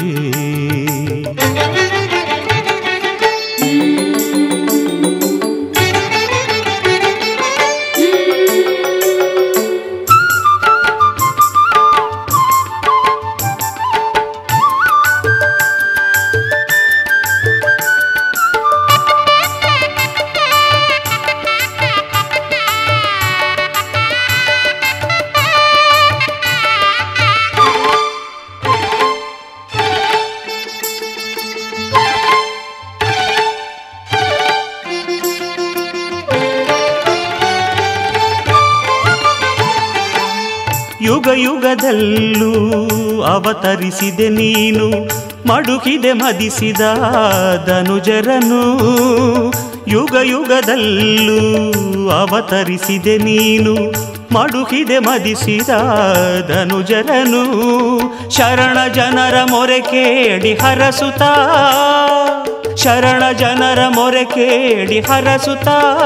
ಯುಗ ಯುಗದಲ್ಲೂ ಅವತರಿಸಿದೆ ನೀನು ಮಡುಕಿದೆ ಮದಿಸಿದ ಧನುಜರನು ಯುಗ ಯುಗದಲ್ಲೂ ಅವತರಿಸಿದೆ ನೀನು ಮಡುಕಿದೆ ಮದಿಸಿದ ಧನುಜರನು ಶರಣ ಜನರ ಮೊರೆ ಕೇಳಿ ಹರಸುತ್ತ ಶರಣ ಜನರ ಮೊರೆ ಕೇಳಿ ಹರಸುತ್ತ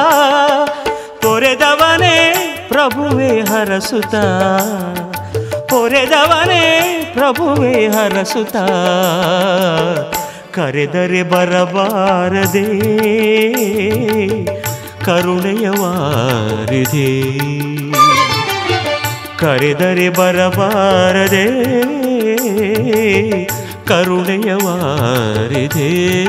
ಪೊರೆದವನೇ ಪ್ರಭುವೇ ಹರಸುತ್ತ ಪೊರೆದವನೇ ಪ್ರಭುವೇ ಹರಸುತ್ತ ಕರೆದರೆ ಬರಬಾರದೆ ಕರುಣೆಯ ವಾರಿದೆ ಕರೆದರೆ ಬರಬಾರದೆ ಕರುಣೆಯ ವಾರಿದೆ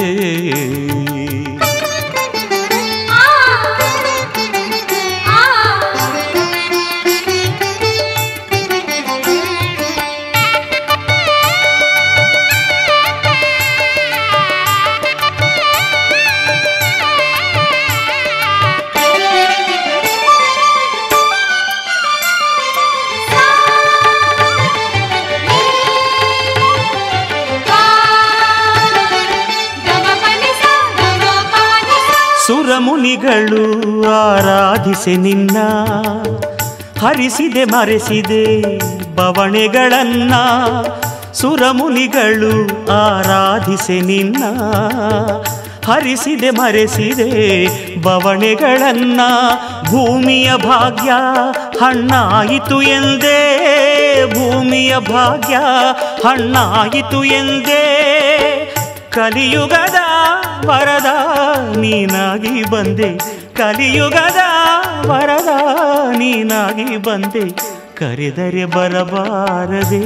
ಸುರಮುನಿಗಳು ಆರಾಧಿಸಿ ನಿನ್ನ ಹರಿಸಿದೆ ಮರೆಸಿದೆ ಬವಣೆಗಳನ್ನ ಸುರಮುನಿಗಳು ಆರಾಧಿಸಿ ನಿನ್ನ ಹರಿಸಿದೆ ಮರೆಸಿದೆ ಬವಣೆಗಳನ್ನ ಭೂಮಿಯ ಭಾಗ್ಯ ಹಣ್ಣಾಯಿತು ಎಂದೇ ಭೂಮಿಯ ಭಾಗ್ಯ ಹಣ್ಣಾಯಿತು ಎಂದೇ ಕಲಿಯುಗದ ವರದ ನೀನಾಗಿ ಬಂದೆ ಕಲಿಯುಗದ ವರದ ನೀನಾಗಿ ಬಂದೆ ಕರೆದರೆ ಬರಬಾರದೆ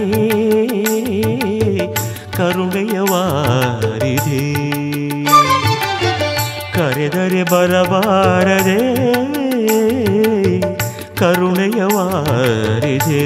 ಕರುಣೆಯ ವಾರಿದೆ ಕರೆದರೆ ಬರಬಾರದೆ ಕರುಣೆಯ ವಾರಿದೆ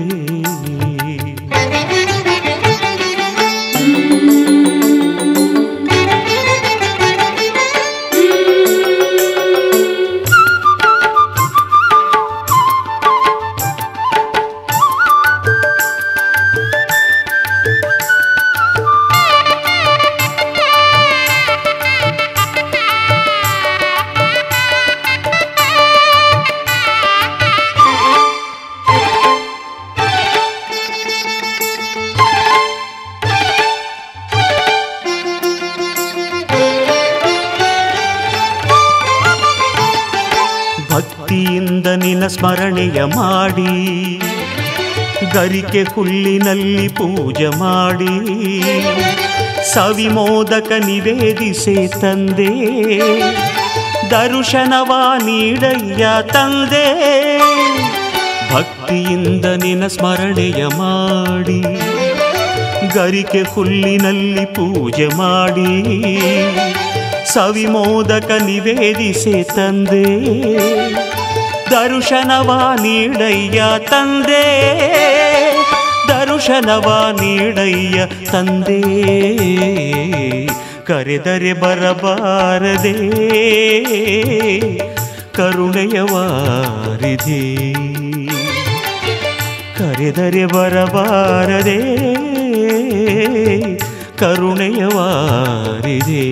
ಭಕ್ತಿಯಿಂದ ನಿನ್ನ ಸ್ಮರಣೆಯ ಮಾಡಿ ಗರಿಕೆ ಹುಲ್ಲಿನಲ್ಲಿ ಪೂಜೆ ಮಾಡಿ ಸವಿಮೋದಕ ನಿವೇದಿಸೆ ತಂದೆ ದರ್ಶನವ ನೀಡಯ್ಯ ತಂದೆ ಭಕ್ತಿಯಿಂದ ನಿನ್ನ ಸ್ಮರಣೆಯ ಮಾಡಿ ಗರಿಕೆ ಹುಲ್ಲಿನಲ್ಲಿ ಪೂಜೆ ಮಾಡಿ ಸವಿಮೋದಕ ನಿವೇದಿಸೆ ತಂದೆ ದರ್ಶನವ ನೀಡಯ್ಯ ತಂದೆ ದರ್ಶನವ ನೀಡಯ್ಯ ತಂದೆ ಕರೆದರೆ ಬರಬಾರದೆ ಕರುಣೆಯ ವಾರಿಧಿ ಕರೆದರೆ ಬರಬಾರದೆ ಕರುಣೆಯ ವಾರಿಧಿ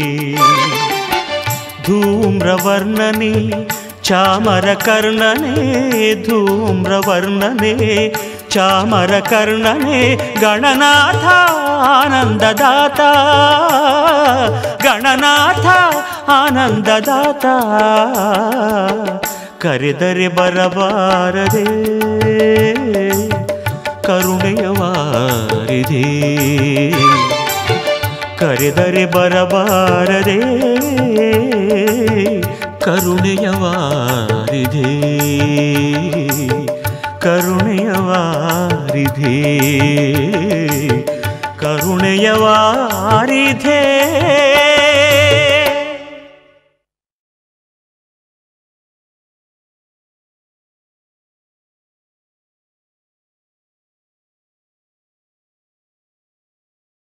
ಧೂಮ್ರವರ್ಣನೆ ಚಾಮರ ಕರ್ಣನೆ ಧೂಮ್ರವರ್ಣನೆ ಚಾಮರ ಕರ್ಣನೆ ಗಣನಾಥ ಆನಂದದಾತ ಗಣನಾಥ ಆನಂದದಾತ ಕರೆದರೆ ಬರಬಾರದೆ ಕರುಣೆಯ ವಾರಿದೆ ಕರೆದರೆ ಬರಬಾರದೆ ಕರುಣೆಯ ವಾರಿದೆ ಕರುಣೆಯ ವಾರಿದೆ ಕರುಣೆಯ ವಾರಿದೆ